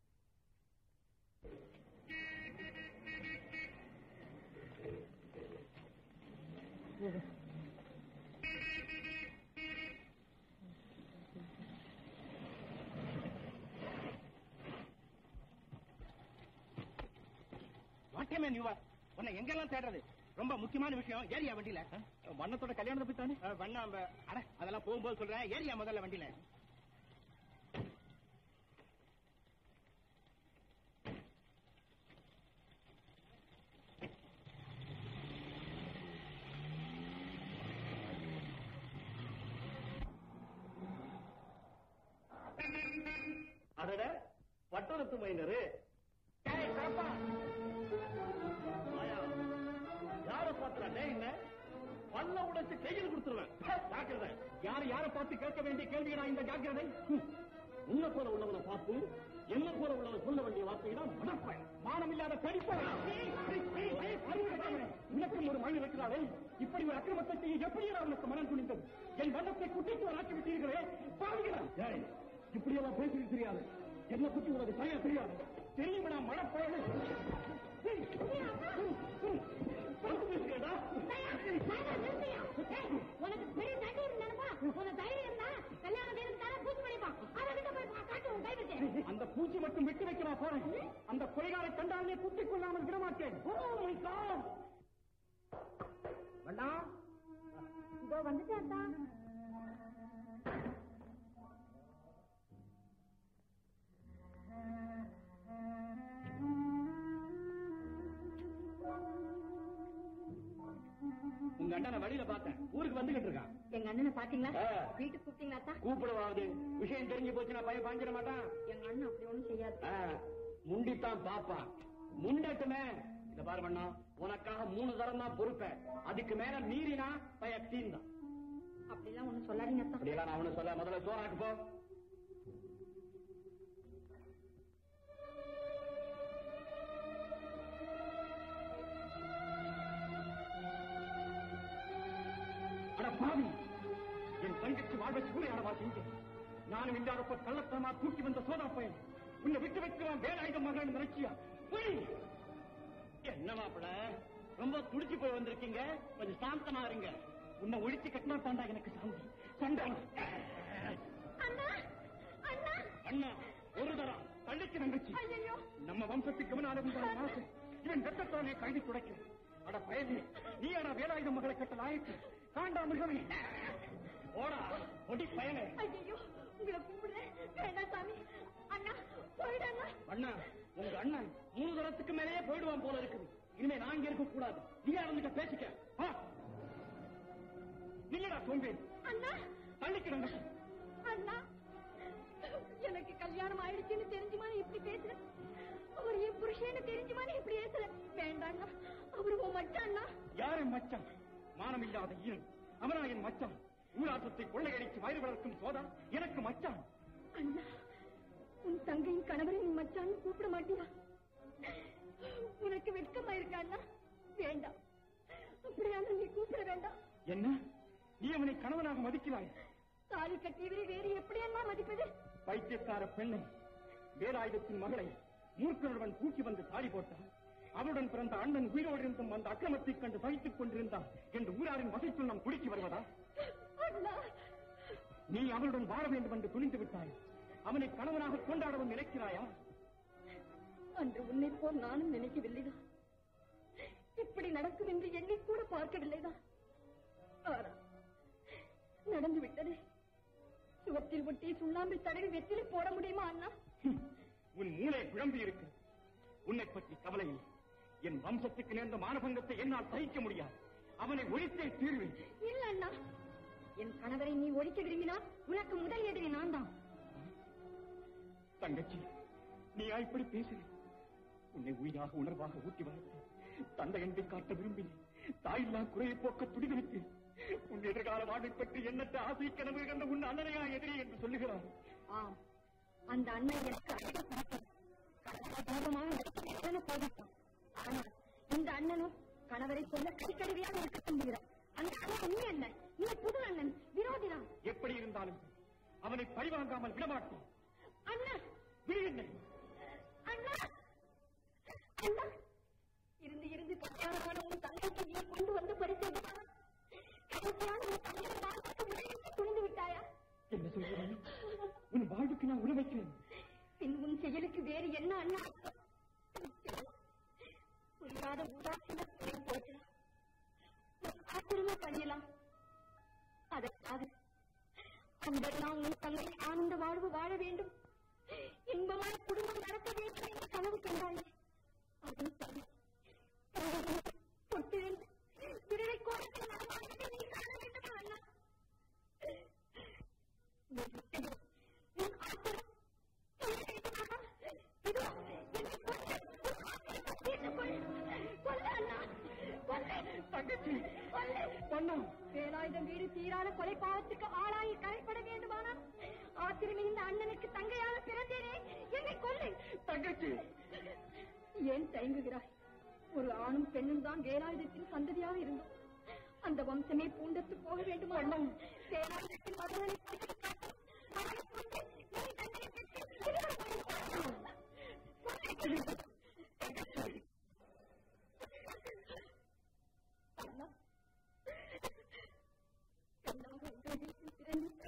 what man you are உன்னை எங்கெல்லாம் தேடுறது ரொம்ப முக்கியமான விஷயம் ஏரியா வண்டியில வண்ணத்தோட கல்யாணத்தை பத்தி தானே வண்ணம் அந்த- அட அதெல்லாம் போகும்போது சொல்றேன் ஏரியா முதல்ல வண்டியில அதட பட்டணத்து மைனரு யார பாத்துறா டேய் என்ன பல்ல உடைச்சு கையில் கொடுத்துருவேன் ஜாக்கிரதை யார் யாரை பார்த்து கேட்க வேண்டிய கேள்விகளா இந்த ஜாக்கிரதை ஹம். உன்னை போல உள்ளவனை பார்த்து என்ன போல உள்ளவன் சொல்ல வேண்டிய வார்த்தைதான் மனப்பயன் மானம் இல்லாத பெரிப்பயன் உனக்கும் ஒரு மண் இருக்கிறாளே இப்படி ஒரு அக்கிரமத்தை செய்ய எப்படி அவனுக்கு மனம் துணிந்தது என் வண்ணத்தை குட்டிக்கு வராக்கி விட்டீர்களே பாருகிறேன் இப்படி எல்லாம் பேசுறது தெரியாது என்ன பத்தி உனக்கு சரியா தெரியாது தெரியும் நான் மனப்பயன் பேசுகிறேடா உன தைரியம் தான் கல்யாணம் செய்யறதுக்காக பூச்சி பண்ணிப்பான் அதை கிட்ட போய் பா- காட்டு உன் கை வச்சு அந்த பூச்சி மட்டும் விட்டு வைக்கிறா போறேன் அந்த கொலைகாரை கண்டாலே குத்திக் கொள்ளாமல் விடமாட்டேன் ஓ மை காட் வேண்டாம் இதோ வந்துட்டேன் தான் உங்க அண்ணனை வழியில பார்த்தேன் ஊருக்கு வந்துகிட்டு இருக்கான் எங்க அண்ணனை பாத்தீங்களா ஆ. வீட்டுக்கு கூப்பிட்டீங்களா அத்தா? கூப்பிடுவாது விஷயம் தெரிஞ்சு போச்சுன்னா பையன் பாஞ்சிட மாட்டான் எங்க அண்ணன் அப்படி ஒண்ணும் செய்யாது ஆ, முண்டித்தான் பாப்பான் முண்டட்டுமே இத பாரு பண்ணா உனக்காக மூணு தரம் தான் பொறுப்பேன் அதுக்கு மேல மீறினா பைய தீந்தான் அப்படிலாம் ஒண்ணும் சொல்லாதீங்க அத்தா அப்படியெல்லாம் நான் ஒண்ணு சொல்ல முதல்ல சோறாக்கு போ அட பாவி என் தங்கச்சி வாழ்வை சூறையாடவா செஞ்சேன் நானும் இல்லாதப்ப கள்ளத்தனமா தூக்கி வந்த சோதா பையன் உன்னை விட்டு வைக்கிறான் வேலாயுதம் மகன் நினைச்சியா போய் என்ன மாப்பிள ரொம்ப துடிச்சு போய் வந்திருக்கீங்க கொஞ்சம் சாந்தமா இருங்க உன்னை ஒழிச்சு கட்டினா தாண்டா எனக்கு சாந்தி சண்டை அண்ணா அண்ணா அண்ணா ஒரு தரம் தள்ளிக்கு தங்கச்சி ஐயோ நம்ம வம்சத்துக்கு முன்னால உண்டான நாசு இவன் ரத்தத்தானே கைது துடைக்க அட பயமே நீ அட வேலாயுத மகளை கட்ட லாயக்கு காண்டா மிருகமே ஓடா ஒடி பயனே ஐயோ உங்களை கூப்பிடுறேன் வேண்டாம் சாமி அண்ணா போயிடண்ணா அண்ணா உங்க அண்ணன் மூணு தரத்துக்கு மேலேயே போயிடுவான் போல இருக்குது இனிமே நான் இங்க இருக்க கூடாது நீ நடந்துட்ட பேசிக்க வா. நில்லடா சோம்பேறி அண்ணா தள்ளிக்கிறாங்க அண்ணா எனக்கு கல்யாணம் ஆயிடுச்சுன்னு தெரிஞ்சுமா நீ இப்படி பேசுற அவர் என் புருஷன்னு தெரிஞ்சுமா நீ இப்படி பேசுற வேண்டாண்ணா அவரு உன் மச்சான் அண்ணா யாரு மச்சான் மானம் இல்லாத ஈரன் அவனா என் மச்சான் ஊராட்டத்தை கொள்ளையடித்து வயிறு வளர்க்கும் சோதா எனக்கு மச்சான் அண்ணா உன் தங்கையின் கணவரை நீ மச்சான்னு கூப்பிட மாட்டியா உனக்கு வெட்கமா இருக்கா அண்ணா வேண்டாம் அப்படியான நீ கூப்பிட வேண்டாம் என்ன நீ அவனை கணவனாக மதிக்கிறாய் தாலி கட்டியவரை வேறு எப்படி அண்ணா மதிப்பது பைத்தியக்கார பெண்ணை வேலாயுதத்தின் மகளை மூர்க்கனுடன் தூக்கி வந்து தாடி போட்டான் அவளுடன் பிறந்த அண்ணன் உயிரோடு இருந்தும் அந்த அக்கிரமத்தைக் கண்டு சகித்துக் கொண்டிருந்தான் என்று ஊராரின் வகை சொன்னம் குடிக்கி வருவதா அண்ணா நீ அவளுடன் வாழ வேண்டும் என்று துணிந்து விட்டாய் அவனை கணவனாக கொண்டாடவும் நினைக்கிறாயா அன்று உன்னை போல் நானும் நினைக்கவில்லைதான் இப்படி நடக்கும் என்று எண்ணி கூட பார்க்கவில்லைதான் ஆனா நடந்து விட்டதே சுவத்தில் ஒட்டி சுண்ணாம்பு தடவி வெற்றிலை போட முடியுமா அண்ணா ஹம், உன் மூளை குழம்பி இருக்கு உன்னை பற்றி கவலை இல்லை என் வம்சத்துக்கு நேர்ந்த மானபங்கத்தை என்னால் சகிக்க முடியாது அவனை ஒழித்தே தீர்வேன் இல்ல அண்ணா என் கணவரை நீ ஒழிக்க விரும்பினால் உனக்கு முதல் எதிரி நான் தான் தங்கச்சி நீயா இப்படி பேசுகிறேன் உன்னை உயிராக உணர்வாக ஊட்டி வளர்த்து தந்தை அன்பை காட்ட விரும்பினேன் தாயில்லா குறையை போக்க துடிதுடித்து உன் எதிர்கால வாழ்வை பற்றி எண்ணற்ற ஆசை கனவு கண்ட உன் அண்ணனையா எதிரி என்று சொல்லுகிறார் ஆம் அந்த அண்ணன் எனக்கு அதிக பழக்கம் கோபமாக நடத்த போதித்தான் ஆனால் இந்த அண்ணனும் கணவரை சொல்ல கைக்கருவியாக இருக்க சொல்லுகிறார் அந்த அண்ணன் உண்மை அல்ல நீ புது அண்ணன் விரோதிதான் எப்படி இருந்தாலும் அவனை பழிவாங்காமல் விடமாட்டேன் அண்ணா விடு என்னை அண்ணா அண்ணா இருந்து இருந்து கல்யாணமான உன் தங்கைக்கு நீ கொண்டு வந்து பரிசோதனை கடைசியான உன் தங்கையை பார்த்து உடையெடுத்து துணிந்து விட்டாயா என்ன சொல்கிறாய் உன் வாழ்வுக்கு நான் உணவைக்கிறேன் பின் உன் செயலுக்கு வேறு என்ன அண்ணா புரியாத உதாசீனத்தை போட்டு ஆச்சரியமா பண்ணலாம் அதற்காக அன்பெல்லாம் உன் தங்கை ஆனந்த வாழ்வு வாழ வேண்டும் இன்பமான குடும்பம் நடத்த வேண்டும் என்ற கனவு கண்டாயே அதுவும் சரி தொட்டிருந்து விரலை கோரத்தில் நடமாட்டத்தை நீ காண வேண்டுமா அண்ணா உன் ஆத்திரம் வேலாயுதம் வீடு தீராத கொலை பாவத்துக்கு ஆளாகி கரைப்பட வேண்டுமானால் ஆத்திரமே இந்த அண்ணனுக்கு தங்கையாக பிறந்தேனே என்னை கொல்லு தங்கச்சி ஏன் தயங்குகிறாய் ஒரு ஆணும் பெண்ணும் தான் வேலாயுதத்தின் சந்ததியாக இருந்தோம் அந்த வம்சமே பூண்டத்து போக வேண்டுமா அண்ணன் வேலாயுதத்தின் மகனை பறித்து காட்டு. அவனை கொண்டு நீ தன்னை பெற்று திருமணம் பண்ணிக் கொள். அண்ணா, பெண்ணாக உங்கள் வீட்டில் பிறந்து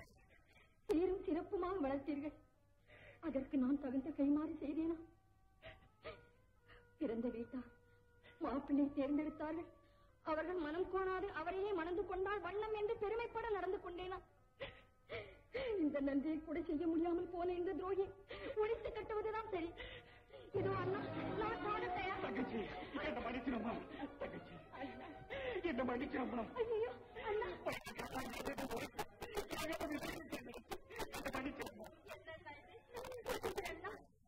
பக்குவமாக வளர்த்தீர்கள் அதற்கு நான் தகுந்த கைமாறி செய்தேனா பிறந்த வீட்டார் மாப்பிள்ளை தேர்ந்தெடுத்தார்கள் அவர்கள் மனம் கோணாது அவரையே மணந்து கொண்டால் வண்ணம் என்று பெருமைப்பட நடந்து கொண்டேனா இந்த நன்றியை கூட செய்ய முடியாமல் போன இந்த துரோகி ஒழித்து கட்டுவதுதான் சரி இதோ அண்ணா நான் சாட தயார் தங்கச்சி என்ன மன்னிச்சிடமா தங்கச்சி என்ன மன்னிச்சிடமா ஐயோ அண்ணா அண்ணா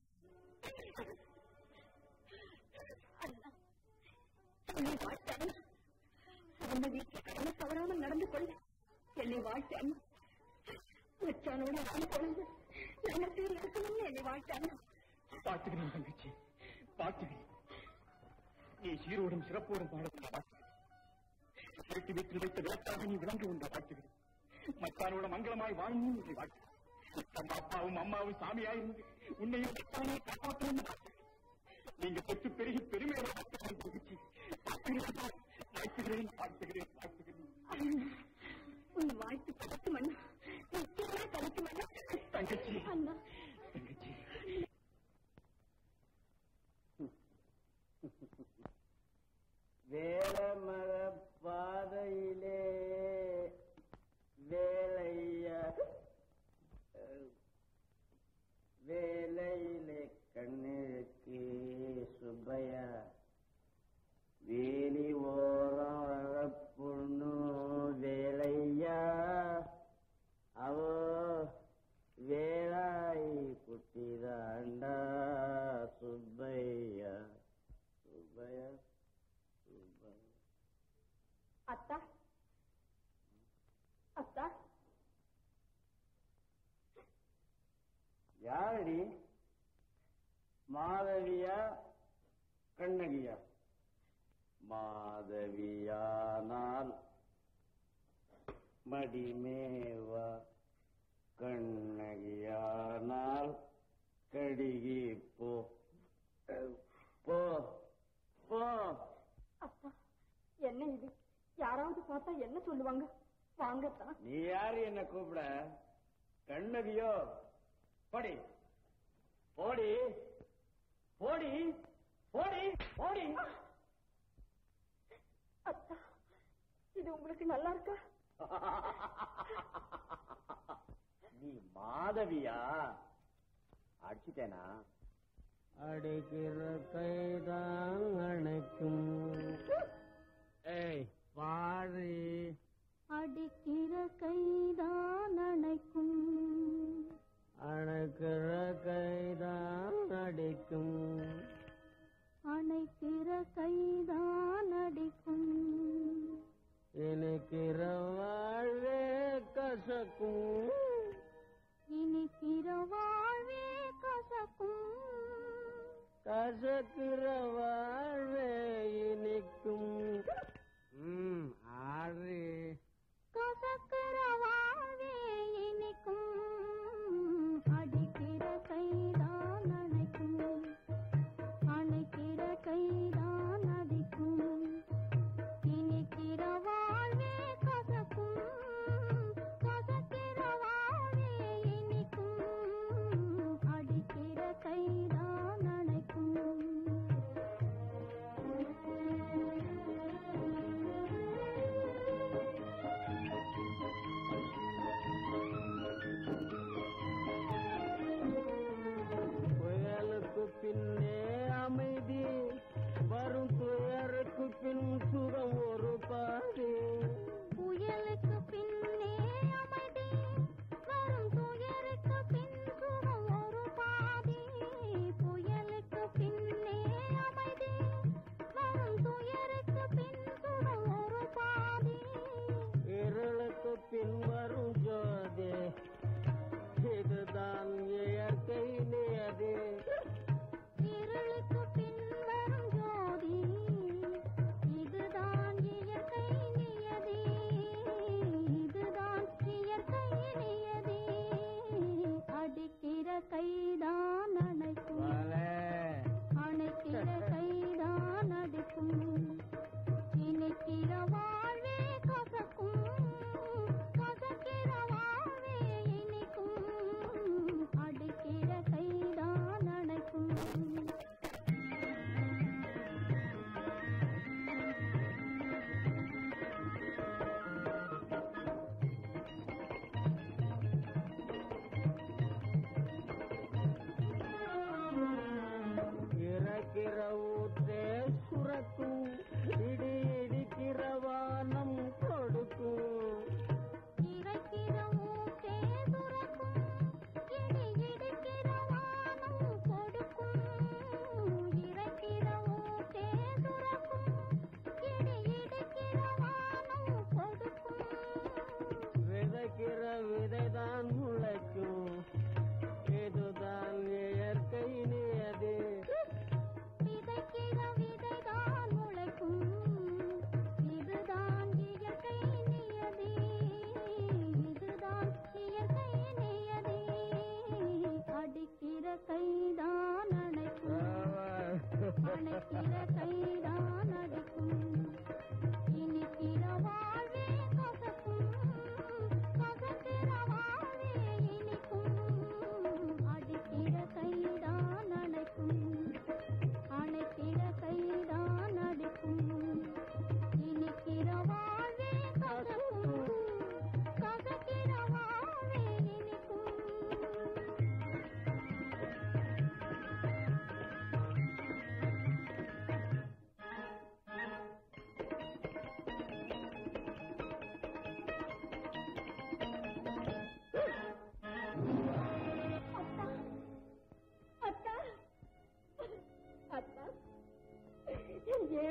அண்ணா என்னை வாழ்த்தாமல் அந்த வீட்டில் கடமை தவறாமல் நடந்து கொள்ள என்னை வாழ்த்து அண்ணா வச்சானோட நான் குழந்தை நல்ல பேர் இருக்கணும்னு என்னை வாழ்த்து அண்ணா பார்த்துக்கிறேன் தங்கச்சி பார்த்துக்கிறேன் நீ சீரோடும் சிறப்போடும் பாடத்தில் பார்த்துக்கிறேன் வீட்டு வீட்டில் வைத்த விளக்காக நீ விளங்க உண்ட பார்த்துக்கிறேன் மச்சானோட மங்களமாய் வாழணும் என்று வாழ்த்துகிறேன் தங்க அப்பாவும் அம்மாவும் சாமியாயிருந்து உன்னையும் மச்சானை காப்பாற்றணும் பார்த்துக்கிறேன் நீங்க பெற்று பெருகி பெருமையோட பார்த்துக்கிறேன் தங்கச்சி பார்த்துக்கிறேன் வாழ்த்துகிறேன் பார்த்துகிறேன் பார்த்துகிறேன் அண்ணா உன் வாழ்த்து கிடைக்கும் அண்ணா நிச்சயமா கிடைக்கும் அண்ணா தங்கச்சி அண்ணா தங்கச்சி வேலமர பாதையிலே வேலைய வேலையிலே கண்ணிற்கு சுப்பையா வேலி ஓரம் வரப்புண்ணு வேலையா அவோ வேலாய் குட்டிதாண்டா சுப்பையா சுப்பையா சுப்பையா அத்தா அத்தா யாரடி மாதவியா கண்ணகியா மாதவியானால் மடிமேவா கண்ணகியானால் கடிகி போ போ போ அத்தா என்ன இது யாராவது பார்த்தா என்ன சொல்லுவாங்க வாங்கத்தான் நீ யாரு என்ன கூப்பிட கண்ணகியோ போடி போடி போடி போடி போடி அத்தா இது உங்களுக்கு நல்லா இருக்கா நீ மாதவியா அடிச்சிட்டேனா அடிக்கிற கைதான் அணைக்கும் ஏய் பாரு அடிக்கிற கைதான் அணைக்கும் அணைக்கிற கைதான் அடிக்கும் அணைக்கிற கைதான் அடிக்கும் இணைக்கிற வாழ்வே கசக்கும் இனிக்கிற வாழ்வே கசக்கும் கசக்கிற வாழ்வே இனிக்கும் ம்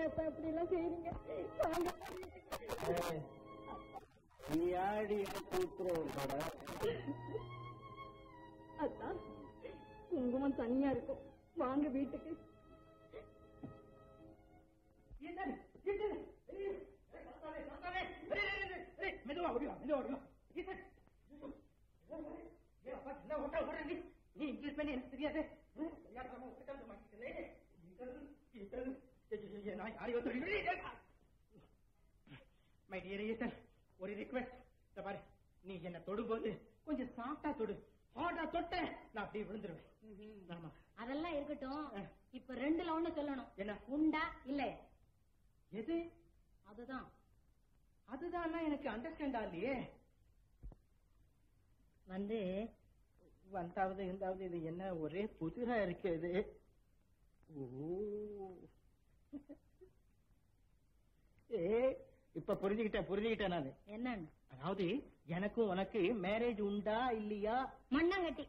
ஏன் இப்படி எல்லாம் செய்யறீங்க வாங்க நீ ஆடி எனக்கு உத்தரவு அதான் குங்குமம் தனியா இருக்கும் வாங்க வீட்டுக்கு மெதுவா ஓடிவா மெதுவா ஓடிவா ஈசன் என்ன ஓட்டா ஓடுற நீ நீ இங்கிலீஷ் பண்ணி எனக்கு தெரியாது தெரியாதவங்க உட்கார்ந்து மாட்டிக்கிறே நான் யாரையோ சொல்லி மை டியர் ஈசன் ஒரு ரிக்வெஸ்ட் இந்த பாரு நீ என்ன தொடும்போது கொஞ்சம் சாஃப்டா தொடு ஹார்டா தொட்ட நான் அப்படியே விழுந்துருவேன் ஆமா அதெல்லாம் இருக்கட்டும் இப்ப ரெண்டுல ஒண்ணு சொல்லணும் என்ன உண்டா இல்லையா எது அதுதான் அதுதான் எனக்கு அண்டர்ஸ்டாண்ட் ஆகலையே வந்து வந்தாவது இருந்தாவது இது என்ன ஒரே புதிரா இருக்கு இது ஓ ஏ இப்ப புரிஞ்சுக்கிட்டேன் புரிஞ்சுக்கிட்டேன் நானு என்னன்னு அதாவது எனக்கும் உனக்கு மேரேஜ் உண்டா இல்லையா மண்ணாங்கட்டி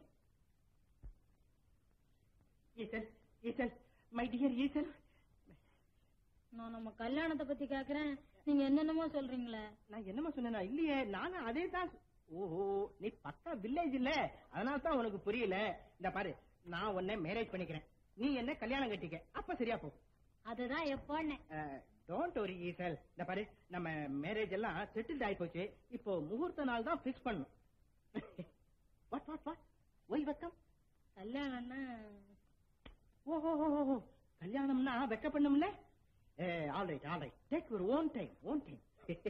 ஈசன் ஈசன் மை டியர் ஈசன் நான் நம்ம கல்யாணத்தை பத்தி கேக்குறேன் நீங்க என்னென்னமோ சொல்றீங்களே நான் என்னமா சொன்னேனா இல்லையே நானும் அதே தான் சொ- ஓஹோ நீ பக்கா வில்லேஜ் இல்ல அதனால தான் உனக்கு புரியல இந்த பாரு நான் உன்னை மேரேஜ் பண்ணிக்கிறேன் நீ என்ன கல்யாணம் கட்டிக்க அப்ப சரியா போகும் அதுதான் எப்போன்னு டோன்ட் ஒரி ஈசல் இந்த பாரு நம்ம மேரேஜ் எல்லாம் செட்டில்ட் ஆயி போச்சு இப்போ முகூர்த்த நாள் தான் ஃபிக்ஸ் பண்ணணும் வாட் வாட் வாட் ஒய் வெக்கம் கல்யாணம்னா ஓஹோ ஓஹோ கல்யாணம்னா வெக்க பண்ணும்ல all right all right take your own time own time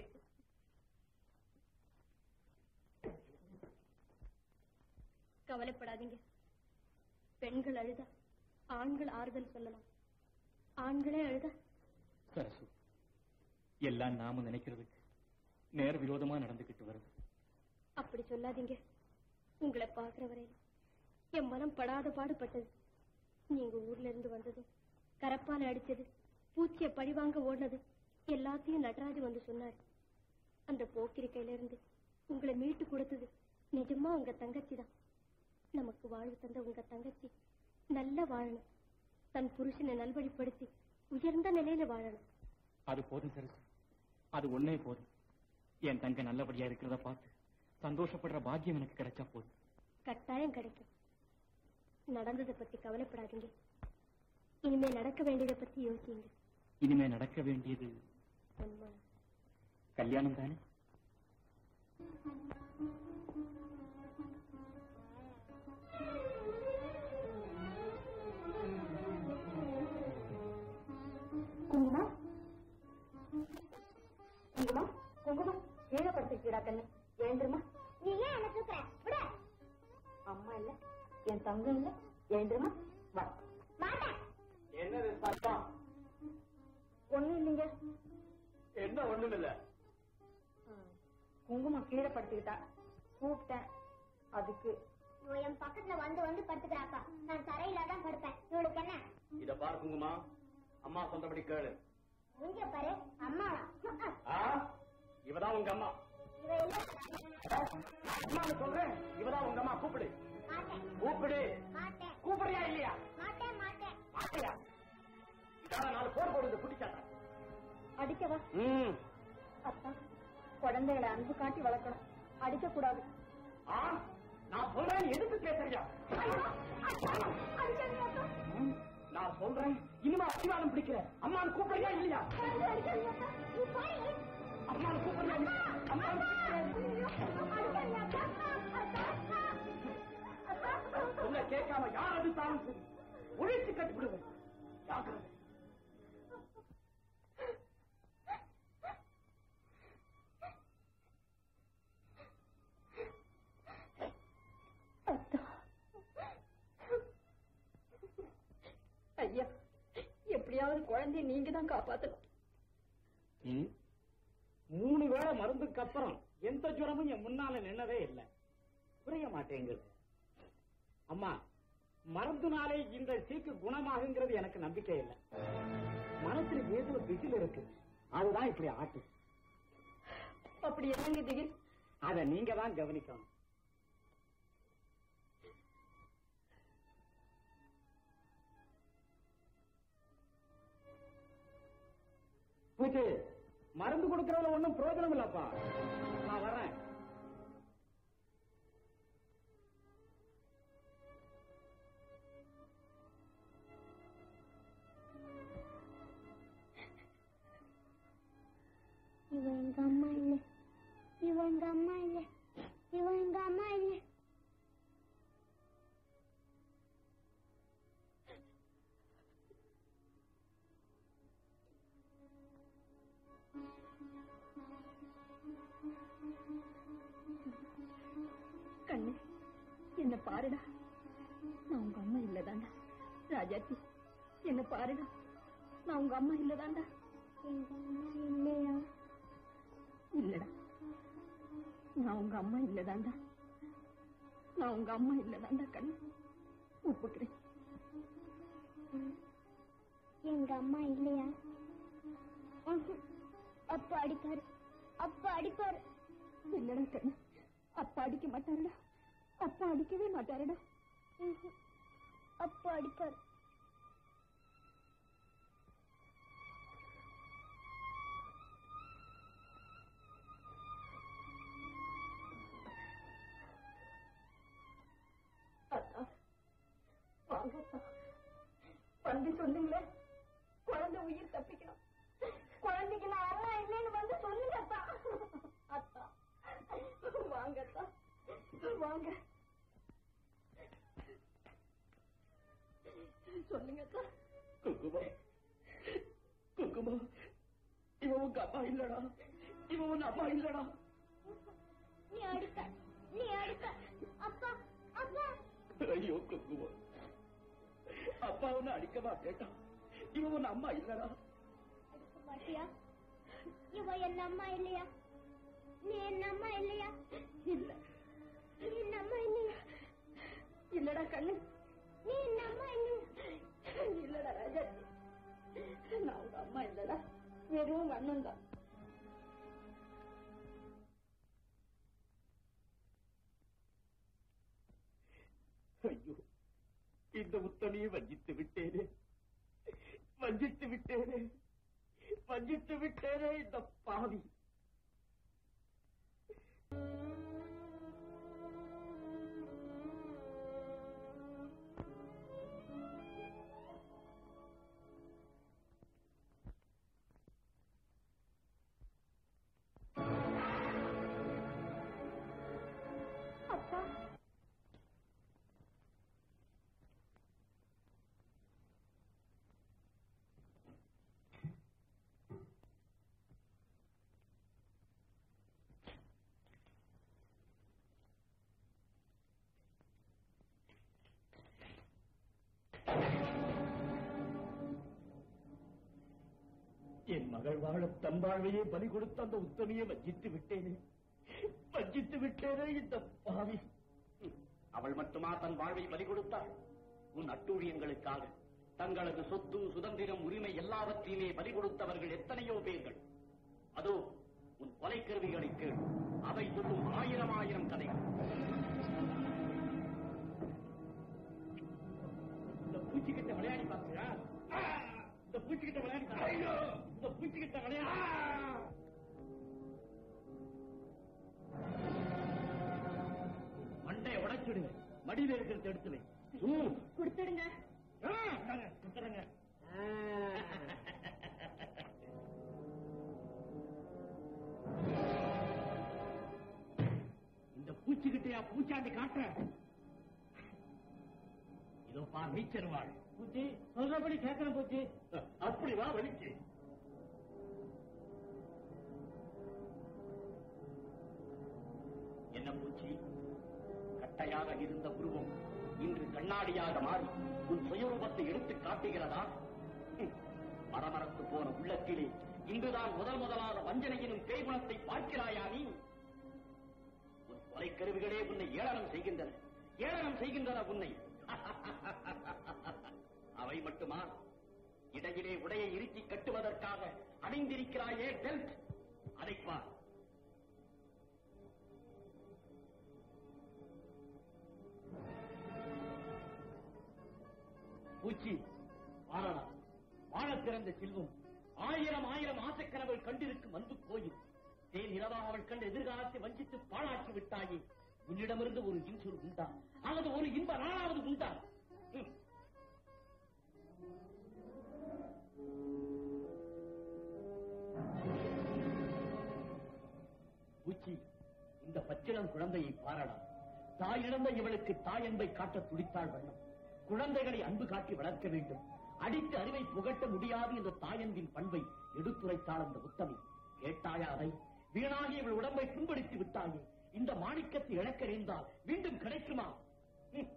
கவலைப்படாதீங்க பெண்கள் அழுதா ஆண்கள் ஆறுதல் சொல்லலாம் ஆண்களே அழுதா சரசு எல்லாம் நாம நினைக்கிறதுக்கு நேர விரோதமா நடந்துகிட்டு வருது அப்படி சொல்லாதீங்க உங்களை பார்க்கிற வரையில என் மனம் படாத பாடுபட்டது நீங்க ஊர்ல இருந்து வந்தது கரப்பால அடிச்சது பூச்சிய பழிவாங்க ஓடினது எல்லாத்தையும் நடராஜ் வந்து சொன்னாரு அந்த போக்கிரி கையில இருந்து உங்களை மீட்டு கொடுத்தது நிஜமா உங்க தங்கச்சி தான் நமக்கு வாழ்வு தந்த உங்க தங்கச்சி நல்லா வாழணும் தன் புருஷனை நல்வழிப்படுத்தி உயர்ந்த நிலையில வாழணும் அது போதும் சரசு அது ஒன்னே போதும் என் தங்க நல்லபடியா இருக்கிறத பார்த்து சந்தோஷப்படுற பாக்கியம் எனக்கு கிடைச்சா போதும் கட்டாயம் கிடைக்கும் நடந்ததை பத்தி கவலைப்படாதீங்க இனிமே நடக்க வேண்டியதை பத்தி யோசிங்க இனிமே நடக்க வேண்டியது அம்மா கல்யாணம் தானே குங்குமம் குங்குமம் குங்குமம் கீழே படுத்துக்கிட்டா கண்ணு எழுந்துருமா நீ ஏன் என்ன தூக்குற விட அம்மா இல்ல என் தங்கம் இல்ல எழுந்துருமா வா மாட்டேன் என்னது சத்தம் ஒண்ணும் இல்லைங்க என்ன ஒண்ணும் இல்ல குங்குமம் கீழே படுத்துக்கிட்டா கூப்பிட்டேன் அதுக்கு இவ என் பக்கத்துல வந்து வந்து படுத்துக்கிறாப்பா நான் தரையில தான் படுப்பேன் இவளுக்கு என்ன இத பாரு குங்குமா அம்மா சொந்தபடி கேளு இங்க பாரு அம்மா ஆ? இவதான் உங்க அம்மா இவ இல்ல அம்மான்னு சொல்றேன் இவதான் உங்க அம்மா கூப்பிடு மாட்டேன் கூப்பிடு மாட்டேன் கூப்பிடுறியா இல்லையா மாட்டேன் மாட்டேன் மாட்டியா இதான நாலு போர் போடுது குட்டிச்சாட்டா அடிக்கவா ம் அத்தா குழந்தைகளை அன்பு காட்டி வளர்க்கணும் அடிக்க கூடாது ஆ நான் சொல்றேன் எதுக்கு பேசுறியா ம், நான் சொல்றேன் இனிமே அடிவாதம் பிடிக்கிற அம்மான்னு கூப்பிடுறியா இல்லையா அம்மான்னு கூப்பிடுறியா இல்லையா? அம்மான்னு சொல்ல கேட்காம யார் அடித்தாலும் சரி ஒழிச்சு கட்டுப்படுவேன் ஜாக்கிரதை ஐயா எப்படியாவது குழந்தைய நீங்க தான் காப்பாத்தணும் ம். மூணு வேளை மருந்துக்கு அப்புறம் எந்த ஜுரமும் என் முன்னால நின்னதே இல்லை புரிய மாட்டேங்குது அம்மா மருந்துனாலே இந்த சீக்கு குணமாகுங்கிறது எனக்கு நம்பிக்கை இல்லை மனசுல ஏதோ திகில் இருக்கு அதுதான் இப்படி ஆட்டு அப்படி என்னங்க திகில் அதை நீங்க தான் கவனிக்கணும் பூச்சி மருந்து கொடுக்கறதுல ஒண்ணும் பிரயோஜனம் இல்லப்பா நான் வர்றேன் இவன் எங்க அம்மா இல்ல இவன் எங்க அம்மா இல்ல இவன் எங்க அம்மா இல்ல கண்ணு என்ன பாருடா நான் உங்க அம்மா இல்லதாண்டா ராஜாத்தி என்ன பாருடா நான் உங்க அம்மா இல்லதாண்டா எங்க அம்மா இல்லையா இல்லடா நான் உங்க அம்மா இல்லதாண்டா நான் உங்க அம்மா இல்லதாண்டா கண்ணு ஒப்புக்கிறேன் எங்க அம்மா இல்லையா ம்ஹும். அப்பா அடிப்பாரு அப்பா அடிப்பாரு இல்லடா கண்ணு அப்பா அடிக்க மாட்டாருடா அப்பா அடிக்கவே மாட்டாருடா ம்ஹும். அப்பா அடிப்பாரு அத்தா வாங்கத்தா வந்து சொல்லுங்களே குழந்தை உயிர் தப்பிக்கணும் குழந்தைக்கு நான் அம்மா இல்லைன்னு வந்து சொல்லுங்க அத்தா அத்தா வாங்க அத்தா வாங்க சொல்லுங்க அத்தா குங்குமா குங்குமா இவன் உங்க அப்பா இல்லடா இவன் உன் அப்பா இல்லடா நீ அடிக்க நீ அடிக்க அப்பா அப்பா ஐயோ குங்குமா அப்பா உன்னை அடிக்க மாட்டேட்டான் இவன் உன் அம்மா இல்லடா அடிக்க மாட்டியா இவ என் அம்மா இல்லையா நீ என் அம்மா இல்லையா இல்ல நீ என் அம்மா இல்லையா இல்லடா கண்ணு நீ என் அம்மா இல்லையா இல்லடா ராஜா நான் உங்க அம்மா இல்லடா வெறும் உங்க அண்ணன் தான் ஐயோ இந்த உத்தமையை வஞ்சித்து விட்டேனே வஞ்சித்து விட்டேனே வஞ்சித்து விட்டேனே இந்த பாவி அப்பா என் மகள் வாழ தன் வாழ்வையே பலி கொடுத்த அந்த உத்தமையை வஞ்சித்து விட்டேனே வஞ்சித்து விட்டேனே இந்த பாவி அவள் மட்டுமா தன் வாழ்வை பலி கொடுத்தாள் உன் அட்டூழியங்களுக்காக தங்களது சொத்து சுதந்திரம் உரிமை எல்லாவற்றையுமே பலி கொடுத்தவர்கள் எத்தனையோ பேர்கள் அதோ உன் கொலைக்கருவிகளை கேள் அவை சொல்லும் ஆயிரம் ஆயிரம் கதைகள் இந்த பூச்சிக்கிட்ட விளையாடி பார்த்தியா இந்த பூச்சிக்கிட்ட விளையாடி பார்த்தியா? இந்த பூச்சிக்கிட்ட விளையாடி மண்டைய உடைச்சுடுங்க மடியில இருக்கிறத எடுத்து வை ம். கொடுத்துடுங்க ஆ, இந்தாங்க, கொடுத்துடுங்க. இந்த பூச்சிக்கிட்டையா பூச்சாண்டி காட்டுற இதோ பார் நீச்சல் வாழ் பூச்சி சொல்றபடி கேட்கணும் பூச்சி அப்படி வா வலிக்கு என்ன பூச்சி கட்டையாக இருந்த உருவம் இன்று கண்ணாடியாக மாறி உன் சுயரூபத்தை எடுத்து காட்டுகிறதா ஹம், மரமரத்து போன உள்ளத்திலே இன்றுதான் முதல் முதலாக வஞ்சனையினும் பேய்குணத்தை பார்க்கிறாயா நீ உன் கொலைக்கருவிகளே உன்னை ஏளனம் செய்கின்றன ஏளனம் செய்கின்றன உன்னை அவை மட்டுமா இடையிலே உடையை இறுக்கி கட்டுவதற்காக அணிந்திருக்கிறாயே பெல்ட் அதைப் பார் பூச்சி வாழலாம் வாழ பிறந்த செல்வம் ஆயிரம் ஆயிரம் ஆசை இருக்கும் அன்பு கோயில் தேன் இரவாக அவள் கண்ட எதிர்காலத்தை வஞ்சித்து பாழாக்கி விட்டாயே உன்னிடமிருந்து ஒரு இன்சொல் உண்டா அல்லது ஒரு இன்ப நாளாவது உண்டா ம். பூச்சி இந்த பச்சிளம் குழந்தையை பாரடா தாய் இழந்த இவளுக்கு தாய் அன்பை காட்ட துடித்தாள் வண்ணம் குழந்தைகளை அன்பு காட்டி வளர்க்க வேண்டும் அடித்து அறிவை புகட்ட முடியாது என்ற தாயன்பின் பண்பை எடுத்துரைத்தாள் அந்த உத்தமி கேட்டாயா அதை வீணாகி இவள் உடம்பை புண்படுத்தி விட்டாயே இந்த மாணிக்கத்தை இழக்க நேர்ந்தால் மீண்டும் கிடைக்குமா ம்.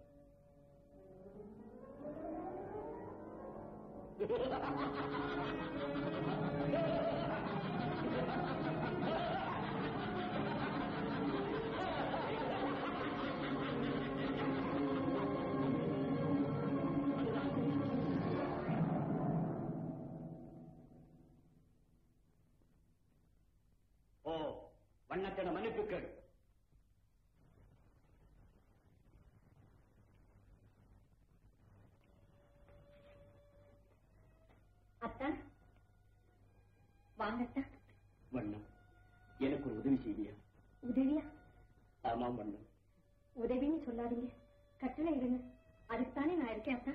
ஓ வண்ணக்கட மன்னிப்பு கேடு அத்தா வாங்க அத்தா வண்ணம் எனக்கு ஒரு உதவி செய்வியா உதவியா ஆமாம் வண்ணம் உதவின்னு சொல்லாதீங்க கட்டளை இருங்க அதுக்குத்தானே நான் இருக்கேன் அத்தா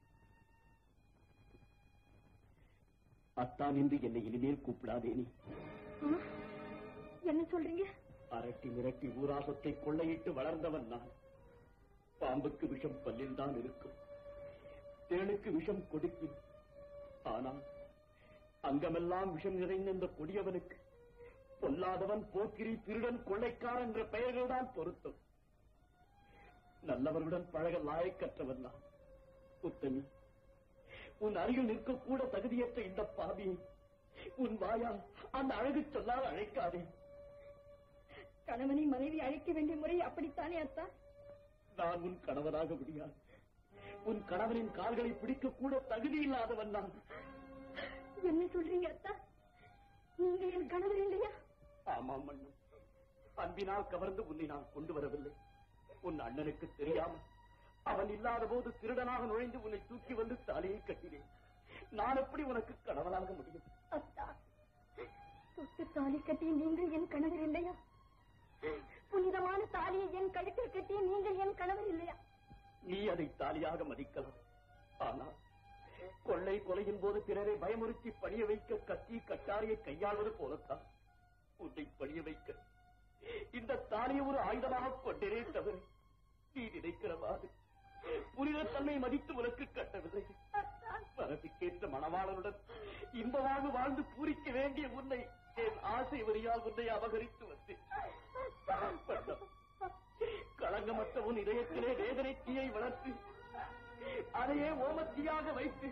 அத்தான் என்று என்னை இனிமேல் கூப்பிடாதே நீ ஆ? என்ன சொல்றீங்க அரட்டி மிரட்டி ஊராசத்தை கொள்ளையிட்டு வளர்ந்தவன் நான் பாம்புக்கு விஷம் பல்லில் தான் இருக்கும் தேனுக்கு விஷம் கொடுக்கும் ஆனால் அங்கமெல்லாம் விஷம் நிறைந்த இந்த கொடியவனுக்கு பொல்லாதவன் போக்கிரி திருடன் கொள்ளைக்காரன் என்ற பெயர்கள் தான் பொருத்தம் நல்லவர்களுடன் பழக லாயக்கற்றவன் நான் உத்தமி உன் அருகில் நிற்கக்கூட தகுதியற்ற இந்த பாவியை உன் வாயால் அந்த அழகு சொல்லால் அழைக்காதே கணவனை மனைவி அழைக்க வேண்டிய முறை அப்படித்தானே அத்தா நான் உன் கணவனாக முடியாது உன் கணவனின் கால்களை பிடிக்க கூட தகுதி இல்லாதவன் நான் என்ன சொல்றீங்க அத்தா நீங்க என் கணவர் இல்லையா ஆமாம் மன்னன் அன்பினால் கவர்ந்து உன்னை நான் கொண்டு வரவில்லை உன் அண்ணனுக்கு தெரியாமல் அவன் இல்லாத போது திருடனாக நுழைந்து உன்னை தூக்கி வந்து தலையை கட்டினேன் நான் எப்படி உனக்கு கணவனாக முடியும் அத்தா தொட்டு தாலி கட்டிய நீங்கள் என் கணவர் இல்லையா புனிதமான தாலியை என் கழுத்தில் கட்டிய நீங்கள் என் கணவர் இல்லையா நீ அதை தாலியாக மதிக்கலாம் ஆனால் கொள்ளை கொலையின் போது பிறரை பயமுறுத்தி பணிய வைக்க கத்தி கட்டாரியை கையாள்வது போலத்தான் உன்னை பணிய வைக்க இந்த தாலியை ஒரு ஆயுதமாக கொண்டேனே தவிர நீ நினைக்கிறவாறு புனிதத்தன்மை மதித்து உனக்கு கட்டவில்லை மனதுக்கேற்ற மணவாளனுடன் இன்பமாக வாழ்ந்து பூரிக்க வேண்டிய உன்னை என் ஆசை வரியால் உன்னை அபகரித்து வந்தேன் பட்டம். களங்கமற்ற உன் இதயத்திலே வேதனை தீயை வளர்த்து அதையே ஓமத்தீயாக வைத்து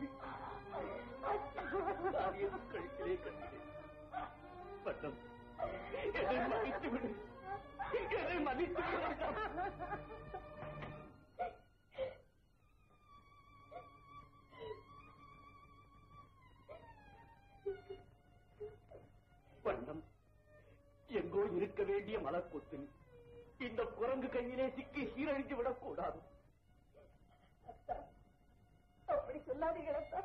தாலியை கழுத்திலே கண்டேன் பட்டம் என்னை மன்னித்து விடு என்னை மன்னித்து விடு வண்ணம் எங்கோ இருக்க வேண்டிய மலர்கொத்து இந்த குரங்கு கையிலே சிக்கி சீரழித்து விடக்கூடாது அப்படி சொல்லாதீர்கள் அத்தா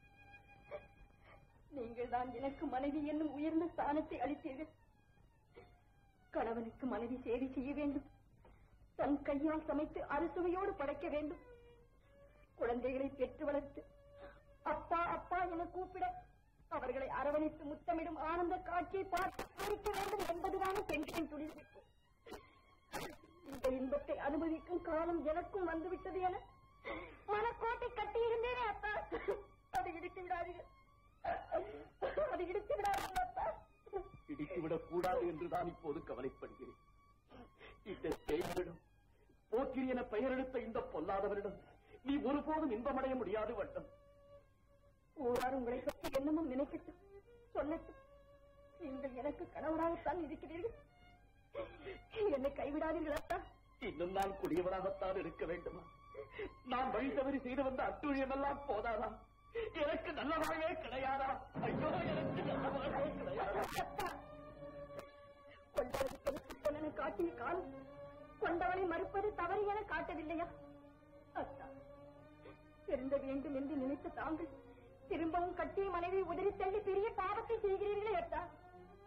நீங்கள் தான் எனக்கு மனைவி என்னும் உயர்ந்த ஸ்தானத்தை அளித்தீர்கள் கணவனுக்கு மனைவி சேவை செய்ய வேண்டும் தன் கையால் சமைத்து அறுசுவையோடு படைக்க வேண்டும் குழந்தைகளை பெற்று வளர்த்து அப்பா அப்பா என கூப்பிட அவர்களை அரவணைத்து முத்தமிடும் ஆனந்த காட்சியை பார்த்து பூரிக்க வேண்டும் என்பதுதான பெண்களின் துடிப்பு இந்த இன்பத்தை அனுபவிக்கும் காலம் எனக்கும் வந்துவிட்டது என மனக்கோட்டை கட்டியிருந்தேனே அப்பா அதை இடித்து விடாதீர்கள் அதை இடித்து விடாதீர்கள் அப்பா இடித்துவிடக் கூடாது என்றுதான் இப்போது கவலைப்படுகிறேன் இந்த செய்தியிடம் போக்கிரி என பெயரெடுத்த இந்த பொல்லாதவரிடம் நீ ஒருபோதும் இன்பமடைய முடியாது வட்டம் ஊரார் உங்களை பற்றி என்னமும் நினைக்கட்டும் சொல்லட்டும் நீங்கள் எனக்கு கணவராகத்தான் இருக்கிறீர்கள் என்னை கைவிடாதீர்கள் அத்தா இன்னும் நான் குடியவராகத்தான் இருக்க வேண்டுமா நான் வழி தவறி செய்து வந்த அட்டுழியமெல்லாம் போதாதா எனக்கு நல்ல வாழ்வே கிடையாதா ஐயோ எனக்கு நல்ல வாழ்வே கிடையாதா கொண்டவருக்கு குற்றம் என காட்டிய காலம் கொண்டவனை மறுப்பது தவறு என காட்டவில்லையா அத்தா திருந்த வேண்டும் என்று நினைத்த தாங்கள் திரும்பவும் கட்டிய மனைவி உதறி தள்ளி பெரிய பாவத்தை செய்கிறீர்களே அத்தா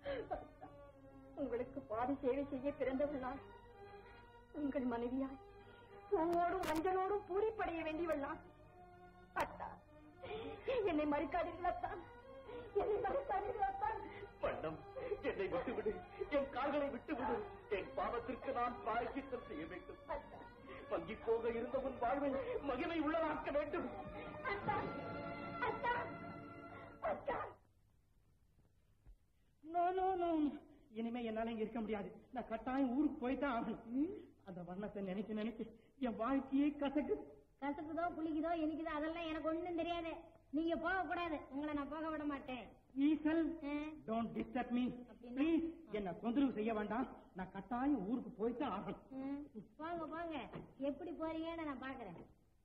உங்களுக்கு பாதி சேவை செய்ய பிறந்தவள் நான் உங்கள் மனைவியாய் பூவோடும் மஞ்சளோடும் பூரிப்படைய வேண்டியவள் நான் அத்தா என்னை மறுக்காதீர்கள் அத்தா என்னை மறுக்காதீர்கள் அத்தா பண்டம் என்னை விட்டுவிடு என் கால்களை விட்டுவிடு என் பாவத்திற்கு நான் பிராயச்சித்தம் செய்ய வேண்டும் வங்கி போக இருந்த உன் வாழ்வை மகிமை உள்ளதாக்க வேண்டும் அத்தா அத்தா அத்தா நோ நோ நோ இனிமே என்னால இங்க இருக்க முடியாது நான் கட்டாயம் ஊருக்கு போய்தான் ஆகணும் அந்த வண்ணத்தை நினைச்சு நினைச்சு என் வாழ்க்கையே கசக்கு கசக்குதோ புளிக்குதோ இனிக்குதோ அதெல்லாம் எனக்கு ஒண்ணும் தெரியாது நீங்க போக கூடாது உங்களை நான் போக விட மாட்டேன் ஈசல் ஆ? டோன்ட் டிஸ்டர்ப் மீ அப்படின்னா? ப்ளீஸ் என்ன தொந்தரவு செய்ய வேண்டாம் நான் கட்டாயம் ஊருக்கு போய்தான் ஆகணும் ம், போங்க போங்க எப்படி போறீங்கன்னு நான் பாக்குறேன்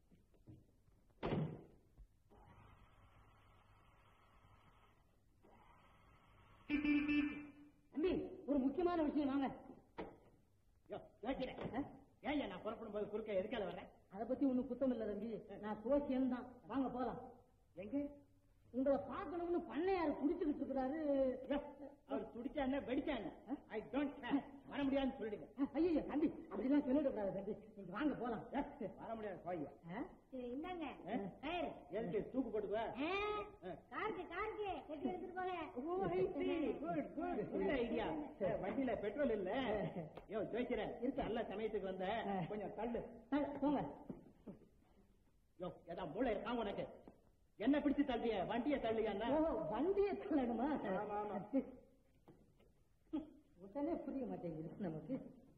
தம்பி ஒரு முக்கியமான விஷயம் வாங்க யோ, யோசிக்கிறேன். ஆ? ஏன் நான் புறப்படும் போது குறுக்க எதுக்கால வரேன் அதை பத்தி ஒண்ணும் குத்தம் இல்ல தம்பி நான் சோசியம் தான் வாங்க போலாம் எங்க உங்களை பார்க்கணும்னு பண்ணையார் குடிச்சுக்கிட்டு இருக்கிறாரு யோ, அவர் துடிச்சா என்ன வெடிச்சா என்ன ஐ டோன்ட் வர முடியாதுன்னு சொல்லிடுங்க ஐயோ தம்பி அப்படிலாம் சொல்லிடக்கூடாது தம்பி நீங்க வாங்க போலாம் வர முடியாது போய் ஆ? சரி, இந்தாங்க ஆ? கயிறு எதுக்கு தூக்கு போட்டுக்குவா ஆ, காருக்கு காருக்கு கட்டி எடுத்துட்டு போங்க குட் குட் குட் ஐடியா வண்டியில பெட்ரோல் இல்ல யோ ஜோசிக்கிறேன் இருக்கு நல்ல சமயத்துக்கு வந்த கொஞ்சம் தள்ளு தள்ளு, போங்க யோ ஏதா மூளை இருக்கா உனக்கு என்ன பிடிச்சு தள்ளிய வண்டியை தள்ளியா ஓ வண்டியை தள்ளணுமா ஆமா, ஆமா. உடனே புரிய மாட்டேங்குது நமக்கு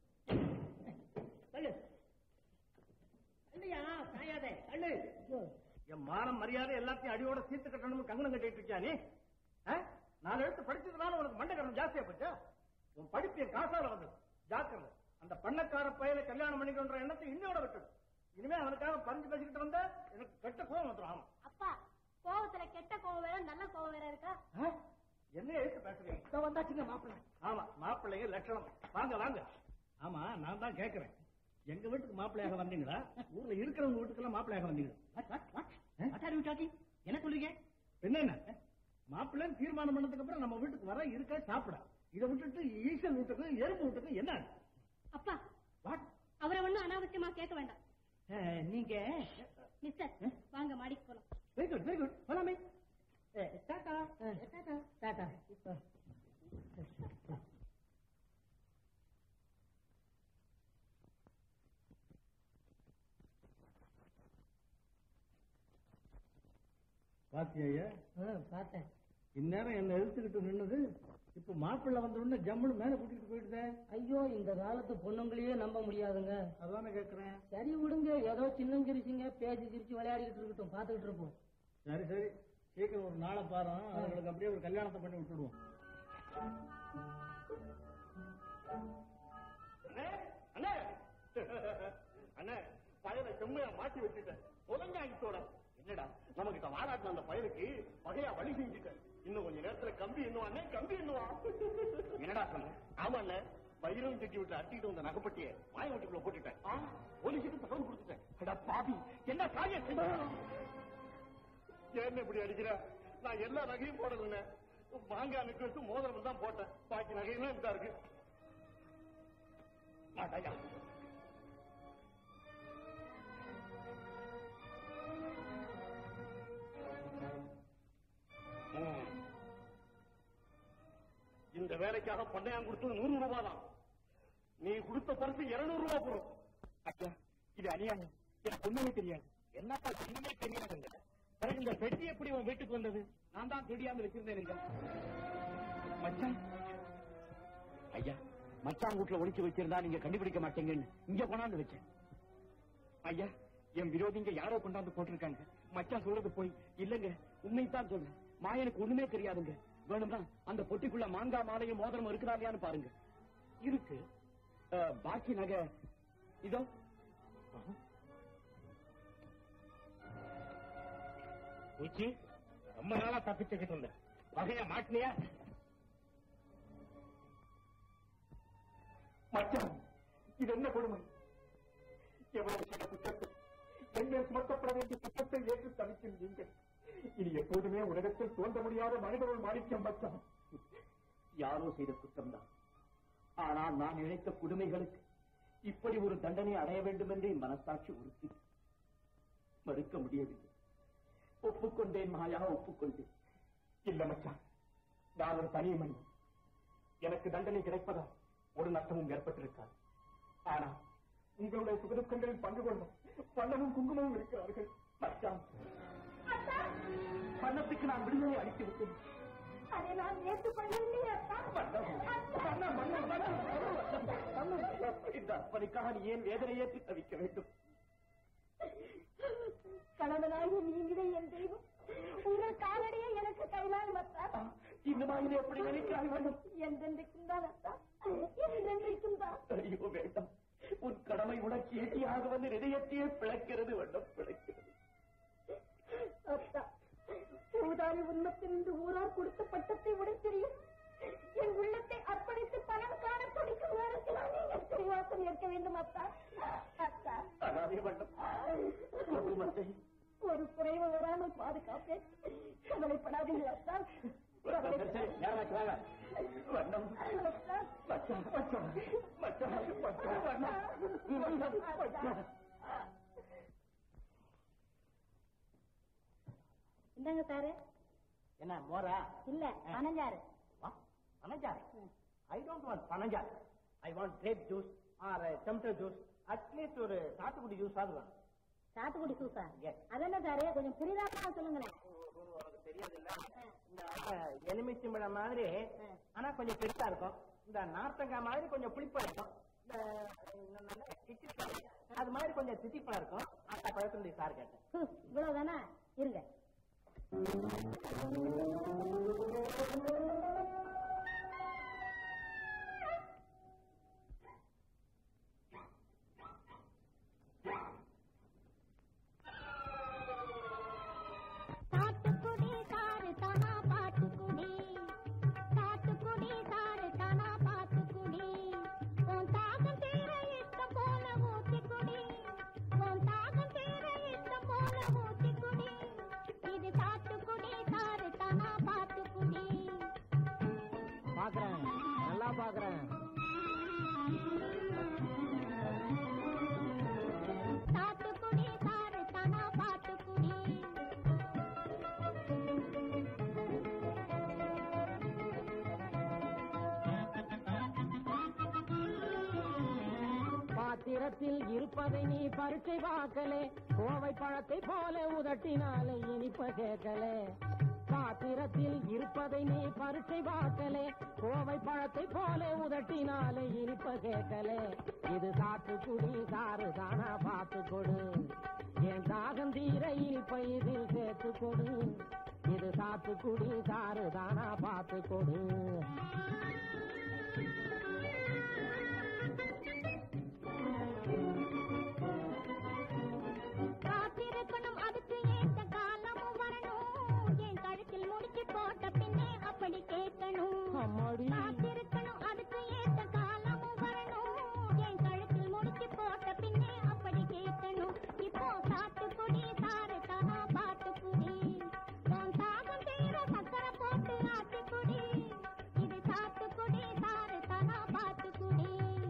தள்ளு தள்ளியா சாயாதே தள்ளு ஐயோ, என் மானம் மரியாதை எல்லாத்தையும் அடியோட சீத்து கட்டணும்னு கங்கணம் கட்டிட்டு இருக்கியா நீ ஆ? நாலு எழுத்து படிச்சதுனால உனக்கு மண்டகரம் ஜாஸ்தியா போச்சா உன் படிப்பு என் காசால வந்தது ஜாக்கிரதை அந்த பண்ணக்கார பயலை கல்யாணம் பண்ணிக்கொன்ற எண்ணத்தை இன்னோட விட்டது இனிமே அவனுக்காக பறிஞ்சு பேசிக்கிட்டு வந்த எனக்கு கெட்ட கோவம் வந்துடும் ஆமா அப்பா கோவத்துல கெட்ட கோவம் வேற நல்ல கோவம் வேற இருக்கா ஆ? என்ன எழுத்து பேசுறீங்க இதோ வந்தாச்சுங்க மாப்பிள்ளை ஆமா மாப்பிள்ளைங்க லட்சணம் வாங்க வாங்க ஆமா நான் தான் கேக்குறேன் எங்க வீட்டுக்கு மாப்பிள்ளையாக வந்தீங்களா ஊர்ல இருக்கிறவங்க வீட்டுக்கெல்லாம் மாப்பிள்ளையாக வந்தீங்களா What, what, what? What are you talking? என்ன சொல்றீங்க என்ன என்ன மாப்பிள்ளை தீர்மானம் பண்ணதுக்கு அப்புறம் நம்ம வீட்டுக்கு வர இருக்க சாப்பிட இதை விட்டுட்டு ஈசல் வீட்டுக்கும் எறும்பு வீட்டுக்கும் என்ன அப்பா வாட் அவரை ஒண்ணும் அனாவசியமா கேட்க வேண்டாம் நீங்க மிஸ்டர் வாங்க மாடிக்கு போலாம் வெரி குட் வெரி குட் போலாமே டாடா டாடா டாடா இப்போ பாத்தியா ஆ, பார்த்தேன் இந்நேரம் என்ன எழுத்துக்கிட்டு நின்னது இப்ப மாப்பிள்ளை வந்த உடனே ஜம்முன்னு மேல கூட்டிட்டு போயிடுதே ஐயோ இந்த காலத்து பொண்ணுங்களையே நம்ப முடியாதுங்க அதானே கேக்குறேன் சரி விடுங்க ஏதோ சின்னஞ்சிரிச்சிங்க பேசி சிரிச்சு விளையாடிக்கிட்டு இருக்கட்டும் பார்த்துக்கிட்டு இருப்போம் சரி சரி சீக்கிரம் ஒரு நாளை பாரு அவங்களுக்கு அப்படியே ஒரு கல்யாணத்தை பண்ணி விட்டுடுவோம் அண்ணே அண்ணே பயலை செம்மையா மாட்டி வச்சுட்டேன் புலங்காயிட்டோட என்னடா நமக்கிட்ட வாராட்டின அந்த பயலுக்கு வகையா வழி செஞ்சுட்டேன் இன்னும் கொஞ்ச நேரத்துல கம்பி என்னவா அண்ணே கம்பி என்னவா என்னடா சொன்ன ஆமா அண்ணே பயிரும் செட்டி விட்டு அட்டிட்டு வந்த நகைப்பட்டிய மாய வீட்டுக்குள்ள போட்டுட்டேன் ஆ, போலீஸுக்கு தகவல் கொடுத்துட்டேன் அடா பாபி என்ன காரியம் செஞ்ச என்ன இப்படி அடிக்கிற நான் எல்லா நகையும் போடலண்ணே மாங்காய் நெக்லஸ் மோதிரம் தான் போட்டேன் பாக்கி நகையெல்லாம் இப்படி இருக்கு மாட்டாயா ம். இந்த வேலைக்காக பண்ணையான் கொடுத்தது நூறு ரூபாய் தான் நீ கொடுத்த பரிசு இருநூறு ரூபாய் போடும் ஐயா இது அநியாயம் எனக்கு ஒண்ணுமே தெரியாது என்னப்பா ஒண்ணுமே தெரியாதுங்க பிறகு இந்த பெட்டி எப்படி உன் வீட்டுக்கு வந்தது நான் தான் தெரியாம வச்சிருந்தேன் மச்சான் ஐயா மச்சான் வீட்டுல ஒளிச்சு வச்சிருந்தா நீங்க கண்டுபிடிக்க மாட்டீங்கன்னு இங்க கொண்டாந்து வச்சேன் ஐயா என் விரோதிங்க யாரோ கொண்டாந்து போட்டிருக்காங்க மச்சான் சொல்றது போய் இல்லங்க உண்மைத்தான் சொல்றேன் மாயனுக்கு ஒண்ணுமே தெரியாதுங்க வேணும்னா அந்த பொட்டிக்குள்ள மாங்காய் மாலையும் மோதிரம் இருக்குதா இல்லையான்னு பாருங்க இருக்கு அஹ், பாக்கி நகை இதோ உச்சி ரொம்ப நாளா தப்பிச்சுக்கிட்டு இருந்தேன் வகையா மாட்டினியா மச்சான் இது என்ன கொடுமை எவ்வளவு சில குற்றத்தை எங்கள் சுமத்தப்பட வேண்டிய குற்றத்தை ஏற்று தவிக்கும் நீங்கள் இனி எப்போதுமே உலகத்தில் தோன்ற முடியாத மனிதர்கள் மாணிக்கம் மச்சான் யாரோ செய்த குற்றம்தான் ஆனால் நான் நினைத்த கொடுமைகளுக்கு இப்படி ஒரு தண்டனை அடைய வேண்டும் என்று என் மனசாட்சி உறுத்தி மறுக்க முடியவில்லை ஒப்புக்கொண்டேன் மாயா ஒப்புக்கொண்டேன் இல்ல மச்சான் நான் ஒரு தனி மனிதன் எனக்கு தண்டனை கிடைப்பதால் ஒரு நஷ்டமும் ஏற்பட்டிருக்காது ஆனா உங்களுடைய சுகதுக்கங்களில் பங்கு கொள்ள பணமும் குங்குமமும் இருக்கிறார்கள் மச்சான் பணத்துக்கு நான் விடுதலை அளித்து விட்டேன் அதை நான் நேற்று பண்ணலையே அப்பா பணம், பணம், பணம், பணம், பணம், பணம். இந்த அப்பனுக்காக நீ ஏன் வேதனையேற்றி தவிக்க வேண்டும் கணவனாகிய நீங்களே என் தெய்வம் உங்கள் காலடியே எனக்கு கைலாய் வந்தா இன்னுமா இதை எப்படி நினைக்கிறாய் வேண்டும் என்றென்றைக்கும் தான் அத்தா என்றென்றைக்கும் தான் ஐயோ வேண்டாம் உன் கடமை உனக்கு ஏட்டியாக வந்து இதயத்தையே பிளக்கிறது வேண்டும் பிளக்கிறது அத்தா பூதாரி உண்மத்திலிருந்து ஊரார் கொடுத்த பட்டத்தை விட தெரியும் என் உள்ளத்தை அர்ப்பணித்து பணம் காண துடிக்கும் நேரத்தில் நீங்கள் சிறைவாசம் ஏற்க வேண்டும் அத்தா அத்தா அதாதே வேண்டும் குடும்பத்தை ஒரு குறைவு வராமல் பாதுகாப்பேன் கவலைப்படாதீர்கள் அத்தா வண்ணம் மச்சான் மச்சான் மச்சான் மச்சான் வண்ணம் மச்சான் இந்தாங்க சாரு என்ன மோரா இல்ல பனஞ்சாறு பனஞ்சார் ஐ டோன்ட் வாண்ட் பனஞ்சார் I want grape juice or tender juice at least ஒரு சாத்துக்குடி ஜூஸ் ஆகுது வேணும் சாத்துக்குடி சூப்பா Yes. அது என்ன சாரு கொஞ்சம் புரியாம சொல்லுங்களேன் இந்த எலுமிச்சம்பழம் மாதிரி ஆனா கொஞ்சம் பெருசா இருக்கும் இந்த நார்த்தங்காய் மாதிரி கொஞ்சம் புளிப்பா இருக்கும் இந்த இந்த நல்ல கிச்சிப்பா அது மாதிரி கொஞ்சம் தித்திப்பா இருக்கும் அந்த பழத்தினுடைய சார் கேட்டேன் ஹு, இவ்வளவுதானா இருங்க சாத்துக்குடி சாறு தானா பாத்துக்குடி சாத்துக்குடி சாறு தானா பாத்துக்குடி உன் தாகம் தீர இஷ்டம் போல ஊத்திக்குடி உன் தாகம் தீர இஷ்டம் போல ஊத்திக்குடி இது சாத்துக்குடி சாறு தானா பாத்துக்குடி பாக்குறேன் நல்லா பாக்குறேன் சாத்துக்குடி சாறு தானா பாத்துக்குடி பாத்திரத்தில் இருப்பதை நீ பரீட்சை பார்க்கலே கோவை பழத்தை போல உதட்டினாலே இனிப்ப கேட்கலே பாத்திரத்தில் இருப்பதை நீ பரீட்சை பார்க்கலே கோவை பழத்தை போல உதட்டினாலே இனிப்ப கேட்கலே இது சாத்துக்குடி சாறு தானா பார்த்து கொடு என் தாகம் தீர இனிப்பை இதில் சேர்த்து கொடு இது சாத்துக்குடி சாறு தானா பார்த்து கொடு காத்திருக்கணும் அதுக்கு ஏத்த காலமும் வரணும் என் கழுத்தில் முடிச்சு போட்ட பின்னே அப்படி கேட்கணும் அம்மாடி காத்திருக்கணும் அதுக்கு ஏத்த காலமும் வரணும் என் கழுத்தில் முடிச்சு போட்ட பின்னே அப்படி கேட்கணும் இப்போ சாத்துக்குடி சாறு தானா பாத்துக்குடி உன் தாகம் தீர சக்கரை போட்டு ஆத்துக்குடி இது சாத்துக்குடி சாறு தானா பாத்துக்குடி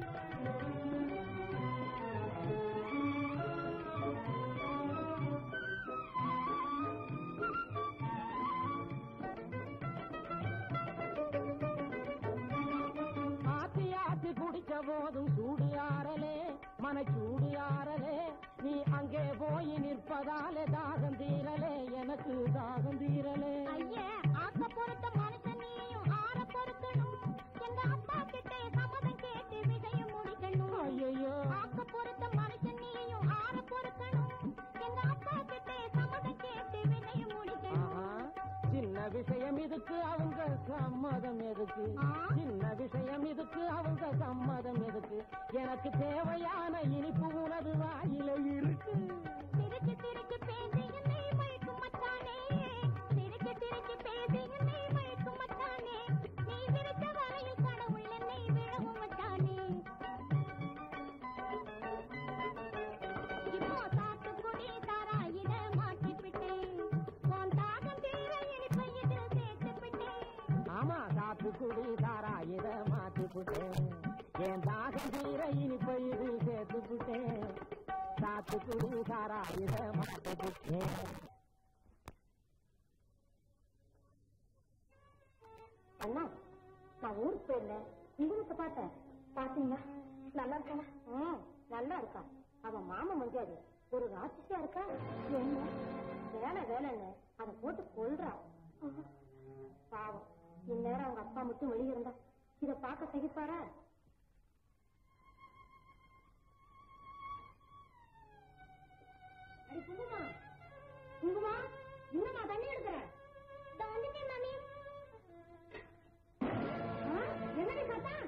ஆத்தி ஆத்தி குடிச்ச போதும் சூடு ஆறலே மனச்சூடு ஆறலே நீ அங்கே போய் நிற்பதாலே தாகம் தீரலே எனக்கு தாகம் தீரலே ஐயே ஆக்க பொறுத்த மனுஷன் நீயும் ஆற பொறுக்கணும் எங்க அப்பா கிட்ட சம்மதம் கேட்டு விஷயம் முடிக்கணும் ஐயையோ. ஆக்க பொறுத்த மனுஷன் நீயும் ஆற பொறுக்கணும் எங்க அப்பா கிட்ட சம்மதம் கேட்டு விஷயம் முடிக்கணும் ஆஹா, சின்ன விஷயம் இதுக்கு அவங்க சம்மதம் எதுக்கு ஆ? சின்ன விஷயம் இதுக்கு அவங்க சம்மதம் எதுக்கு எனக்கு தேவையான இனிப்பு உனது வாயில இருக்கு சிரிச்சு சிரிச்சு பேசி என்னை மயக்கும் மச்சானே சிரிச்சு சிரிச்சு பேசி என்னை மயக்கும் மச்சானே நீ சிரித்த வரையில் கடவுள் என்னை விழவும் மச்சானே இப்போ சாத்துக்குடி சாராயிட மாட்டிப்பிட்டேன் உன் தாகம் தீர இனிப்பை இதில் சேர்த்துப்பிட்டேன் ஆமா சாத்துக்குடி சார சுடுகாரா இத மாட்டே அண்ணா நான் ஊருக்கு போயிருந்தேன் உங்களுக்கு பார்த்தேன் பாத்தீங்களா நல்லா இருக்கானா ம் நல்லா இருக்கா அவன் மாமன் மஞ்சாது ஒரு ராட்சசியா இருக்கா என்ன வேலை வேலைன்னு அதை போட்டு கொள்றா பாவம் இந்நேரம் அவங்க அப்பா மட்டும் வெளியே இருந்தா இத பார்க்க சகிப்பாரா அடி குங்குமா குங்குமா இன்னும் நான் தண்ணி எடுக்கிறேன் வந்துட்டேன் மாமி என்னடி சத்தம்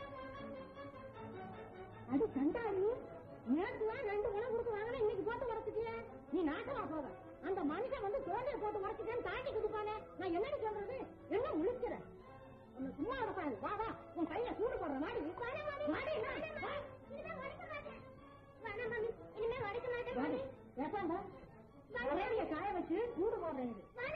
அது கண்டாடி நேற்றுலாம் ரெண்டு குணம் கொடுத்து வாங்கினா இன்னைக்கு போட்டு உடச்சிட்டிய நீ நாட்டமா போக அந்த மனுஷன் வந்து தோண்டிய போட்டு உடச்சிட்டேன்னு தாண்டி கொடுப்பானே நான் என்னடி சொல்றது என்ன முழிக்கிற உன்னை சும்மா இருப்பாரு வா வா உன் கையில சூடு போடுற மாதிரி மாடி வா. வாடி. ஏப்பாண்டா ஒரேடிய காய வச்சு சூடு போடுறேன்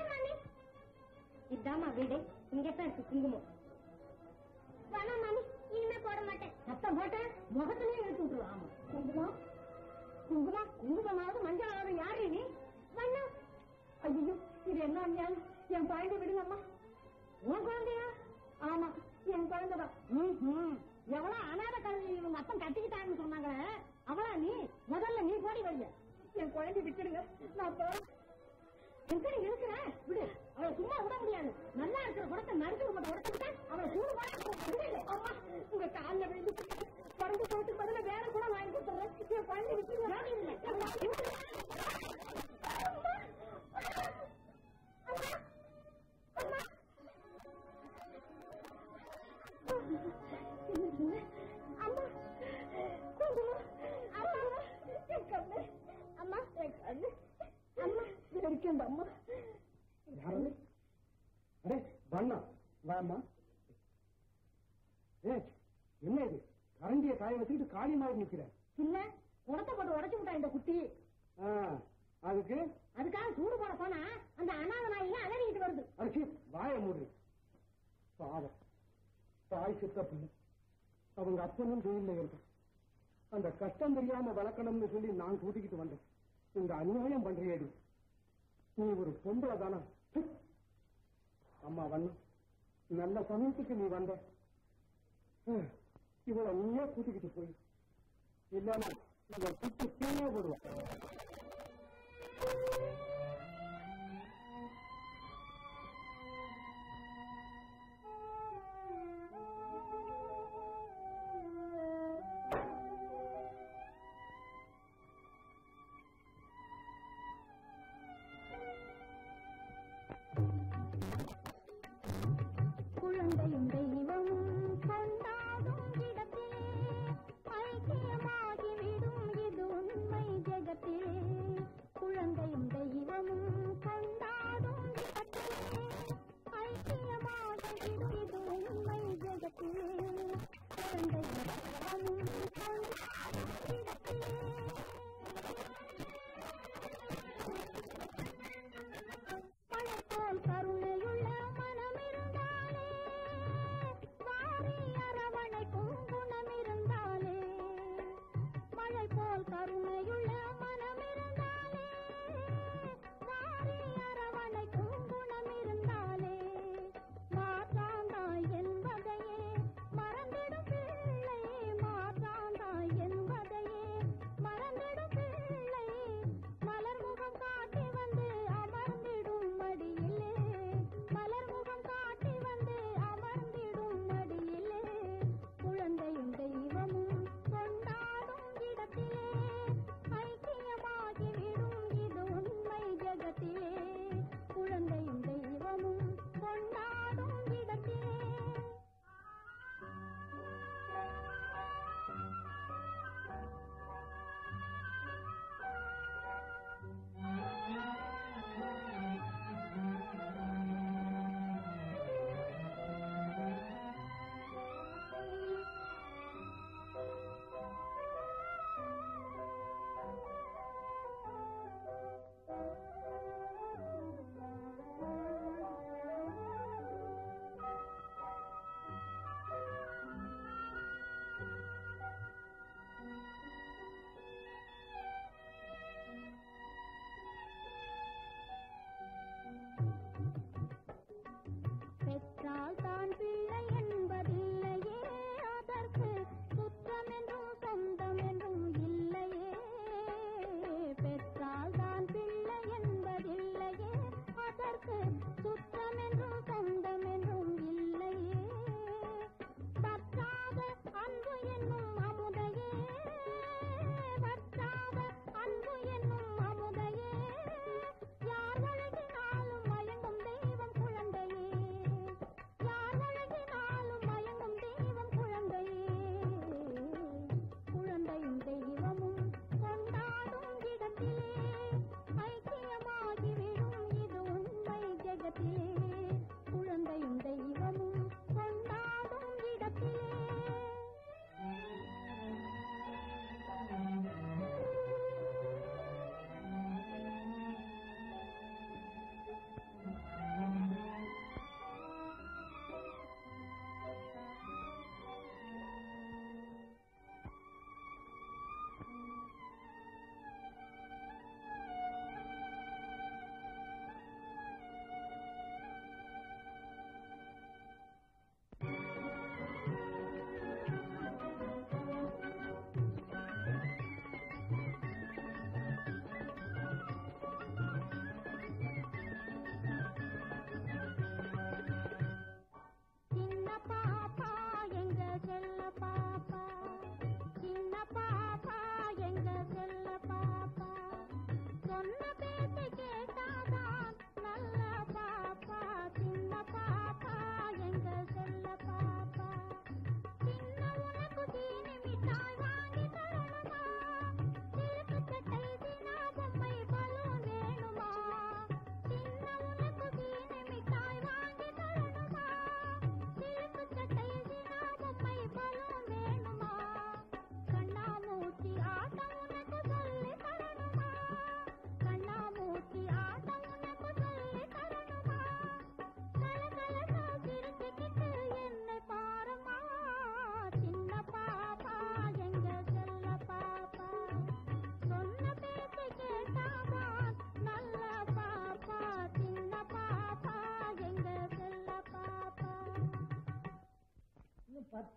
இதாமா வீடு இங்கதான் இருக்கு குங்குமம் வேணாம் மாமி இனிமே போட மாட்டேன் சத்தம் போட்டேன் முகத்திலேயே இழுத்து விட்டுருவோம் ஆமா குங்குமம் குங்குமம் குங்குமமாவது மஞ்சளாவது யாரு நீ வண்ணம் ஐயோ இது என்ன அநியாயம் என் குழந்தை விடுங்கம்மா உன் குழந்தையா ஆமா என் குழந்தைதான் ம்ஹும். எவ்வளவு அனாத கல்வி இவங்க அப்பன் கட்டிக்கிட்டாங்கன்னு சொன்னாங்களே அவளா நீ முதல்ல நீ போடி வைய என் குழந்தை விட்டுடுங்க நான் போறேன் எங்கடி இருக்கிற விடு அவளை சும்மா விட முடியாது நல்லா இருக்கிற குடத்தை நறுக்கு மட்டும் உடச்சுட்டா அவளை சூடு போட அம்மா உங்க கால்ல விழுந்து பிறந்து போட்டு பதில வேற கூட வாங்கி கொடுத்துறேன் என் குழந்தை விட்டு அம்மா குங்குமம் அம்மா என் கண்ணு அம்மா என் கண்ணு அம்மா இருக்கேன் அம்மா யாரு அடே வண்ணா வாம்மா ஏ என்ன இது கரண்டிய காய வச்சுக்கிட்டு காளி மாதிரி நிக்கிற இல்ல குடத்தை போட்டு உடைச்சு விட்டா இந்த குட்டி ஆ, அதுக்கு அதுக்காக சூடு போட போனா அந்த அனாத நாயெல்லாம் அலறிக்கிட்டு வருது அடிச்சு வாய மூடு பாவம் தாய் சித்த பிள்ளை அவங்க அப்பனும் ஜெயில இருக்கான் அந்த கஷ்டம் தெரியாம வளர்க்கணும்னு சொல்லி நான் கூட்டிக்கிட்டு வந்தேன் இந்த அநியாயம் பண்றியேடி நீ ஒரு பொம்பளை தானா ப்பு. அம்மா வண்ணு நல்ல சமயத்துக்கு நீ வந்த ஹம், இவளை நீயே கூட்டிக்கிட்டு போய் இல்லைன்னா இவன் குட்டி கீழே விடுவான் குழந்தையும் தெய்வமும் கொண்டாடும் இடத்திலே ஐக்கியமாகிவிடும் இது உண்மை ஜெகத்திலே குழந்தையும் தெய்வம்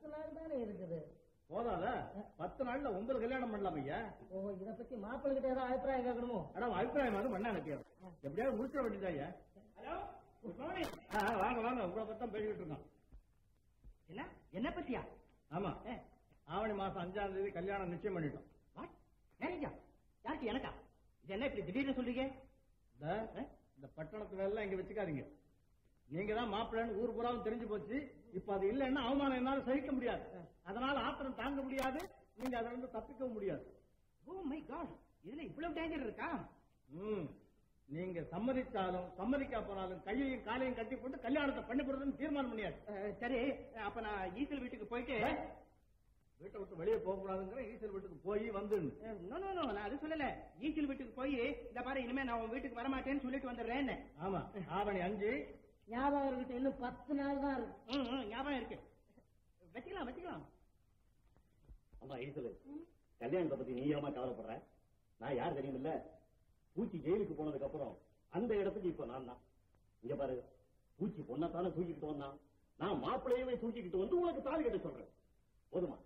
பத்து நாள் தானே இருக்குது போதாத பத்து நாள்ல ஒன்பது கல்யாணம் பண்ணலாம் ஐயா ஓ இத பத்தி மாப்பிள்ளை கிட்ட ஏதாவது அபிப்பிராயம் கேட்கணுமோ அடா அபிப்பிராயம் வந்து பண்ணா எனக்கு எப்படியாவது முடிச்சிட வேண்டியதா ஐயா ஹலோ குட் மார்னிங் ஆ, ஆ, வாங்க வாங்க உங்களை பத்தி தான் பேசிக்கிட்டு இருக்கோம் என்ன என்ன பத்தியா ஆமா ஆவணி மாசம் அஞ்சாம் தேதி கல்யாணம் நிச்சயம் பண்ணிட்டோம் வாட் மேரேஜா யாருக்கு எனக்கா இது என்ன இப்படி திடீர்னு சொல்றீங்க இந்த இந்த பட்டணத்து வேலை இங்க வச்சுக்காதீங்க நீங்க தான் மாப்பிள்ளைன்னு ஊர் பூராவும் தெரிஞ்சு போச்சு இப்ப அது இல்லைன்னா அவமானம் என்னால சகிக்க முடியாது அதனால ஆத்திரம் தாங்க முடியாது நீங்க அதுல இருந்து தப்பிக்கவும் முடியாது ஓ மை காட் இதுல இவ்வளவு டேஞ்சர் இருக்கா ம் நீங்க சம்மதிச்சாலும் சம்மதிக்கா போனாலும் கையையும் காலையும் கட்டி போட்டு கல்யாணத்தை பண்ணி போடுறதுன்னு தீர்மானம் பண்ணியாச்சு அஹ், சரி அப்ப நான் ஈசல் வீட்டுக்கு போயிட்டு வீட்டை விட்டு வெளியே போக கூடாதுங்கிற ஈஸ்வர் வீட்டுக்கு போய் வந்து நோ நோ நோ நான் அது சொல்லல ஈசல் வீட்டுக்கு போய் இந்த பாரு இனிமே நான் உன் வீட்டுக்கு வர மாட்டேன்னு சொல்லிட்டு வந்துடுறேன் ஆமா ஆவணி அஞ்சு ஞாபகம் இருக்கட்டும் இன்னும் பத்து நாள் தான் இருக்கு ம், ம், ஞாபகம் இருக்கு வச்சுக்கலாம் வச்சுக்கலாம் அம்மா ஈசலு கல்யாணத்தை பத்தி நீ ஏமா கவலைப்படுற நான் யார் தெரியுமில்ல பூச்சி ஜெயிலுக்கு போனதுக்கு அப்புறம் அந்த இடத்துக்கு இப்ப நான் தான் இங்க பாரு பூச்சி பொண்ணத்தானே தூக்கிக்கிட்டு வந்தான் நான் மாப்பிள்ளையவே தூக்கிக்கிட்டு வந்து உனக்கு தாலி கட்ட சொல்றேன் போதுமா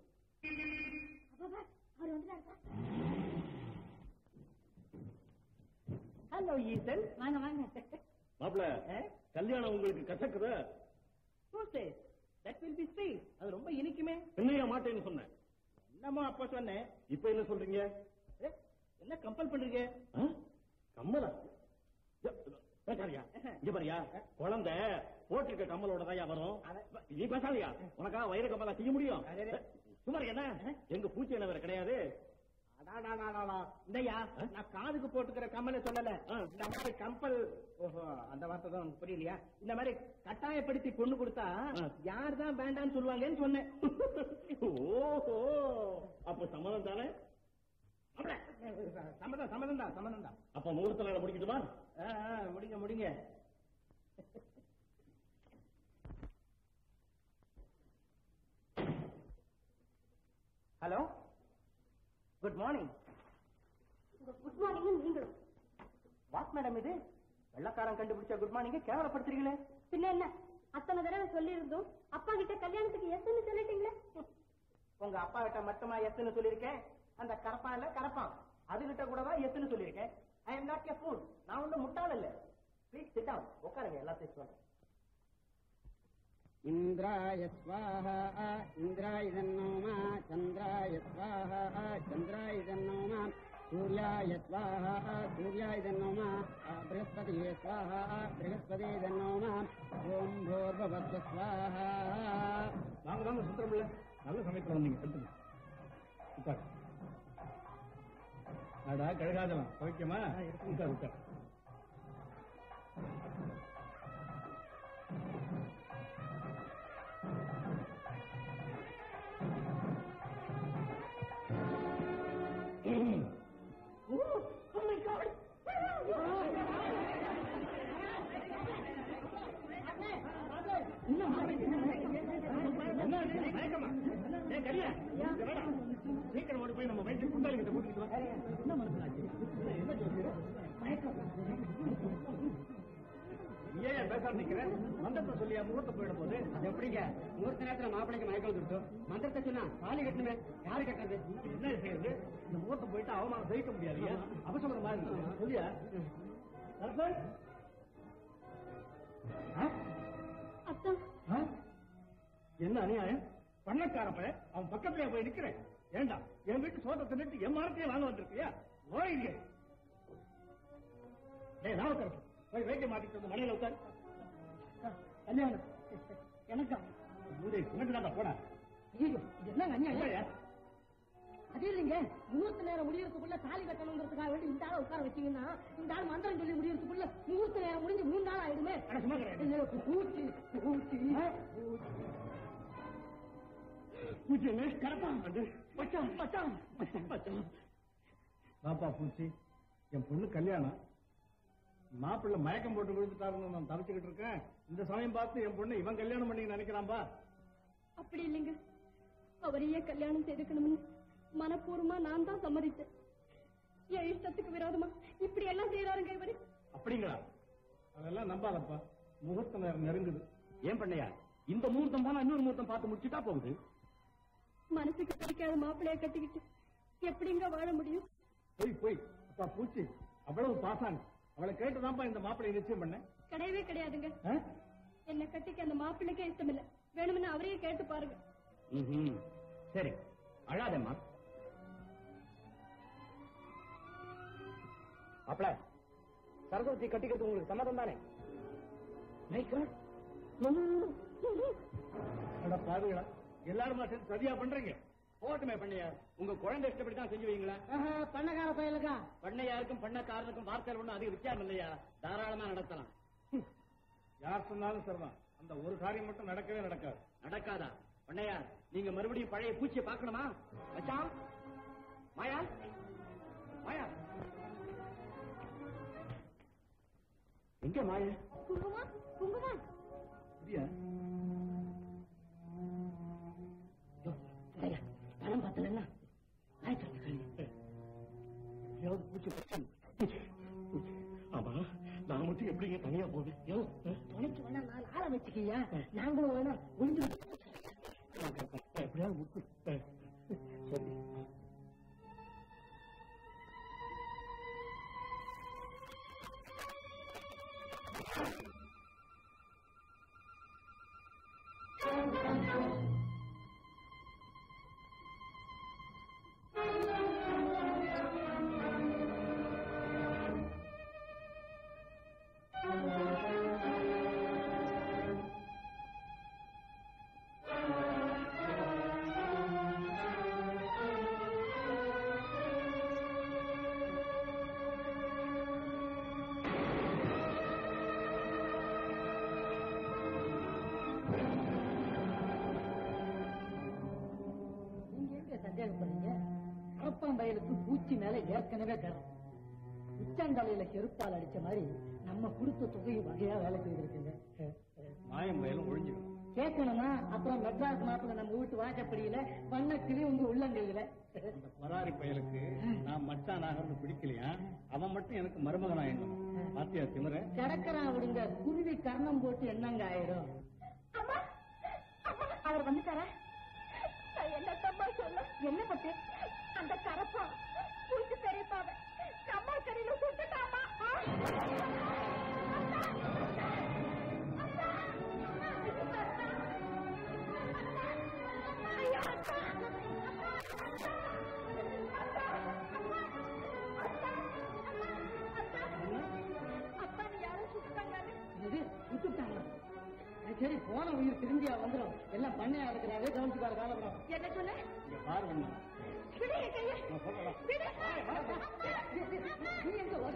அவர் வந்துட்டாருப்பா ஹலோ ஈசல் வாங்க வாங்க மாப்பிள்ள கல்யாணம் உங்களுக்கு கசக்குத தட் வில் பி ஸ்வீட் அது ரொம்ப இனிக்குமே என்னையா மாட்டேன்னு சொன்னேன் என்னமோ அப்ப சொன்னேன் இப்ப என்ன சொல்றீங்க ஏ, என்ன கம்பல் பண்றீங்க ஆ? கம்மலா ய, பேசாதயா இங்க பாரியா குழந்தை போட்டிருக்க கம்மலோட தான் வரும் நீ பேசாதயா உனக்கா வயிறு கம்மலா செய்ய முடியும் சுமார் என்ன எங்க பூச்சி என்ன வேற கிடையாது அடாடாடாடாடா. இந்தய்யா நான் காதுக்கு போட்டுக்கிற கம்மலை சொல்லல இந்த மாதிரி கம்பல் ஓஹோ அந்த வார்த்தை தான் உனக்கு புரியலையா இந்த மாதிரி கட்டாயப்படுத்தி பொண்ணு கொடுத்தா யார் தான் வேண்டாம்னு சொல்லுவாங்கன்னு சொன்னேன் ஓஹோ அப்ப சம்மதம் தானே மாப்ள, சம்மதம் சம்மதம் தான் சம்மதம் தான் அப்ப முகூர்த்த நாளை முடிக்கட்டுமா ஆ, ஆ, முடிங்க முடிங்க hello good morning good morning நீங்களும் வாட் மேடம் இது வெள்ளக்காரன் கண்டுபிடிச்ச குட் மார்னிங்க கேவலப்படுத்துறீங்களே பின்ன என்ன அத்தனை தடவை சொல்லியிருந்தோம் அப்பா கிட்ட கல்யாணத்துக்கு எஸ்ன்னு சொல்லிட்டீங்களே உங்க அப்பா கிட்ட மட்டுமா எஸ்ன்னு சொல்லியிருக்கேன் அந்த கரப்பான் இல்ல கரப்பான் அதுகிட்ட கூட தான் எஸ்ன்னு சொல்லியிருக்கேன் I am not a fool நான் ஒன்றும் முட்டாள் இல்ல ப்ளீஸ் சிட் டவுன் உட்காருங்க எல்லாத்தையும் சொல்றேன் इन्द्राय स्वाहा इन्द्राय तन्नोमा चन्द्राय स्वाहा चन्द्राय तन्नोमा सूर्याय स्वाहा सूर्याय तन्नोमा बृहस्पतिये स्वाहा बृहस्पति तन्नोमा ॐ भूर्भुवस्व स्वाहा வாங்க வாங்க சுந்தரமில்ல நல்ல சமயத்துல வந்தீங்க சொல்லுங்க உட்கார் அடா கழகாதலம் ஓகேமா உட்கார் உட்கார் ஏன் கரியா இங்க வாடா. சீக்கிரம் ஓடி போய் நம்ம வயிற்று குண்டாளி கிட்ட கூட்டிட்டு வா என்ன மனசுலாச்சு என்ன ஜோசியர் நீ ஏன் பேசாம நிக்கிற மந்தத்தை சொல்லியா முகூர்த்தம் போயிடும் போது எப்படிங்க முகூர்த்த நேரத்துல மாப்பிளைக்கு மயக்கம் வந்துருத்தோம் மந்திரத்தை சொன்னா தாலி கட்டணுமே யாரு கட்டுறது என்ன செய்யறது இந்த முகூர்த்தம் போயிட்டு அவமானம் சகிக்க முடியாது அவசரம் மாதிரி இருக்கு. சொல்லியா அரசன்? ஆ? அத்தா ஆ? என்ன அநியாயம் பண்ணக்கார பையன் அவன் பக்கத்துலயே போய் நிக்கிறேன் ஏண்டா என் வீட்டு சோத்தை தின்னுட்டு என் மரத்தையே வாங்க வந்திருக்கியா ஓடிங்க டேய் நாவக்கரசு போய் வேட்டிய மாட்டிட்டு வந்து மனையில உட்கார் கல்யாணம் எனக்கா மூதை உனக்கு போடா ஐயோ இது என்னங்க அநியாயம் இல்லையா? அது இல்லைங்க முகூர்த்த நேரம் முடியறதுக்குள்ள தாலி கட்டணுங்கிறதுக்காக வேண்டி இந்த ஆளை உட்கார வச்சீங்கன்னா இந்த ஆள் மந்திரம் சொல்லி முடியறதுக்குள்ள முகூர்த்த நேரம் முடிஞ்சு மூணு நாள் ஆயிடுமே அட சும்மா கிடையாது ஐயோ, பூச்சி பூச்சி பூச்சி கரெக்டா வந்து மச்சான் மச்சான் மச்சான் பாப்பா பூச்சி என் பொண்ணு கல்யாணம் மாப்பிள்ளை மயக்கம் போட்டு கொடுத்துட்டாருன்னு நான் தவிச்சுக்கிட்டு இருக்கேன் இந்த சமயம் பார்த்து என் பொண்ணு இவன் கல்யாணம் பண்ணி நினைக்கிறான்பா அப்படி இல்லைங்க அவரையே கல்யாணம் செய்துக்கணும்னு மனப்பூர்வமா நான் தான் சம்மதித்தேன் என் இஷ்டத்துக்கு விரோதமா இப்படி எல்லாம் செய்யறாருங்க இவரு அப்படிங்களா அதெல்லாம் நம்பாதப்பா முகூர்த்த நேரம் நெருங்குது ஏன் பண்ணையா இந்த முகூர்த்தம் போனா இன்னொரு முகூர்த்தம் பார்த்து முடிச்சுட்டா போகுது மனசுக்கு பிடிக்காத மாப்பிள்ளைய கட்டிக்கிட்டு எப்படிங்க வாழ முடியும் போய் போய் அப்பா பூச்சி அவ்வளவு பாசாங்க அவளை கேட்டுதான்ப்பா இந்த மாப்பிள்ளை நிச்சயம் பண்ணேன் கிடையவே கிடையாதுங்க ஆ? என்ன கட்டிக்க அந்த மாப்பிள்ளைக்கே இஷ்டம் இல்ல வேணும்னு அவரையே கேட்டு பாருங்க ம்ஹும். சரி அழாதம்மா அப்பல சரஸ்வதி கட்டிக்கிறது உங்களுக்கு சம்மதம் தானே அட பாருங்களா எல்லாருமா சேர்ந்து சரியா பண்றீங்க போட்டுமே பண்ணையா உங்க குழந்தை இஷ்டப்படி தான் செஞ்சு வைங்களா பண்ணக்கார பயலுக்கா பண்ணையாருக்கும் பண்ணக்காரனுக்கும் வார்த்தையில் ஒண்ணும் அதிக வித்தியாசம் இல்லையா தாராளமா நடத்தலாம் யார் சொன்னாலும் சரிதான் அந்த ஒரு காரியம் மட்டும் நடக்கவே நடக்காது நடக்காதா பண்ணையார் நீங்க மறுபடியும் பழைய பூச்சியை பார்க்கணுமா மச்சான் மாயா மாயா எங்க மாயா குங்குமம் குங்குமம் அப்படியா பணம் பார்த்தலன்னா எவ்வளவு பூச்சி பச்சை ஆமா நான் மட்டும் எப்படிங்க தனியா போவேன் யோ துணைக்கு வேணா நாலு ஆளை வச்சுக்கியா நாங்களும் வேணா ஒளிஞ்சு எப்படியாவது முட்டு சரி நீங்க எங்க சந்தேகப்படுறீங்க கரப்பான் பயலுக்கு பூச்சி மேல ஏற்கனவே கரம் உச்சந்தலையில செருப்பால் அடிச்ச மாதிரி நம்ம கொடுத்த தொகையும் வகையா வேலை செய்திருக்குங்க மாயம் வயலும் ஒழிஞ்சிடும் கேட்கணுமா அப்புறம் மெட்ராஸ் மாப்பிள்ள நம்ம வீட்டு வாசப்படியில பண்ணக்கிளி உங்க உள்ளங்கையில அந்த பராரி பயலுக்கு நான் மச்சான் ஆகிறது பிடிக்கலையா அவன் மட்டும் எனக்கு மருமகனா என்ன பாத்தியா திமிர கிடக்கிறான் விடுங்க குருவி கர்ணம் போட்டு என்னங்க ஆயிடும் அம்மா அம்மா அவர் வந்துட்டாரா நான் என்னத்தம்மா சொல்ல என்ன பத்து அந்த கரப்பா பூச்சி பெரியப்பாவ கம்மா கடையில சுட்டுட்டாமா அப்பா நீ யாரும் சுட்டுட்டாங்க இது விட்டுட்டாங்க சரி போன உயிர் திரும்பியா வந்துடும் எல்லாம் பண்ணையா இருக்கிறாரு கவனிச்சுக்கார காலப்படம் என்ன சொன்ன இங்க பாரு வேணும் விடு என் கையை நான் சொல்றேன் விடு நீ எங்க வர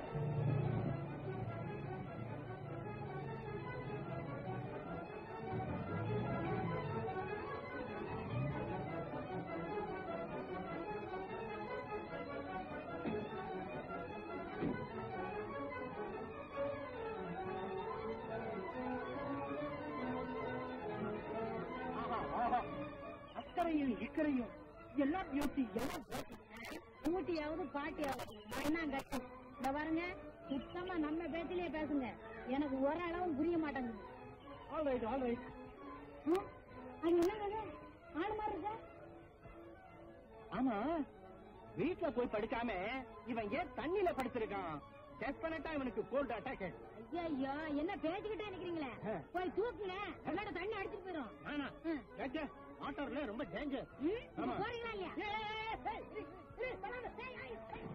ஆஹா ஆஹா அக்கறையும் இக்கரையும் எல்லாம் யோசி எல்லாம் ஊட்டியாவது பாட்டியாவது மண்ணாங்கட்டு இந்த பாருங்க சுத்தமா நம்ம பேச்சிலே பேசுங்க எனக்கு ஒரு அளவும் புரிய மாட்டேங்குது all right all right hmm? அது என்னங்க ஆள் மாதிரி இருக்கா ஆமா வீட்ல போய் படிக்காம இவன் ஏன் தண்ணியில படுத்திருக்கான் டெஸ்பனட்டா இவனுக்கு கோல்ட் அட்டாக் ஐயோ என்ன பேசிக்கிட்டே நிக்கிறீங்களே ஆ. போய் தூக்குங்க இல்லாட்ட தண்ணி அடிச்சிட்டு போயிடும் ஆனா ம். கேட்ட வாட்டர்ல ரொம்ப டேஞ்சர் ம்? ஆமா. போறீங்களா இல்லையா ஏய், ஏய், ஏய், ஏய், பண்ணாத. ஏய், ஏய், ஏய்.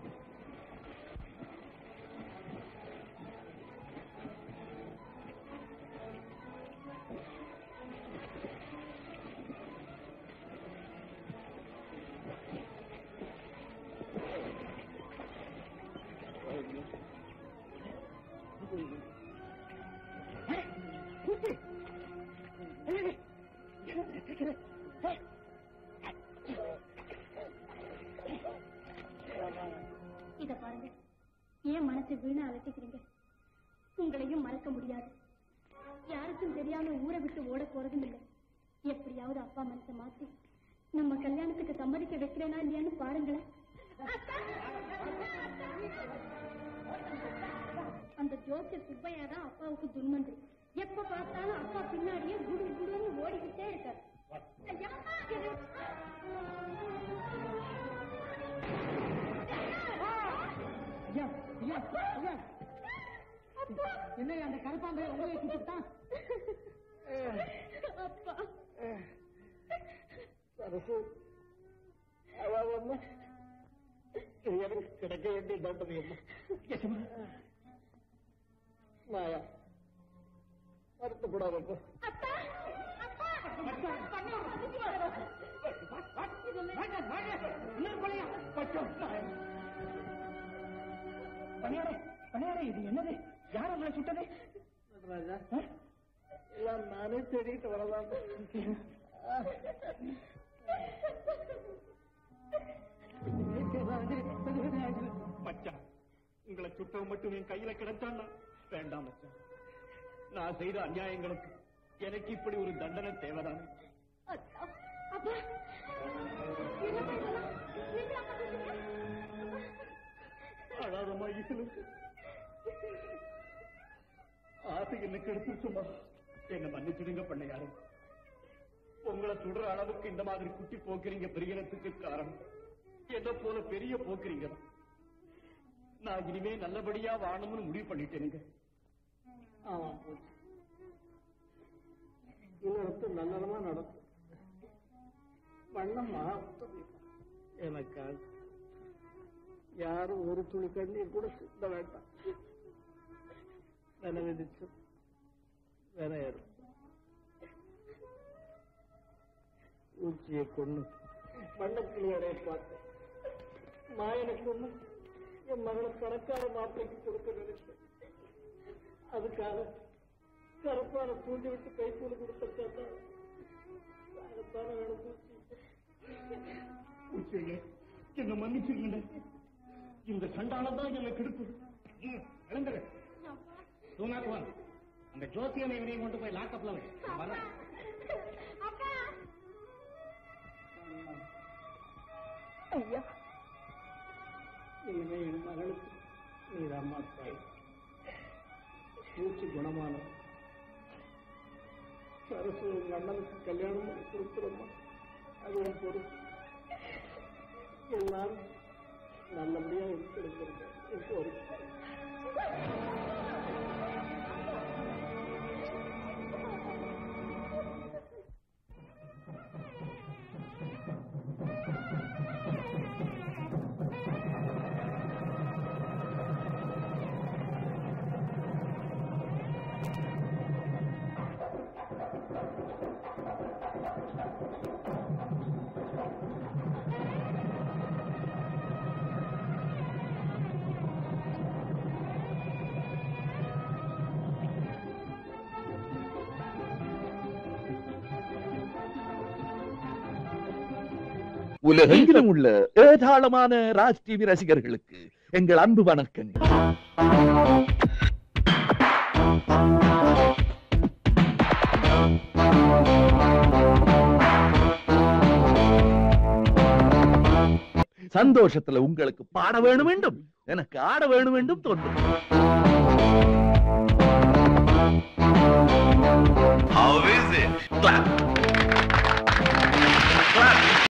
இத பாருங்க ஏன் மனசை வீணா அலட்டிக்கிறீங்க உங்களையும் மறக்க முடியாது யாருக்கும் தெரியாம ஊரை விட்டு ஓட போறதும் இல்லை எப்படியாவது அப்பா மனசை மாத்தி நம்ம கல்யாணத்துக்கு சம்மதிக்க வைக்கிறேனா இல்லையான்னு பாருங்களேன் அந்த ஜோசியர் சுப்பையா தான் அப்பாவுக்கு துன்மன்று எப்ப பார்த்தாலும் அப்பா பின்னாடியே குடு குடுன்னு ஓடிக்கிட்டே இருக்காரு ஐயா ஐயா ஐயா என்ன அந்த கருப்பாம்பை உங்களை சுட்டுட்டான் அப்பா சரசு அதாவது அம்மா இது எனக்கு கிடைக்க வேண்டிய தண்டனை அம்மா மாயா வருத்தப்படாதப்பா பணியாரே பணியாரே இது என்னது யார் உங்களை சுட்டது ராஜா எல்லாம் நானே தேடிட்டு வரலாம் மச்சான் உங்களை சுட்டவன் மட்டும் என் கையில கிடைச்சான்னா வேண்டாம் மச்சான் நான் செய்த அநியாயங்களுக்கு எனக்கு இப்படி ஒரு தண்டனை தேவைதானே அப்பா என்ன பண்ணலாம் நீங்க அப்பா சொல்லுங்க அழாதம்மா ஈசனுக்கு ஆசை என்ன கெடுத்துச்சுமா என்ன மன்னிச்சிடுங்க பண்ணையாரு உங்களை சுடுற அளவுக்கு இந்த மாதிரி குட்டி போக்குறீங்க பிரியனத்துக்கு காரணம் என்ன போல பெரிய போக்குறீங்க தான். நான் இனிமே நல்லபடியா வாழணும்னு முடிவு பண்ணிட்டேனுங்க ஆமா போச்சு இன்னொருத்தர் நல்லதமா நடக்கும் பண்ண மாத்தம் எனக்காக யாரும் ஒரு துளி கண்ணீர் கூட சிந்த வேண்டாம் வின விதிச்சு வினையரும் ஊச்சியை கொண்டு மண்ணக்கிளியடைய பார்த்தேன் மாயனை கொண்டு என் மகளை கணக்கான மாப்பிளைக்கு கொடுக்க நினைச்சேன் அதுக்காக கருப்பான தூண்டி விட்டு கை கூலி கொடுத்தா அதுதானே வேணும் பூச்சிங்க, என்ன மன்னிச்சிருங்க இந்த சண்டாளம் தான் என்ன கெடுத்து எழுந்துரு தூங்காக்கு வாங்க அந்த ஜோசியம் இவனையும் கொண்டு போய் லாக்கப்ல வை வரேன் அப்பா ஐயா இனிமே என் மகளுக்கு நீர் அம்மா தாய் பூச்சி குணமான சரசு உங்க அண்ணனுக்கு கல்யாணம் பண்ணி கொடுக்குறோமா அது உன் பொறுப்பு எல்லாரும் நல்லபடியா இருக்கிறது என் பொறுப்பு உலகெங்கிலும் உள்ள ஏராளமான ராஜ் டிவி ரசிகர்களுக்கு எங்கள் அன்பு வணக்கங்கள் சந்தோஷத்துல உங்களுக்கு பாட வேணும் வேண்டும் எனக்கு ஆட வேணும் வேண்டும் தோன்றும்